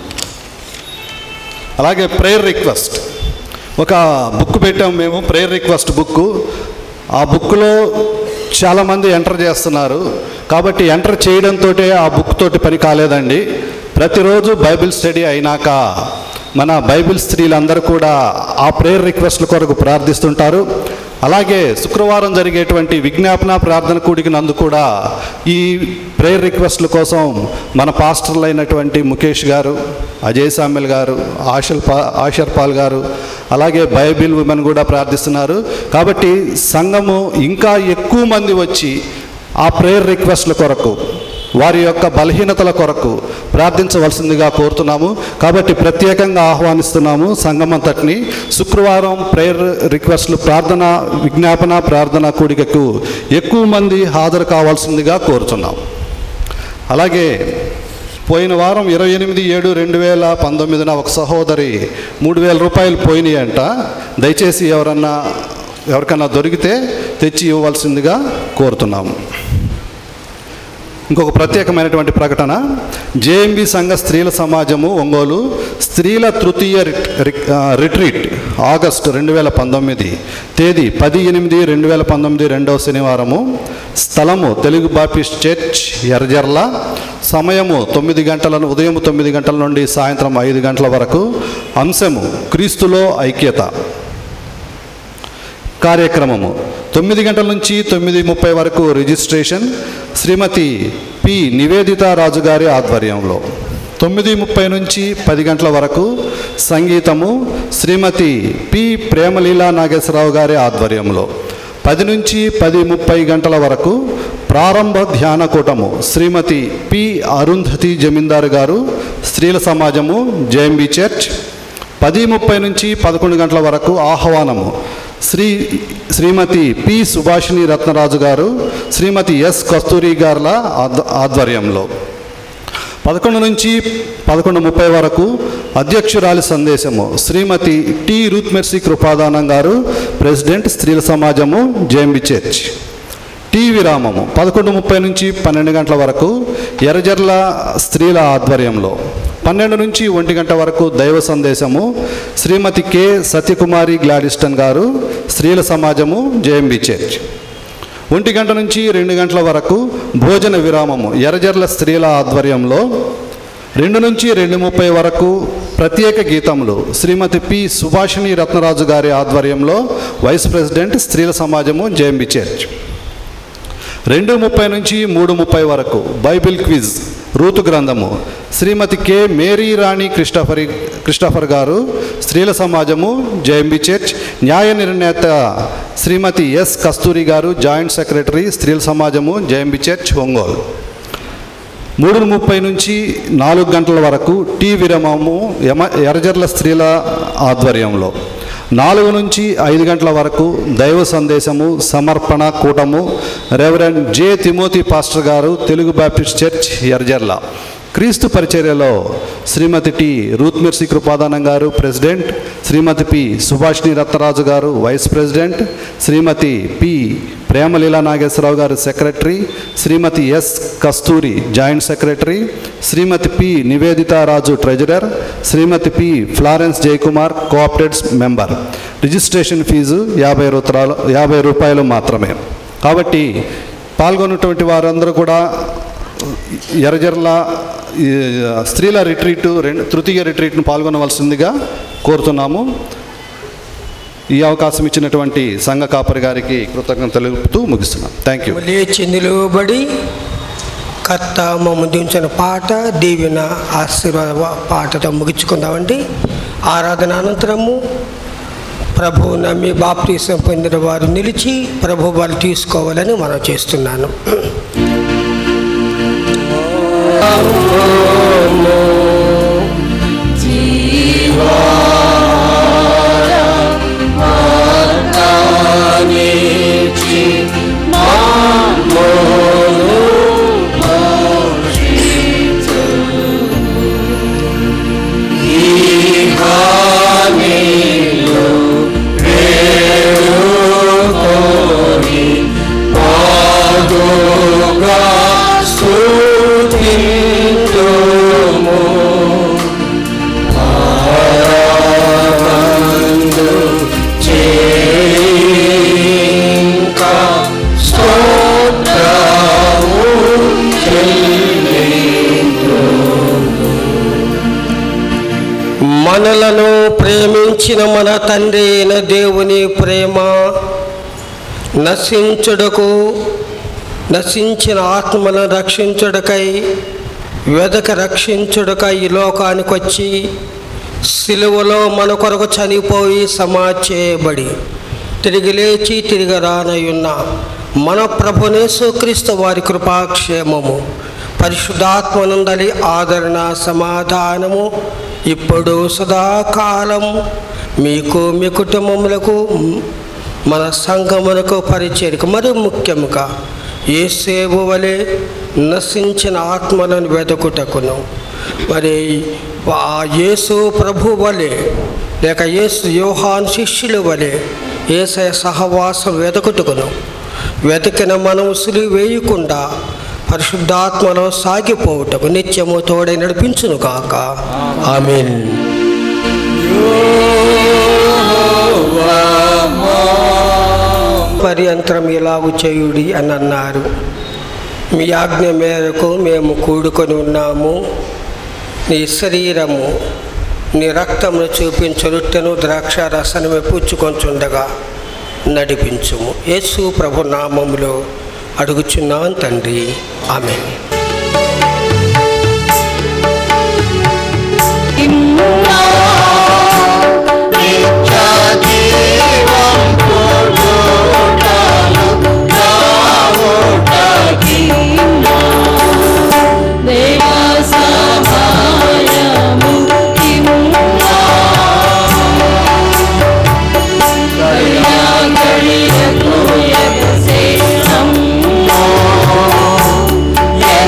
అలాగే ప్రేయర్ రిక్వెస్ట్ ఒక బుక్ పెట్టాము మేము ప్రేయర్ రిక్వెస్ట్ బుక్ ఆ బుక్లో చాలామంది ఎంటర్ చేస్తున్నారు కాబట్టి ఎంటర్ చేయడంతో ఆ బుక్ తోటి పని కాలేదండి ప్రతిరోజు బైబిల్ స్టడీ అయినాక మన బైబిల్ స్త్రీలందరూ కూడా ఆ ప్రేయర్ రిక్వెస్ట్ల కొరకు ప్రార్థిస్తుంటారు అలాగే శుక్రవారం జరిగేటువంటి విజ్ఞాపన ప్రార్థన కూడికి నందు కూడా ఈ ప్రేయర్ రిక్వెస్ట్ల కోసం మన పాస్టర్లు అయినటువంటి ముఖేష్ గారు అజయ్ సామ్యల్ గారు ఆషల్ పా ఆషర్ పాల్ గారు అలాగే బైబిల్ ఉమెన్ కూడా ప్రార్థిస్తున్నారు కాబట్టి సంఘము ఇంకా ఎక్కువ మంది వచ్చి ఆ ప్రేయర్ రిక్వెస్ట్ల కొరకు వారి యొక్క బలహీనతల కొరకు ప్రార్థించవలసిందిగా కోరుతున్నాము కాబట్టి ప్రత్యేకంగా ఆహ్వానిస్తున్నాము సంగమంతటిని శుక్రవారం ప్రేయర్ రిక్వెస్ట్లు ప్రార్థన విజ్ఞాపన ప్రార్థన కూడికకు ఎక్కువ మంది హాజరు కావాల్సిందిగా కోరుతున్నాం అలాగే పోయిన వారం ఇరవై ఎనిమిది ఏడు రెండు వేల పంతొమ్మిదిన ఒక సహోదరి మూడు వేల రూపాయలు పోయినాయి అంట దయచేసి ఎవరన్నా ఎవరికన్నా దొరికితే తెచ్చి ఇవ్వవలసిందిగా కోరుతున్నాము ఇంకొక ప్రత్యేకమైనటువంటి ప్రకటన జేఎంబి సంఘ స్త్రీల సమాజము ఒంగోలు స్త్రీల తృతీయ రిట్- రిక్- ఆ, రిట్రీట్ ఆగస్టు రెండు వేల పంతొమ్మిది తేదీ పది ఎనిమిది రెండు వేల పంతొమ్మిది రెండవ శనివారము స్థలము తెలుగు బాపిస్ట్ చర్చ్ ఎర్జర్ల సమయము తొమ్మిది గంటల ఉదయం తొమ్మిది గంటల నుండి సాయంత్రం ఐదు గంటల వరకు అంశము క్రీస్తులో ఐక్యత కార్యక్రమము తొమ్మిది గంటల నుంచి తొమ్మిది ముప్పై వరకు రిజిస్ట్రేషన్ శ్రీమతి పి నివేదిత రాజు గారి ఆధ్వర్యంలో తొమ్మిది ముప్పై నుంచి పది గంటల వరకు సంగీతము శ్రీమతి పి ప్రేమలీలా నాగేశ్వరరావు గారి ఆధ్వర్యంలో పది నుంచి పది ముప్పై గంటల వరకు ప్రారంభ ధ్యాన కూటము శ్రీమతి పి అరుంధతి జమీందారు గారు స్త్రీల సమాజము జేఎంబి చర్చ్ పది ముప్పై నుంచి పదకొండు గంటల వరకు ఆహ్వానము శ్రీ శ్రీమతి పి సుభాషిణి రత్నరాజు గారు శ్రీమతి ఎస్ కస్తూరి గారుల ఆధ్వ- ఆధ్వర్యంలో పదకొండు నుంచి పదకొండు ముప్పై వరకు అధ్యక్షురాలి సందేశము Srimati T Ruth Mercy Krupadanam గారు ప్రెసిడెంట్ స్త్రీల సమాజము జేఎంబి చర్చ్ టీ విరామము పదకొండు ముప్పై నుంచి పన్నెండు గంటల వరకు ఎర్రజర్ల స్త్రీల ఆధ్వర్యంలో పన్నెండు నుంచి ఒంటి గంట వరకు దైవ సందేశము శ్రీమతి కె సత్యకుమారి గ్లాడిస్టన్ గారు స్త్రీల సమాజము జేఎంబి చర్చ్ ఒంటి గంట నుంచి రెండు గంటల వరకు భోజన విరామము ఎర్రజర్ల స్త్రీల ఆధ్వర్యంలో రెండు నుంచి రెండు ముప్పై వరకు ప్రత్యేక గీతములు శ్రీమతి పి సుభాషిణి రత్నరాజు గారి ఆధ్వర్యంలో వైస్ ప్రెసిడెంట్ స్త్రీల సమాజము జేఎంబి చర్చ్ రెండు ముప్పై నుంచి మూడు ముప్పై వరకు బైబిల్ క్విజ్ రూతు గ్రంథము Srimati K Mary Rani Christopher Christopher గారు స్త్రీల సమాజము జేఎంబి చర్చ్ న్యాయ నిర్ణేత శ్రీమతి ఎస్ కస్తూరి గారు జాయింట్ సెక్రటరీ స్త్రీల సమాజము జేఎంబి చర్చ్ ఒంగోలు మూడు ముప్పై నుంచి నాలుగు గంటల వరకు టీ విరమము యమ ఎర్రజర్ల స్త్రీల ఆధ్వర్యంలో నాలుగు నుంచి ఐదు గంటల వరకు దైవ సందేశము సమర్పణ కూటము రెవరెండ్ జే తిమోతి పాస్టర్ గారు తెలుగు బాప్టిస్ట్ చర్చ్ ఎర్జర్ల క్రీస్తు పరిచర్యలో శ్రీమతి టి రూత్ మిర్సి కృపాదానం గారు ప్రెసిడెంట్ శ్రీమతి పి సుభాష్ని రత్నరాజు గారు vice president Srimati P Premaleela Nageswararao గారు secretary Srimati S Kasturi joint secretary Srimati P Nivedita Raju treasurer Srimati P Florence Jayakumar cooperates member registration fee యాభై రూపాయలు యాభై రూపాయలు మాత్రమే కాబట్టి పాల్గొన్నటువంటి వారందరూ కూడా ఎర్రజర్ల ఈ, స్త్రీల రిట్రీట్ రెండు తృతీయ రిట్రీట్ను పాల్గొనవలసిందిగా కోరుతున్నాము ఈ అవకాశం ఇచ్చినటువంటి సంఘ కాపరి గారికి కృతజ్ఞత తెలుపుతూ ముగిస్తున్నాం థ్యాంక్ యూ లేచి నిలువబడి కర్త మమ్మ దించిన పాట దీవెన ఆశీర్వాద పాటతో ముగించుకుందామండి ఆరాధన అనంతరము ప్రభు నమ్మి బాప్తీసం పొందిన వారు నిలిచి ప్రభు వారు తీసుకోవాలని మనం చేస్తున్నాను మనలను ప్రేమించిన మన తండ్రి అయిన దేవుని ప్రేమ నశించుటకు నశించిన ఆత్మలను రక్షించుటకై వెదక రక్షించుటకై ఈ లోకానికి వచ్చి సిలువలో మన కొరకు చనిపోయి సమాచేయబడి తిరిగి లేచి తిరిగి రానయున్న మన ప్రభునేసు క్రీస్తు వారి కృపాక్షేమము పరిశుద్ధాత్మనందలి ఆదరణ సమాధానము ఇప్పుడు సదాకాలం మీకు మీ కుటుంబములకు మన సంఘములకు పరిచయకు మరి ముఖ్యముగా ఏ సేవు వలె నశించిన ఆత్మలను వెతుకుటకును మరి ఆ యేసు ప్రభు వలె లేక యేసు యోహాన్ శిష్యుల వలె ఏసయ సహవాసం వెతుకుటకును వెతికిన మనం ఉసులు వేయకుండా పరిశుద్ధాత్మలో సాగిపోవుటకు నిత్యము తోడై నడిపించును కాక ఆమెన్ పర్యంతరం ఇలాగు చేయుడి అని అన్నారు మీ ఆజ్ఞ మేరకు మేము కూడుకొని ఉన్నాము నీ శరీరము నీ రక్తమును చూపించు రొట్టెను ద్రాక్ష రసనమే పుచ్చుకొంచుండగా నడిపించుము యేసు ప్రభు నామములో అడుగుచున్నాను తండ్రి ఆమె Yeah.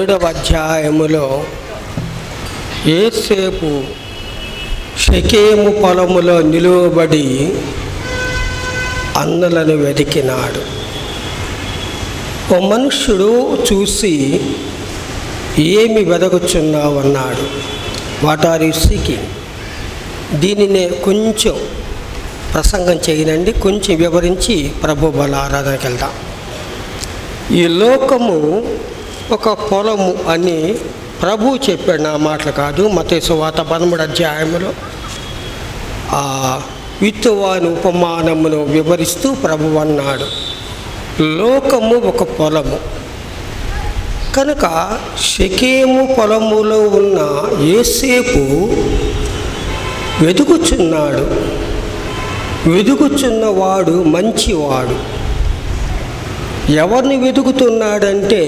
ఏడవ అధ్యాయములో ఏసేపు షకేము పొలములో నిలువబడి అన్నలను వెతికినాడు ఓ మనుష్యుడు చూసి ఏమి వెదకుచున్నావన్నాడు వాట్ ఆర్ యు సీకింగ్ దీనినే కొంచెం ప్రసంగం చేయనండి కొంచెం వివరించి ప్రభు బల ఆరాధనకి వెళ్దాం ఈ లోకము ఒక పొలము అని ప్రభు చెప్పాడు నా మాటలు కాదు మతేసు వాత పదమూడు అధ్యాయములో ఆ విత్తువాని ఉపమానమును వివరిస్తూ ప్రభు అన్నాడు లోకము ఒక పొలము కనుక షకేము పొలములో ఉన్న ఏసేపు వెతుకుచున్నాడు వెతుకుచున్నవాడు మంచివాడు ఎవరిని వెతుకుతున్నాడంటే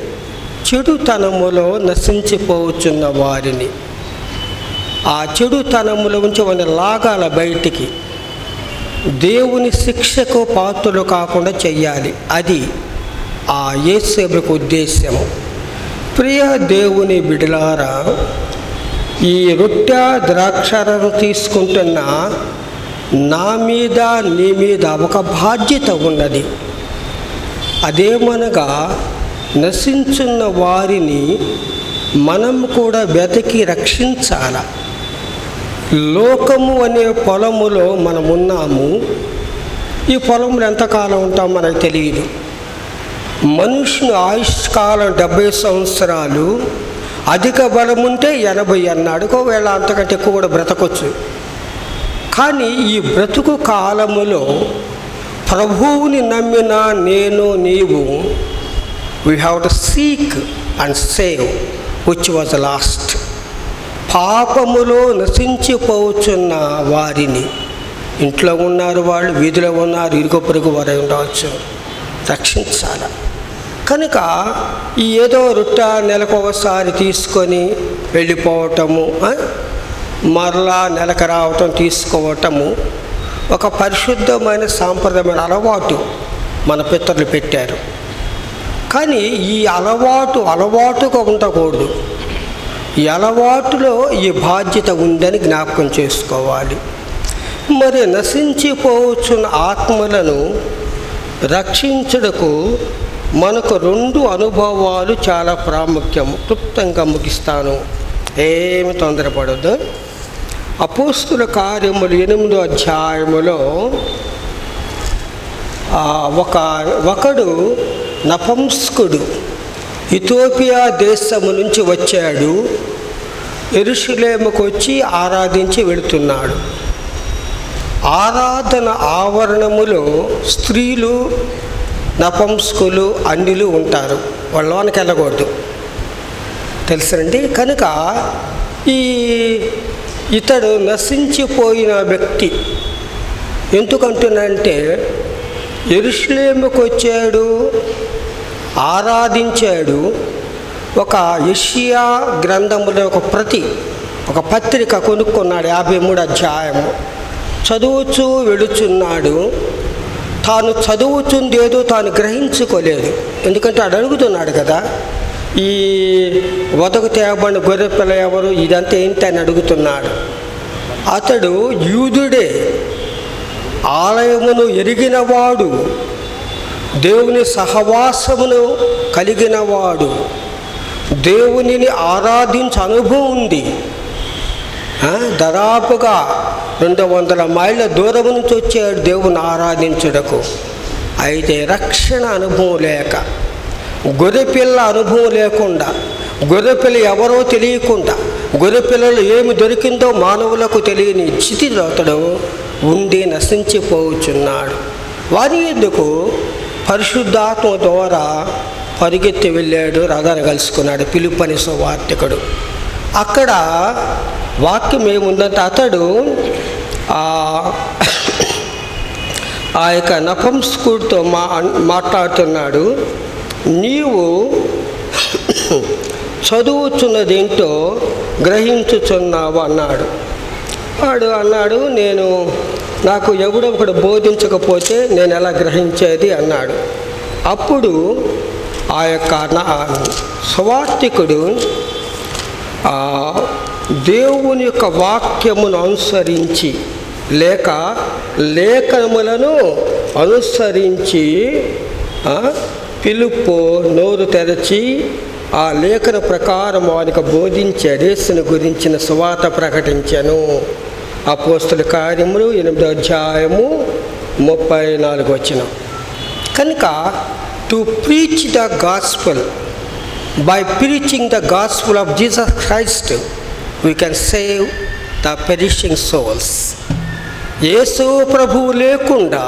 చెడుతనములో నశించిపోవచ్చున్న వారిని ఆ చెడుతనములో ఉంచి వారిని లాగాల బయటికి దేవుని శిక్షకు పాత్రలు కాకుండా చెయ్యాలి అది ఆ యేసేపుకు ఉద్దేశ్యము ప్రియ దేవుని బిడలారా ఈ రొట్టె ద్రాక్షారను తీసుకుంటున్న నా మీద నీ మీద ఒక బాధ్యత ఉన్నది అదేమనగా నశించున్న వారిని మనం కూడా వెతికి రక్షించాల లోకము అనే పొలములో మనం ఉన్నాము ఈ పొలంలో ఎంతకాలం ఉంటాం మనకు తెలియదు మనుషుని ఆయుష్కాలం డెబ్బై సంవత్సరాలు అధిక బలం ఉంటే ఎనభై అన్నాడు ఒకవేళ అంతకంటే ఎక్కువ కూడా బ్రతకొచ్చు కానీ ఈ బ్రతుకు కాలములో ప్రభువుని నమ్మిన నేను నీవు we have to seek and save which was lost పాపములో నశించిపోవచ్చున్న వారిని ఇంట్లో ఉన్నారు వాళ్ళు వీధిలో ఉన్నారు ఇరుగు పొరుగు వారు ఉండవచ్చు రక్షించాల కనుక ఈ ఏదో రొట్ట నెలకు ఒకసారి తీసుకొని వెళ్ళిపోవటము ఆ? మరలా నెలకు రావటం తీసుకోవటము ఒక పరిశుద్ధమైన సాంప్రదాయమైన అలవాటు మన పితరులు పెట్టారు కానీ ఈ అలవాటు అలవాటుగా ఉండకూడదు ఈ అలవాటులో ఈ బాధ్యత ఉందని జ్ఞాపకం చేసుకోవాలి మరి నశించిపోవచ్చున్న ఆత్మలను రక్షించుటకు మనకు రెండు అనుభవాలు చాలా ప్రాముఖ్యం క్లుప్తంగా ముగిస్తాను ఏమి తొందరపడద్దు అపోస్తుల కార్యములు ఎనిమిదో అధ్యాయములో ఆ, ఒక ఒకడు నపంస్కుడు ఇథోపియా దేశము నుంచి వచ్చాడు ఎరుషులేముకు వచ్చి ఆరాధించి వెళుతున్నాడు ఆరాధన ఆవరణములో స్త్రీలు నపంస్కులు అన్నిలు ఉంటారు వాళ్ళ లోనికి వెళ్ళకూడదు తెలుసండి కనుక ఈ ఇతడు నశించిపోయిన వ్యక్తి ఎందుకంటున్నంటే ఎరుషులేముకు వచ్చాడు ఆరాధించాడు ఒక యషియా గ్రంథములో ఒక ప్రతి ఒక పత్రిక కొనుక్కున్నాడు యాభై మూడు అధ్యాయము చదువుచూ వెళుచున్నాడు తాను చదువుచుందేదో తాను గ్రహించుకోలేదు ఎందుకంటే అడు అడుగుతున్నాడు కదా ఈ వదకు తేబడిన గొర్రె పిల్ల ఎవరు ఇదంతా ఏంటి అని అడుగుతున్నాడు అతడు యూదుడే ఆలయమును ఎరిగినవాడు దేవుని సహవాసమును కలిగినవాడు దేవునిని ఆరాధించే అనుభవం ఉంది ఆ, దాదాపుగా రెండు వందల మైళ్ళ దూరం నుంచి వచ్చాడు దేవుని ఆరాధించుటకు అయితే రక్షణ అనుభవం లేక గొర్రెపిల్ల అనుభవం లేకుండా గొర్రెపిల్ల ఎవరో తెలియకుండా గొర్రెపిల్లలు ఏమి దొరికిందో మానవులకు తెలియని స్థితిలో అతడు ఉండి నశించిపోవచ్చున్నాడు వారి ఎందుకు పరిశుద్ధాత్మ ద్వారా పరిగెత్తి వెళ్ళాడు రథాన్ని కలుసుకున్నాడు పిలుపని సువార్తికుడు అక్కడ వాక్యం ఏముందంటే అతడు ఆ ఆ యొక్క నపంస్కుడితో మా మాట్లాడుతున్నాడు నీవు చదువుతున్నదేంటో గ్రహించుచున్నావు అన్నాడు వాడు అన్నాడు నేను నాకు ఎవడో ఒకడు బోధించకపోతే నేను ఎలా గ్రహించేది అన్నాడు అప్పుడు ఆ యొక్క నా- సువార్థికుడు ఆ దేవుని యొక్క వాక్యమును అనుసరించి లేక లేఖనములను అనుసరించి ఆ, పిలుపు నోరు తెరచి ఆ లేఖన ప్రకారం వానికి బోధించే రేసును గురించిన సువాత ప్రకటించాను అపోస్తుల కార్యములు ఎనిమిదో అధ్యాయము ముప్పై నాలుగు వచ్చిన కనుక to preach the gospel by preaching the gospel of Jesus Christ, we can save the perishing souls. Yesu ప్రభువు లేకుండా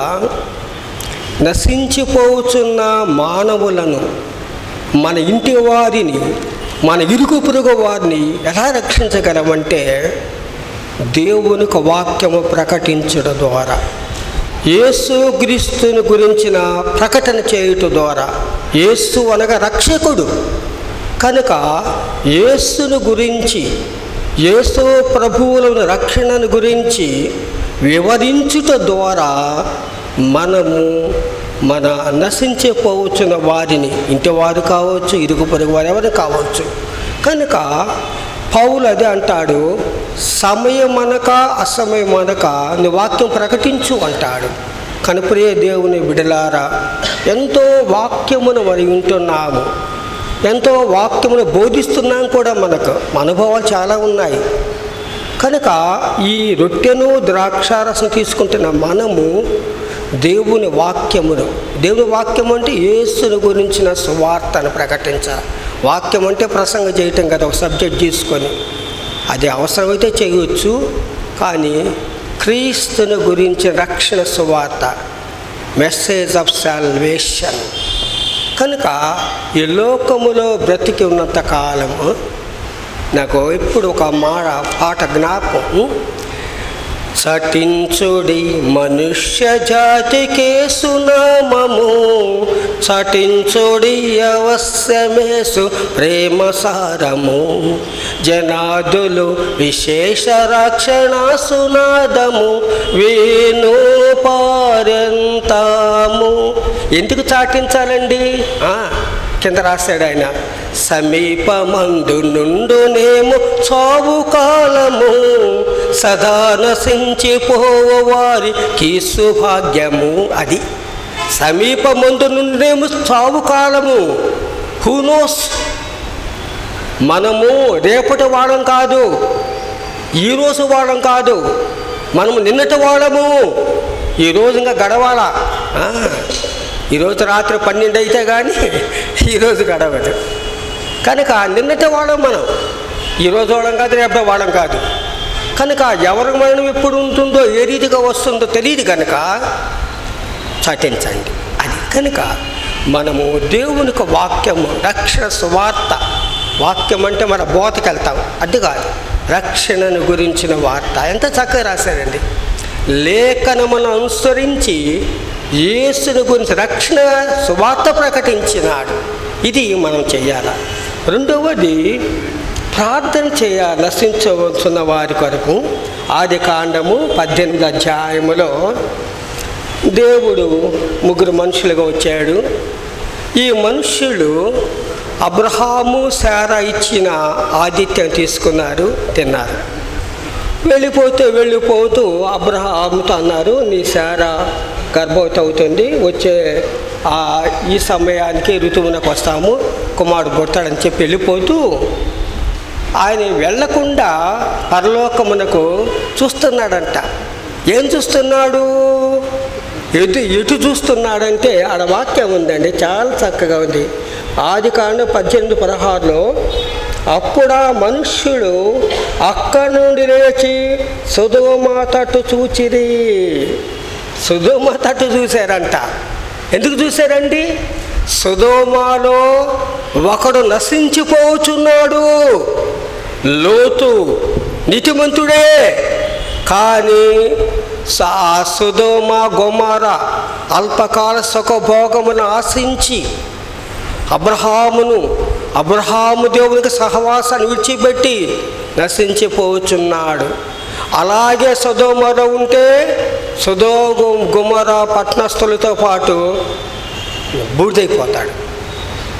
నశించిపోతున్న మానవులను మన ఇంటి వారిని మన ఇరుగు పొరుగు వారిని ఎలా రక్షించగలమంటే దేవునికి వాక్యము ప్రకటించడం ద్వారా యేసు క్రీస్తుని గురించిన ప్రకటన చేయుట ద్వారా యేసు అనగా రక్షకుడు కనుక యేసును గురించి యేసు ప్రభువులను రక్షణను గురించి వివరించుట ద్వారా మనము మన నశించిపోవచ్చున్న వారిని ఇంటి వారు కావచ్చు ఇరుగు పొరుగు వారు ఎవరు కావచ్చు కనుక పౌలు అదే అంటాడు సమయమనక అసమయమనక నీ వాక్యం ప్రకటించు అంటాడు కనుప్రియ దేవుని బిడలారా ఎంతో వాక్యమును మరి వింటున్నాము ఎంతో వాక్యమును బోధిస్తున్నాం కూడా మనకు అనుభవాలు చాలా ఉన్నాయి కనుక ఈ రొట్టెను ద్రాక్షారసం తీసుకుంటున్న మనము దేవుని వాక్యమును దేవుని వాక్యం అంటే యేసుని గురించిన సువార్తను ప్రకటించాలి వాక్యం అంటే ప్రసంగం చేయటం కదా ఒక సబ్జెక్ట్ తీసుకొని అది అవసరమైతే చేయవచ్చు కానీ క్రీస్తుని గురించి రక్షణ సువార్త మెసేజ్ ఆఫ్ సాల్వేషన్ కనుక ఈ లోకములో బ్రతికి ఉన్నంత కాలము నాకు ఎప్పుడు ఒక మాట పాట జ్ఞాపకం చటించుడి మనుష్య జాతికే సునామము చటించుడి అవశ్యమేసు ప్రేమ సారము జనాదులు విశేష రక్షణ సునాదము వేణు పారంతాము ఎందుకు చాటించాలండి ఆ, కింద రాశాడు ఆయన సమీపమందు నుండునేమో చావు కాలము సదా నశించిపోవు వారికి సుభాగ్యము అది సమీపమందు నుండేమో చావు కాలము హూనోస్ మనము రేపటి వాళ్ళం కాదు ఈరోజు వాళ్ళం కాదు మనము నిన్నటి వాళ్ళము ఈరోజు ఇంకా గడవాలా ఆ, ఈరోజు రాత్రి పన్నెండు అయితే కానీ ఈరోజు గడవదు కనుక నిన్నటి వాళ్ళం మనం ఈరోజు వాళ్ళం కాదు రేపటి వాళ్ళం కాదు కనుక ఎవరి మరణం ఎప్పుడు ఉంటుందో ఏ రీతిగా వస్తుందో తెలియదు కనుక చాటించండి అది కనుక మనము దేవునికి వాక్యము రక్షణ సువార్త వాక్యం అంటే మన బోతకెళ్తాం అది కాదు రక్షణను గురించిన వార్త ఎంత చక్కగా రాశారండి లేఖనమును అనుసరించి యేసుని గురించి రక్షణ సువార్త ప్రకటించినాడు ఇది మనం చేయాలి రెండవది ప్రార్థన చేయాలి నశించవలసిన వారి కొరకు ఆది కాండము పద్దెనిమిది అధ్యాయములో దేవుడు ముగ్గురు మనుషులుగా వచ్చాడు ఈ మనుష్యులు అబ్రహాము శారా ఇచ్చిన ఆతిథ్యం తీసుకున్నారు తిన్నారు వెళ్ళిపోతూ వెళ్ళిపోతూ అబ్రహాముతో అన్నారు నీ శారా గర్భవతి అవుతుంది వచ్చే ఆ ఈ సమయానికి ఋతువునకు వస్తాము కుమారుడు పుడతాడని చెప్పి వెళ్ళిపోతూ ఆయన వెళ్లకుండా పరలోకమునకు చూస్తున్నాడంట ఏం చూస్తున్నాడు ఎటు ఎటు చూస్తున్నాడంటే ఆడ వాక్యం ఉందండి చాలా చక్కగా ఉంది ఆది కాండ పద్దెనిమిది పదహారులో అప్పుడా మనుష్యుడు అక్కడి నుండి లేచి సుధుమ తట్టు చూచిరి సుధుమ తట్టు చూశారంట ఎందుకు చూశారండి సుధోమాలో ఒకడు నశించిపోచున్నాడు లోతు నీతిమంతుడే కానీ సా సుధోమ గొమార అల్పకాల సుఖభోగమును ఆశించి అబ్రహామును అబ్రహాము దేవునికి సహవాసాన్ని విడిచిపెట్టి నశించిపోచున్నాడు అలాగే సుధోమర ఉంటే సుధో గుమర పట్నస్తులతో పాటు బూడిదైపోతాడు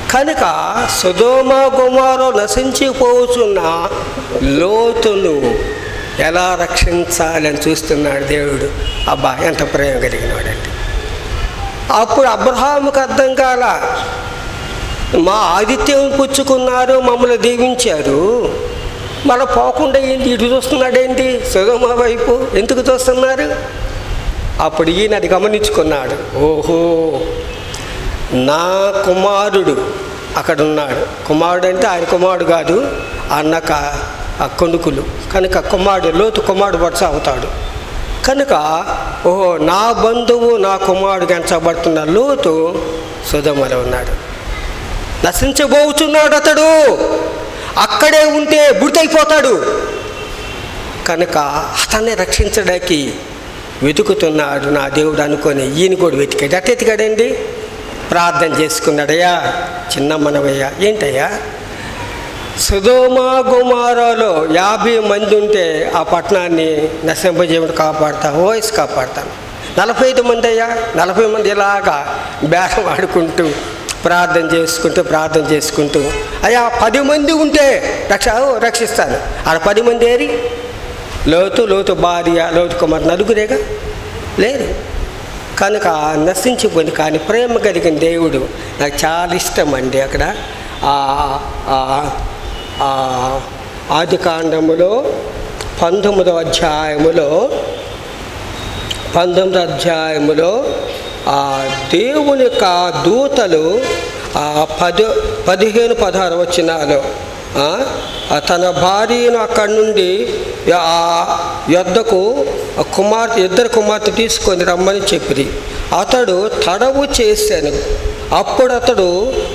కనుక సుధోమ గుమారో నశించిపోతున్న లోతును ఎలా రక్షించాలని చూస్తున్నాడు దేవుడు అబ్బా ఎంత ప్రేమ కలిగినాడండి అప్పుడు అబ్రహాముకు అర్థం కాల మా ఆదిత్యం పుచ్చుకున్నారు మమ్మల్ని దీవించారు మళ్ళీ పోకుండా ఏంటి ఇటు చూస్తున్నాడేంటి సుధమ వైపు ఎందుకు చూస్తున్నారు అప్పుడు ఈయన అది గమనించుకున్నాడు ఓహో నా కుమారుడు అక్కడ ఉన్నాడు కుమారుడు అంటే ఆయన కుమారుడు కాదు అన్నక ఆ కొనుకులు కనుక కుమారుడు లోతు కుమారుడు వరుస అవుతాడు కనుక ఓహో నా బంధువు నా కుమారుడు ఎంచబడుతున్న లోతు సుధమలో ఉన్నాడు నశించబోచున్నాడు అతడు అక్కడే ఉంటే బుడితైపోతాడు కనుక అతన్ని రక్షించడానికి వెతుకుతున్నాడు నా దేవుడు అనుకొని ఈయన కూడా వెతికాడు అట్ట ఎతికాడండి ప్రార్థన చేసుకున్నాడయ్యా చిన్న మనవయ్యా ఏంటయ్యా సుధోమ గుమారాలో యాభై మంది ఉంటే ఆ పట్టణాన్ని నశింపజేవుడు కాపాడుతా ఓఎస్ కాపాడుతాను నలభై ఐదు మంది అయ్యా నలభై మంది ఇలాగా బేరం ఆడుకుంటూ ప్రార్థన చేసుకుంటూ ప్రార్థన చేసుకుంటూ అయ్యా పది మంది ఉంటే రక్ష ఓ, రక్షిస్తాను ఆడ పది మంది ఏరి లోతు లోతు భార్య లోతు కుమార్ నలుగురేగా లేదు కనుక నశించిపోయింది కానీ ప్రేమ కలిగిన దేవుడు నాకు చాలా ఇష్టం అండి అక్కడ ఆ- ఆ- ఆ ఆది కాండములో పంతొమ్మిదవ అధ్యాయములో పంతొమ్మిదో అధ్యాయములో ఆ దేవుని యొక్క దూతలు ఆ పది పదిహేను పదహారు వచ్చినాలో ఆ, ఆ తన భార్యను అక్కడి నుండి ఆ యొద్దకు ఆ కుమార్తె ఇద్దరు కుమార్తె తీసుకొని రమ్మని చెప్పిరి అతడు తడవు చేశాను అప్పుడు అతడు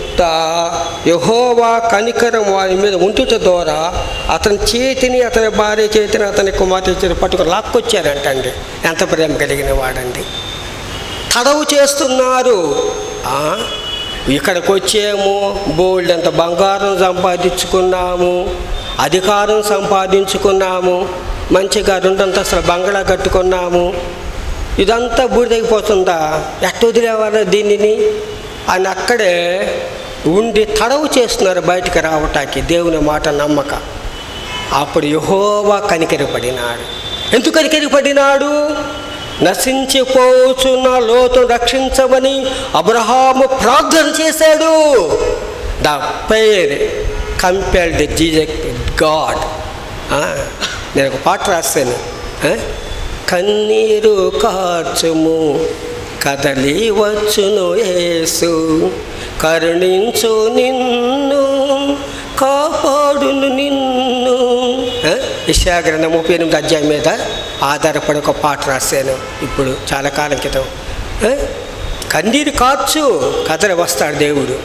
యహోవా కనికరం వారి మీద ఉంటుట ద్వారా అతని చేతిని అతని భార్య చేతిని అతని కుమార్తె చేతిని పట్టుకొని లాక్కొచ్చారంటండి ఎంత ప్రేమ కలిగిన వాడండి తడవు చేస్తున్నారు ఆ, ఇక్కడికి వచ్చేమో బోల్డ్ అంత బంగారం సంపాదించుకున్నాము అధికారం సంపాదించుకున్నాము మంచిగా రెండంతస్తుల బంగ్లా కట్టుకున్నాము ఇదంతా బూడిదైపోతుందా ఎట్ట వదిలేవారు దీనిని అని అక్కడే ఉండి తడవు చేస్తున్నారు బయటికి రావటానికి దేవుని మాట నమ్మక అప్పుడు యహోవా కనికరపడినాడు ఎందుకు కనికరపడినాడు నశించిపోచున్న లోతు రక్షించమని అబ్రహాము ప్రార్థన చేశాడు ద పేర్ కంపేర్డ్ జీజక్ గాడ్ నేను ఒక పాట రాశాను ఆ? కన్నీరు కార్చుము కదలి వచ్చును యేసు కరుణించు నిన్ను కాపాడును నిన్ను విశాగ్రంథం ముప్పై ఎనిమిది అధ్యాయం మీద ఆధారపడి ఒక పాట రాశాను ఇప్పుడు చాలా కాలం క్రితం ఆ? కన్నీరు కార్చు కదలి వస్తాడు దేవుడు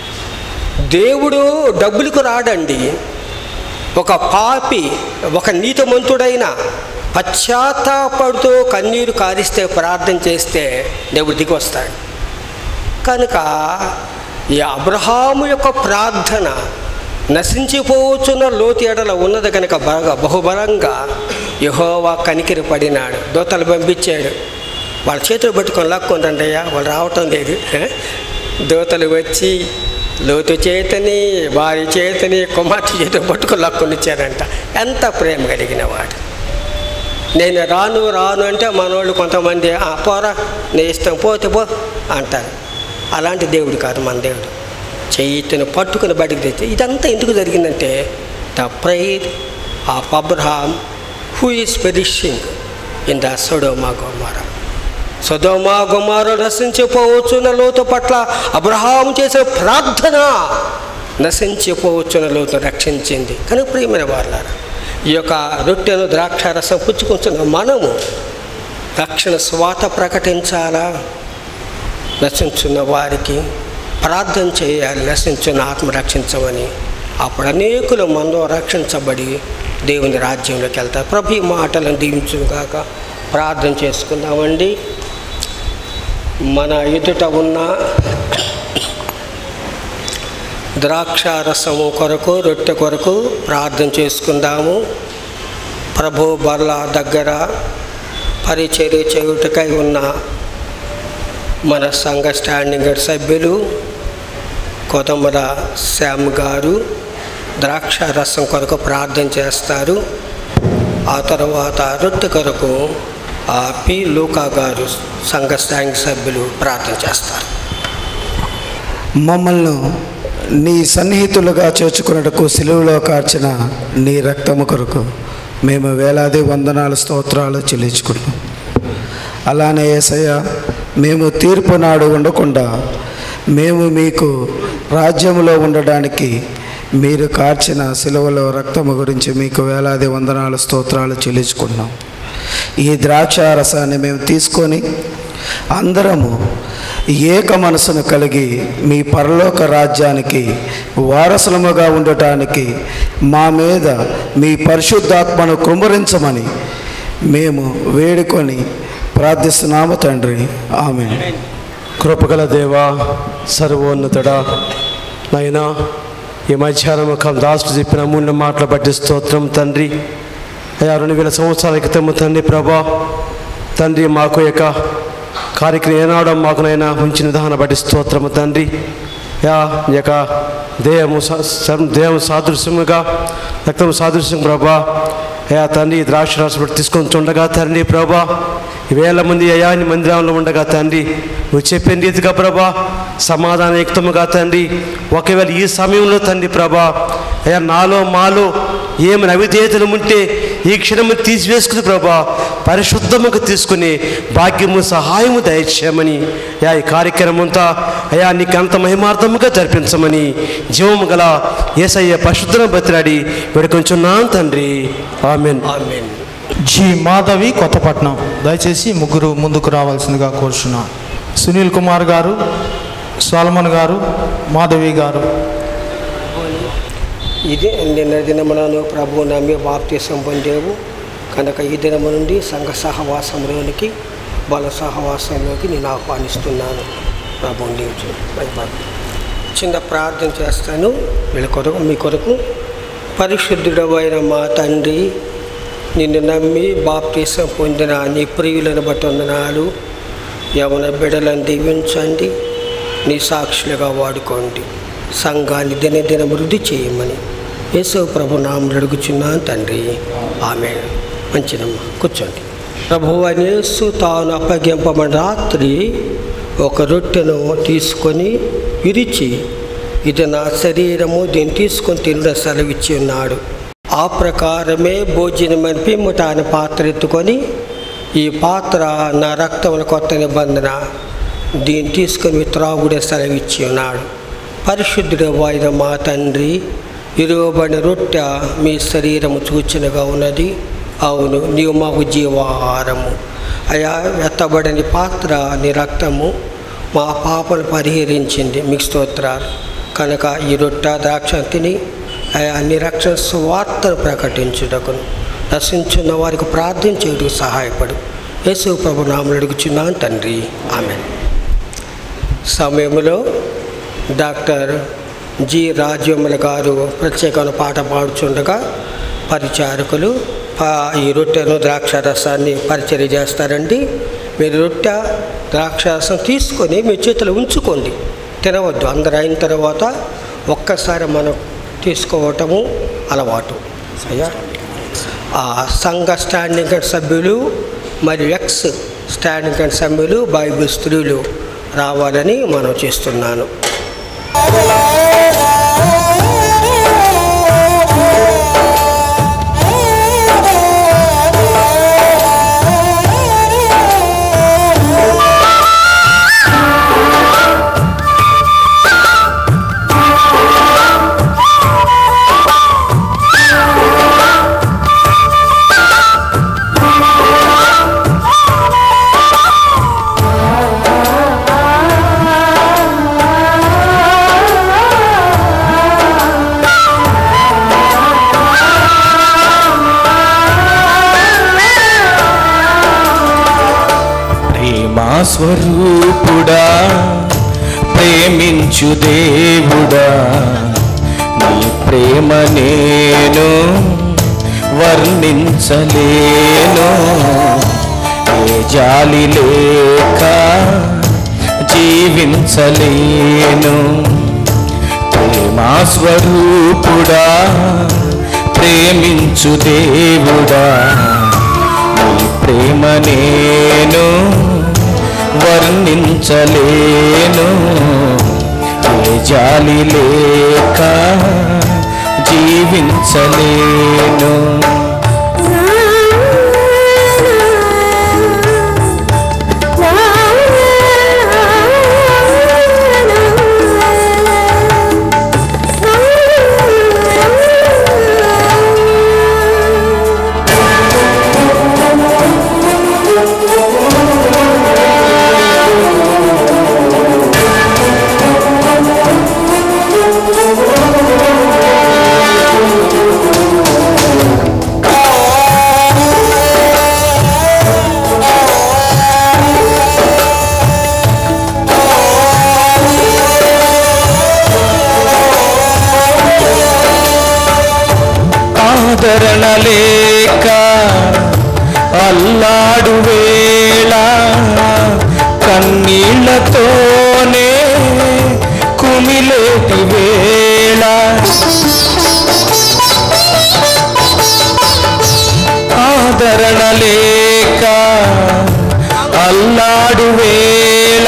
దేవుడు డబ్బులకు రాడండి ఒక పాపి ఒక నీతిమంతుడైన పశ్చాత్తాపడుతూ కన్నీరు కారిస్తే ప్రార్థన చేస్తే దేవుడు దిగి వస్తాడు కనుక ఈ అబ్రహాము యొక్క ప్రార్థన నశించిపోవచ్చున్న లోతు ఎడల ఉన్నది కనుక బాగా బహుబలంగా యహోవా కనికిరి పడినాడు దోతలు పంపించాడు వాళ్ళ చేతులు పట్టుకొని లాక్కొని రండి అయ్యా వాళ్ళు రావటం లేదు ఏ? దోతలు వచ్చి లోతు చేతని భార్య చేతని కుమార్తె చేతిని పట్టుకొని లాక్కొని ఇచ్చారంట ఎంత ప్రేమ కలిగిన వాడు నేను రాను రాను అంటే మనోళ్ళు కొంతమంది "ఆ, పోరా నీ ఇష్టం పోతే పో అంటారు అలాంటి దేవుడు కాదు మన దేవుడు చేతిని పట్టుకుని బయటకు తెచ్చి ఇదంతా ఎందుకు జరిగిందంటే the prayer of Abraham who is perishing in the Sodom Gomorrah Sodom Gomorrah నశించిపోవచ్చున్న లోతు పట్ల అబ్రహాం చేసిన ప్రార్థన నశించిపోవచ్చున్న లోతు రక్షించింది కనుక ప్రియమైన వాళ్ళారా ఈ యొక్క రొట్టెను ద్రాక్షారసం పుచ్చుకుంటున్న మనము రక్షణ స్వాత ప్రకటించాలా నశించున్న వారికి ప్రార్థన చేయాలి నశించున్న ఆత్మ రక్షించమని అప్పుడు అనేకులు మనలో రక్షించబడి దేవుని రాజ్యంలోకి వెళ్తారు ప్రభు ఈ మాటలను దీవించుగాక ప్రార్థన చేసుకుందామండి మన ఎదుట ఉన్న ద్రాక్షారసము కొరకు రొట్టె కొరకు ప్రార్థన చేసుకుందాము ప్రభు బర్ల దగ్గర పరిచర్య చేయుటకై ఉన్న మన సంఘ స్టాండింగ్ సభ్యులు కొతమల శ్యామ్ గారు ద్రాక్ష రసం కొరకు ప్రార్థన చేస్తారు ఆ తర్వాత రొట్టె కొరకు ఆ పి లూకా గారు సంఘ స్థాయి సభ్యులు ప్రార్థన చేస్తారు మమ్మల్ని నీ సన్నిహితులుగా చేర్చుకున్నటకు సిలువలో కార్చిన నీ రక్తము కొరకు మేము వేలాది వందనాలు స్తోత్రాలు చెల్లించుకుంటాం అలానే ఏసయ్య మేము తీర్పు నాడు ఉండకుండా మేము మీకు రాజ్యములో ఉండడానికి మీరు కార్చిన సిలువలో రక్తము గురించి మీకు వేలాది వందనాలు స్తోత్రాలు చెల్లించుకుంటున్నాం ఈ ద్రాక్ష రసాన్ని మేము తీసుకొని అందరము ఏక మనసును కలిగి మీ పరలోక రాజ్యానికి వారసులముగా ఉండటానికి మా మీద మీ పరిశుద్ధాత్మను కృంభరించమని మేము వేడుకొని ప్రార్థిస్తున్నాము తండ్రి ఆమె కృపగల దేవా సర్వోన్నతుడా నైనా ఈ మధ్యాహ్నం ఒక దాసుడు చెప్పిన అమూల్య మాటలు బట్టి స్తోత్రం తండ్రి అయ్యా రెండు వేల సంవత్సరాల క్రితం తండ్రి ప్రభా తండ్రి మాకు యొక్క కార్యక్రమం ఏనాడో మాకునైనా ఉంచిన విధానం బట్టి స్తోత్రము తండ్రి యా ఈ యొక్క దేహము స- స- దేహం సాదృశ్యముగా రక్తం సాదృశ్యం ప్రభా అయా తండ్రి ఈ ద్రాక్ష రాసి తీసుకొని చుండగా తండ్రి ప్రభా వేల మంది అయా నీ మందిరంలో ఉండగా తండ్రి నువ్వు చెప్పిన రీతిగా ప్రభా సమాధానయుక్తముగా తండ్రి ఒకవేళ ఈ సమయంలో తండ్రి ప్రభా అయ్యా నాలో మాలో ఏమైనా అవిధేయతలు ఉంటే ఈ క్షణము తీసివేసుకుని ప్రభా పరిశుద్ధముగా తీసుకుని భాగ్యము సహాయము దయచేయమని అయా ఈ కార్యక్రమం అంతా అయా నీకు అంత మహిమార్థముగా జరిపించమని జీవము గల ఏసయ్య పరిశుద్ధం బతిలాడి వేడుకొంచున్నాను తండ్రి amen amen G Madhavi Kothapatnam దయచేసి ముగ్గురు ముందుకు రావాల్సిందిగా కోరుచున్నాం సునీల్ కుమార్ గారు సోలమన్ గారు మాధవి గారు ఇది నిన్న దినములను ప్రభు నమ్మి బాప్తీసం పొందేవు కనుక ఈ దినము నుండి సంఘ సహవాసంలోనికి బల సహవాసంలోకి నేను ఆహ్వానిస్తున్నాను ప్రభు నీవు చూ- భయపడు. చిన్న ప్రార్థన చేస్తాను వీళ్ళ కొరకు మీ కొరకు పరిశుద్ధుడమైన మా తండ్రి నిన్ను నమ్మి బాప్తీసం పొందిన నీ ప్రియులను బట్టి వందనాలు యవన బిడలను దీవించండి నీ సాక్షులుగా వాడుకోండి సంఘాన్ని దినదిన వృద్ధి చేయమని యేసు ప్రభు నామలు అడుగుచున్నాను తండ్రి ఆమె మంచిదమ్మా కూర్చోండి ప్రభు అని యేసు తాను అప్పగింపబడిన రాత్రి ఒక రొట్టెను తీసుకొని విరిచి ఇది నా శరీరము దీన్ని తీసుకొని తిన్న సెలవిచ్చి ఉన్నాడు ఆ ప్రకారమే భోజనం అని పిమ్మట ఆయన పాత్ర ఎత్తుకొని ఈ పాత్ర నా రక్తముల కొత్త నిబంధన దీన్ని తీసుకొని మీ త్రాగుడే సెలవిచ్చి ఉన్నాడు పరిశుద్ధుడు అయిన మా తండ్రి ఇరువబడిన రొట్టె మీ శరీరము సూచనగా ఉన్నది అవును నీవు మాకు జీవాహారము అయా ఎత్తబడని పాత్ర నీ రక్తము మా పాపను పరిహరించింది మీకు స్తోత్రాలు కనుక ఈ రొట్టె ద్రాక్ష తిని అయా నిరక్షణ సువార్తను ప్రకటించుటకును నశించున్న వారికి ప్రార్థించేందుకు సహాయపడు యేసు ప్రభు నామలు అడుగుచున్నాను తండ్రి ఆమె సమయంలో డాక్టర్ జి రాజ్యముల గారు ప్రత్యేకమైన పాట పాడుచుండగా పరిచారకులు పా- ఈ రొట్టెను ద్రాక్ష రసాన్ని పరిచర్య చేస్తారండి మీరు రొట్టె ద్రాక్ష రసం తీసుకొని మీ చేతిలో ఉంచుకోండి తినవద్దు అందరు అయిన తర్వాత ఒక్కసారి మనం తీసుకోవటము అలవాటు అయ్యా ఆ సంఘ స్టాండింగ్ కమిటీ సభ్యులు మరియు ఎక్స్ స్టాండింగ్ కమిటీ సభ్యులు బైబిల్ స్త్రీలు రావాలని మనం చేస్తున్నాను ప్రేమా స్వరూపుడా ప్రేమించు దేవుడా నీ ప్రేమ నేను వర్ణించలేను ఏ జాలి లేక జీవించలేను ప్రేమా స్వరూపుడా ప్రేమించు దేవుడా నీ ప్రేమ నేను వర్ణించలేను ఏ జాలి లేక జీవించలేను ఆదరణ లేక అల్లాడు వేళ కన్నీళ్లతోనే కుమిలేటి వేళ ఆదరణ లేక అల్లాడు వేళ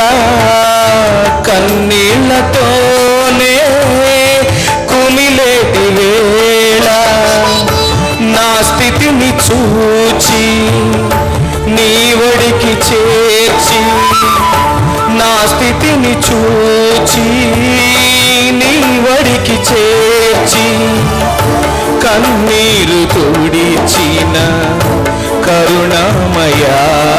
కన్నీళ్లతోనే కుమిలేటి వేళ నా స్థితిని చూచి నీ ఒడికి చేర్చి నా స్థితిని చూచి నీ ఒడికి చేర్చి కన్నీరు తుడిచిన కరుణమయా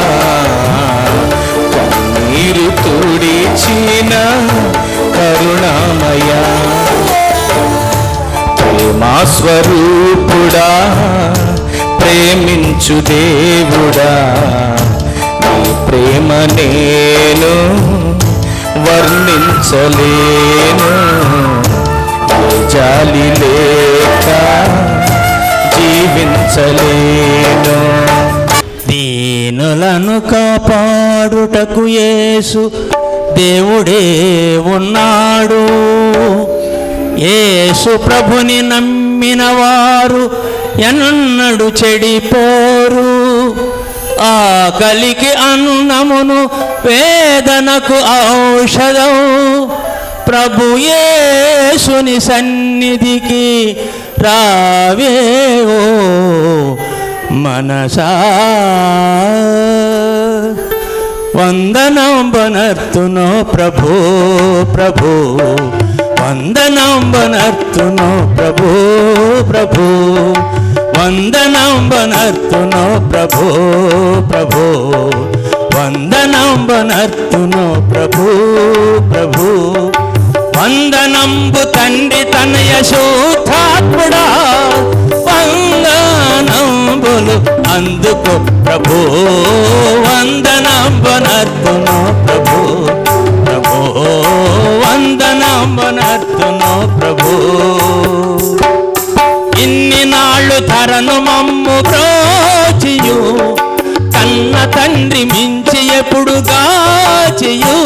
కన్నీరు తుడిచిన కరుణమయా ప్రేమా స్వరూపుడా ప్రేమించు దేవుడా నీ ప్రేమ నేను వర్ణించలేను ఏ జాలి లేక జీవించలేను దీనులను కాపాడుటకు యేసు దేవుడే ఉన్నాడు యేసు ప్రభుని నమ్మిన వారు ఎన్నడు చెడిపోరు ఆకలికి అన్నమును వేదనకు ఔషధం ప్రభు యేసుని సన్నిధికి రావేవో మనసా వందనంబనర్తునో ప్రభు ప్రభు వందనంబనర్తునో ప్రభు ప్రభు వందనంబనర్తునో ప్రభు ప్రభు వందనంబనర్తునో ప్రభు ప్రభు వందనంబు తండ్రి తన యశోధాత్ముడా వందనంబులు అందుకో ప్రభు వందనంబనర్తును ప్రభు ప్రభు వందనంబనర్తును ప్రభు ఇన్ని నాళ్ళు ధరను మమ్ము బ్రోచియు కన్న తండ్రి మించి ఎప్పుడు గాచియు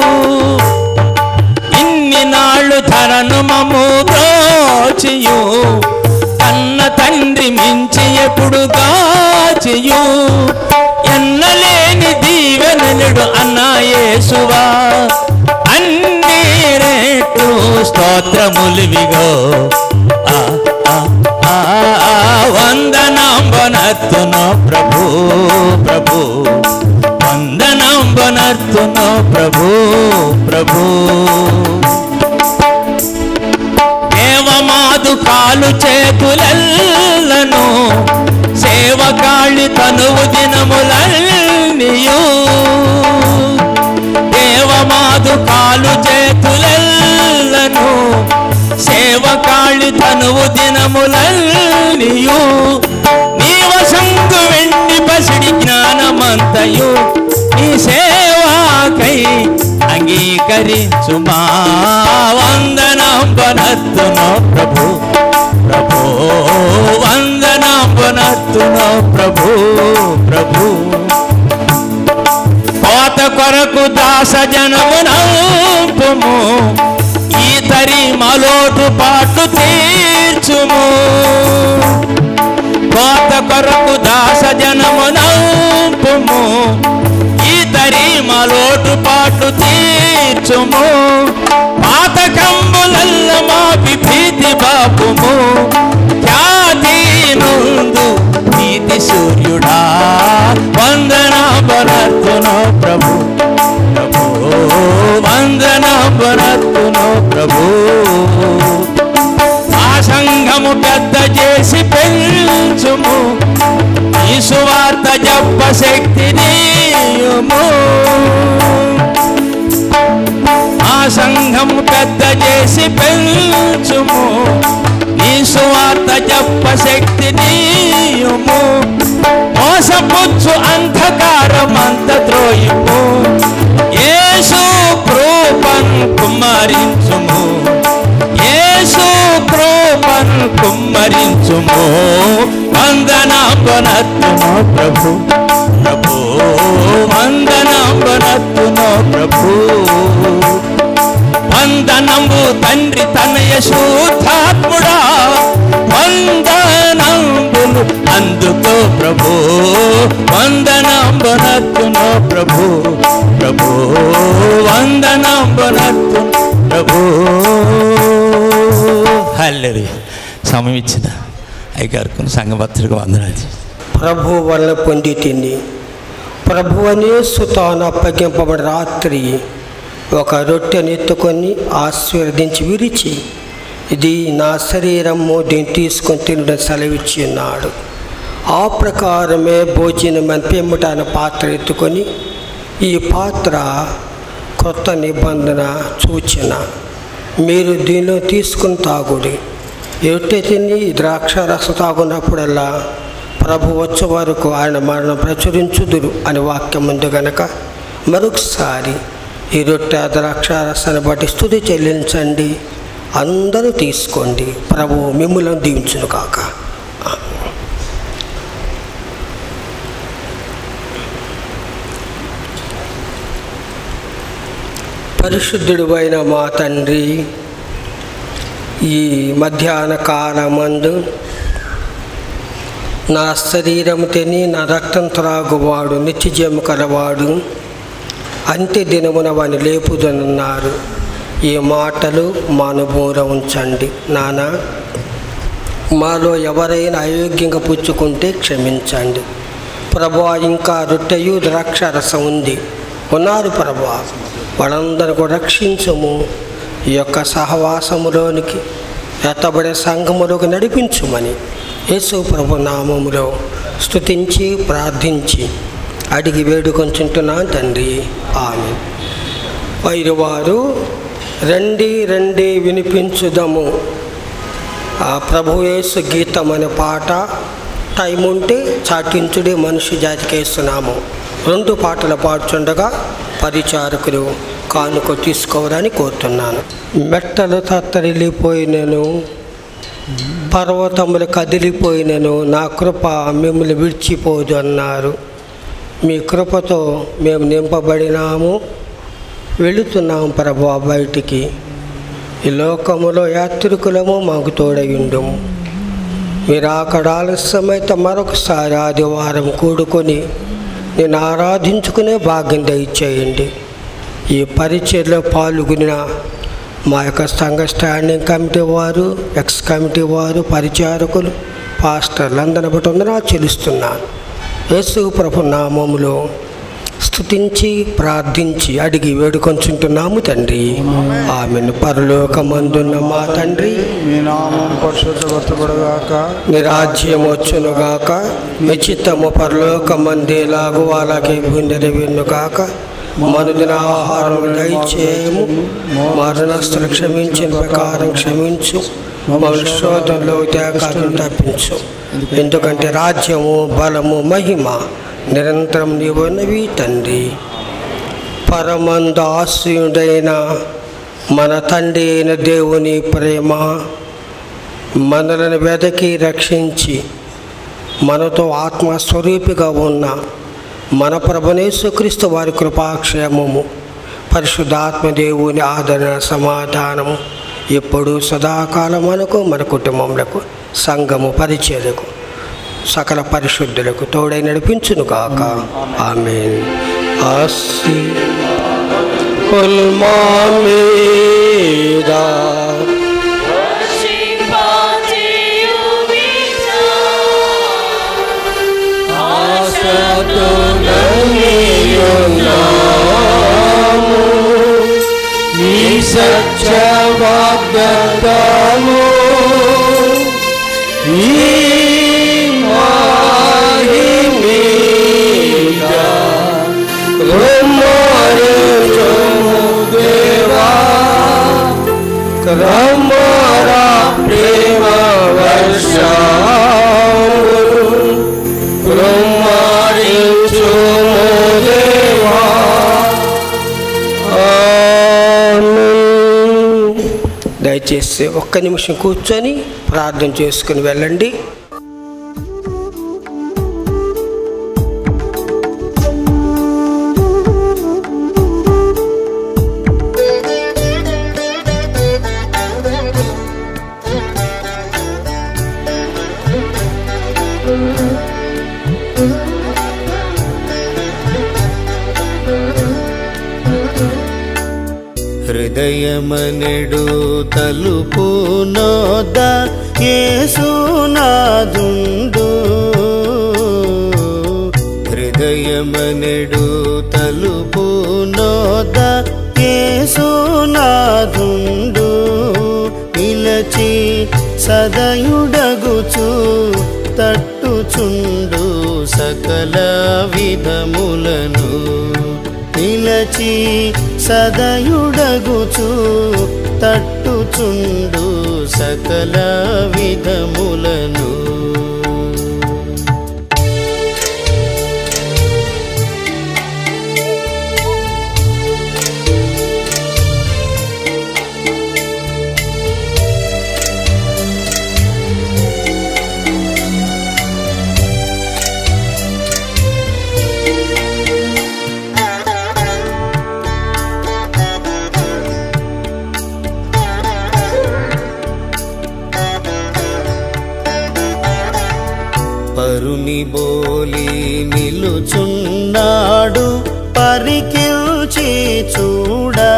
ఇన్ని నాళ్ళు ధరను మము బ్రోచియు కన్న తండ్రి మించి ఎప్పుడు గాచియు ఎన్నలేని దీవెనలుడు అన్నాయేసువా అన్ని రేట్లు స్తోత్రములివిగో ఆ ఆ, ఆ, ఆ, వందనాంబనర్తునో ప్రభు ప్రభు వందనాంబనర్తునో ప్రభు ప్రభు దేవమాదు కాలు చేతులెల్లను సేవకాళి తనువు దినములన్నీయు దేవమాదు కాలు చేతులెల్లను సేవకాళి తనువు దినములన్నీయు నీవ సంగు వెండి పసిడి జ్ఞానమంతయు నీ సేవాకై అంగీకరించుమా వందనాంబనత్తునో ప్రభు ప్రభు వందనాంబనత్తునో ప్రభు ప్రభు కోత కొరకు దాస జనమునంపుము ఈ తరి మలోటు పాటు తీర్చుము కోత కొరకు దాస జనము నంపుము ఇతరి మలోటు పాటు తీర్చుము పాతకంబులల్ల మా విభీతి బాపుము ఖ్యాతి నుందు నీతి సూర్యుడా వందన బలత్తును ప్రభు ప్రభు వందన బలత్తును ప్రభు ఆ సంఘము పెద్ద చేసి పెంచుము ఈ సువార్త జప్ప శక్తి నీయుము ఆ సంఘం పెద్ద చేసి పెంచుము ఈ సువార్త జప్ప శక్తి నీయుము మోసపుచ్చు అంధకారమంత త్రోయుము యేసు కృపన్ కుమ్మరించుము యేసు కృపన్ కుమ్మరించుము వందనాంబనత్తును ప్రభు ప్రభు వందనాంబనత్తును ప్రభు వందనంబు తండ్రి తనయ శుద్ధాత్ముడా వందనంబులు అందుకో ప్రభు వందనంబనత్తును ప్రభు ప్రభు వందనంబనత్తు ప్రభు హల్లెలూయా సమయం ఇచ్చిన అయ్యగారు సంఘపత్రిక వందనాలు ప్రభు వల్ల పొంది తిని ప్రభు అనేసు తాను అప్పగింపబడి రాత్రి ఒక రొట్టెను ఎత్తుకొని ఆశీర్వదించి విరిచి ఇది నా శరీరము దీన్ని తీసుకొని తినడం సెలవిచ్చి ఉన్నాడు ఆ ప్రకారమే భోజనం పెమ్మట అనే పాత్ర ఎత్తుకొని ఈ పాత్ర కొత్త నిబంధన సూచన మీరు దీనిలో తీసుకుని తాగుడి ఎట్టే తిని ద్రాక్ష రస తాగున్నప్పుడల్లా ప్రభు వచ్చే వరకు ఆయన మరణం ప్రచురించుదురు అని వాక్యం ఉంది గనక మరొకసారి ఈ రొట్టె ద్రాక్ష రసాన్ని బట్టి స్థుతి చెల్లించండి అందరూ తీసుకోండి ప్రభు మిమ్మల్ని దీవించును కాక పరిశుద్ధుడు అయిన మా తండ్రి ఈ మధ్యాహ్న కాలమందు నా శరీరం తిని నా రక్తం త్రాగువాడు నిత్యజము కలవాడు అంత్య దినమున వాని లేపుదనున్నారు ఈ మాటలు మా అనుభూర ఉంచండి నానా మాలో ఎవరైనా అయోగ్యంగా పుచ్చుకుంటే క్షమించండి ప్రభా ఇంకా రొట్టెయు ద్రాక్ష రసం ఉంది ఉన్నారు ప్రభా వాళ్ళందరూ కూడా రక్షించము ఈ యొక్క సహవాసములోనికి ఎత్తబడే సంఘములోకి నడిపించుమని యేసు ప్రభు నామములో స్తుతించి ప్రార్థించి అడిగి వేడుకొంచుంటున్నాను తండ్రి ఆమె వైరువారు రండి రండి వినిపించుదము ఆ ప్రభుయేసు గీతం అనే పాట టైం ఉంటే చాటించుడే మనుష్య జాతికి వేస్తున్నాము రెండు పాటలు పాడుచుండగా పరిచారకులు కానుక తీసుకోవాలని కోరుతున్నాను మెట్టలు తత్తరిల్లిపోయినను పర్వతములు కదిలిపోయినను నా కృప మిమ్మల్ని విడిచిపోదు అన్నారు మీ కృపతో మేము నింపబడినాము వెళుతున్నాము ప్రభు బయటికి ఈ లోకములో యాత్రికులము మాకు తోడయుండము మీరు అక్కడ ఆలస్యమైతే మరొకసారి ఆదివారం కూడుకొని నేను ఆరాధించుకునే భాగ్యం దయచేయండి ఈ పరిచయలో పాల్గొనిన మా యొక్క సంఘ స్టాండింగ్ కమిటీ వారు ఎక్స్ కమిటీ వారు పరిచారకులు పాస్టర్లు అందరిని బట్టి వందనా చెల్లిస్తున్నాను యేసు ప్రభు నామములో స్తుతించి ప్రార్థించి అడిగి వేడుకొంచుంటున్నాము తండ్రి ఆమెను పరలోకమందున్న మా తండ్రి మీ నామం పరిశుద్ధపరచబడగాక నీ రాజ్యం వచ్చునుగాక నిశ్చితము పరలోకమందేలాగు వాళ్ళకి నెరవేరునుగాక మనుదిన ఆహారం దయచేయము మరణస్తులు క్షమించిన ప్రకారం క్షమించు మమ్మల్ని శోధనలో త్యాగాలను తప్పించు ఎందుకంటే రాజ్యము బలము మహిమ నిరంతరం నీవన్నవి తండ్రి పరమంద ఆశ్రయుడైన మన తండ్రి అయిన దేవుని ప్రేమ మనలను వెదకి రక్షించి మనతో ఆత్మస్వరూపిగా ఉన్న మన ప్రభునేశ్వక్రీస్తు వారి కృపాక్షేమము పరిశుద్ధాత్మ దేవుని ఆదరణ సమాధానము ఇప్పుడు సదాకాలమునకు మన కుటుంబములకు సంఘము పరిచయలకు సకల పరిశుద్ధులకు తోడై నడిపించును కాక ఆమె ఆసి మీద నీ సత్య వాగ్దత్తము ఈ మాహి మీద రమ్మరుచుము దేవా రమ్మరా ప్రేమ వర్షము రమ్మరించుము దేవా ఆమేన్. దయచేసి ఒక్క నిమిషం కూర్చొని ప్రార్థన చేసుకుని వెళ్ళండి హృదయమనెడు తలుపు నోద యేసునాదుండు హృదయమనెడు తలుపు నోద యేసునాదుండు నిలచి సదయుడగుచు తట్టుచుండు సకల విధములను నిలచి సదయుడగుచు తట్టుచుండు సకల విధములను పరుని బోలి నిలుచున్నాడు పరికిల్చి చూడా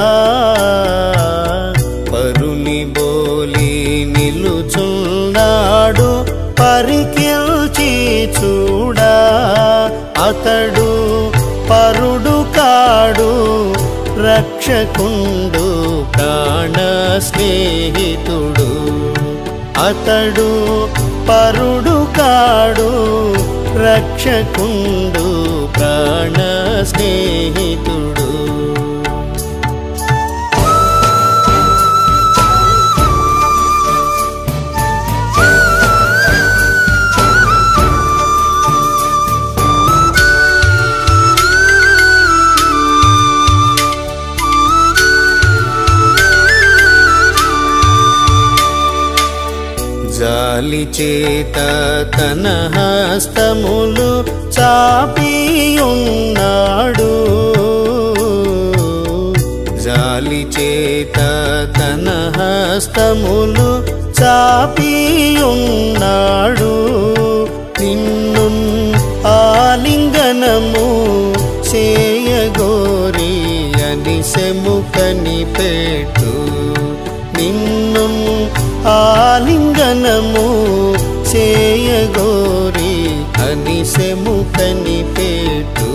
పరుని బోలి నిలుచున్నాడు పరికిల్చి చూడా అతడు పరుడు కాడు రక్షకుండు ప్రాణ స్నేహితుడు అతడు పరుడు కాడు రక్షకుండు ప్రాణ స్నేహితుడు జాలి చేత తన హస్తములు చాపియున్నాడు జాలి చేత తన హస్తములు చాపియున్నాడు నిన్ను ఆలింగనము చేయగోరి అని సెముకని పెట్టు నిన్ను ఆలింగనము చేయగోరి అని సెముకని పెట్టు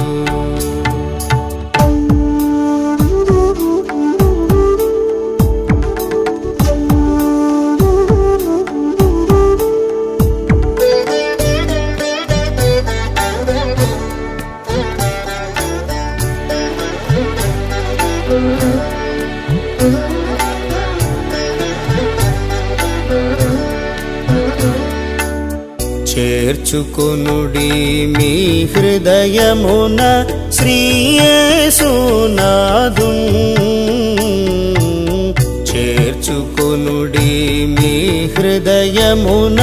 చేర్చుకొనుడి మీ హృదయమున శ్రీయేసునాదు చేర్చుకొనుడి మీ హృదయమున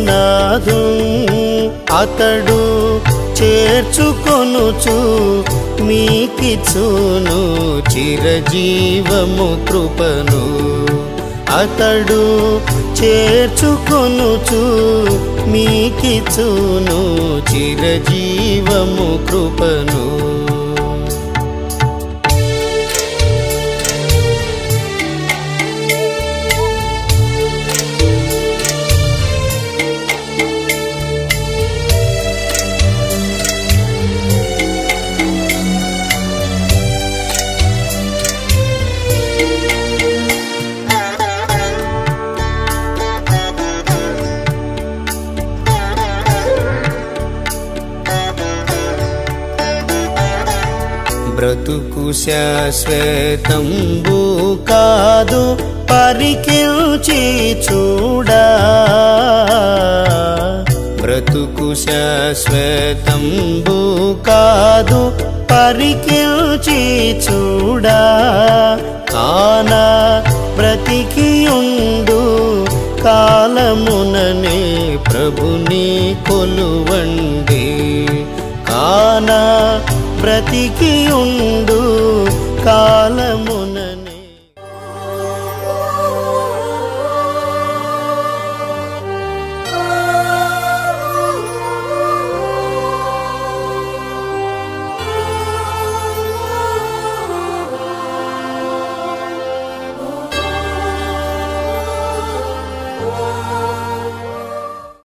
శ్రీయేసునాదు అతడు చేర్చుకొనుచు మీకిచ్చును చిరజీవము కృపను అతడు చేర్చుకొనుచు మీకిచ్చును చిరజీవము కృపను బ్రతుకు శాశ్వతంబు కాదు పరికిల్చి చూడా బ్రతుకు శాశ్వతంబు కాదు పరికిల్చి చూడా కానా బ్రతికియుండు కాలముననే ప్రభుని కొలువండి కానా బ్రతికియుండు కాలముననే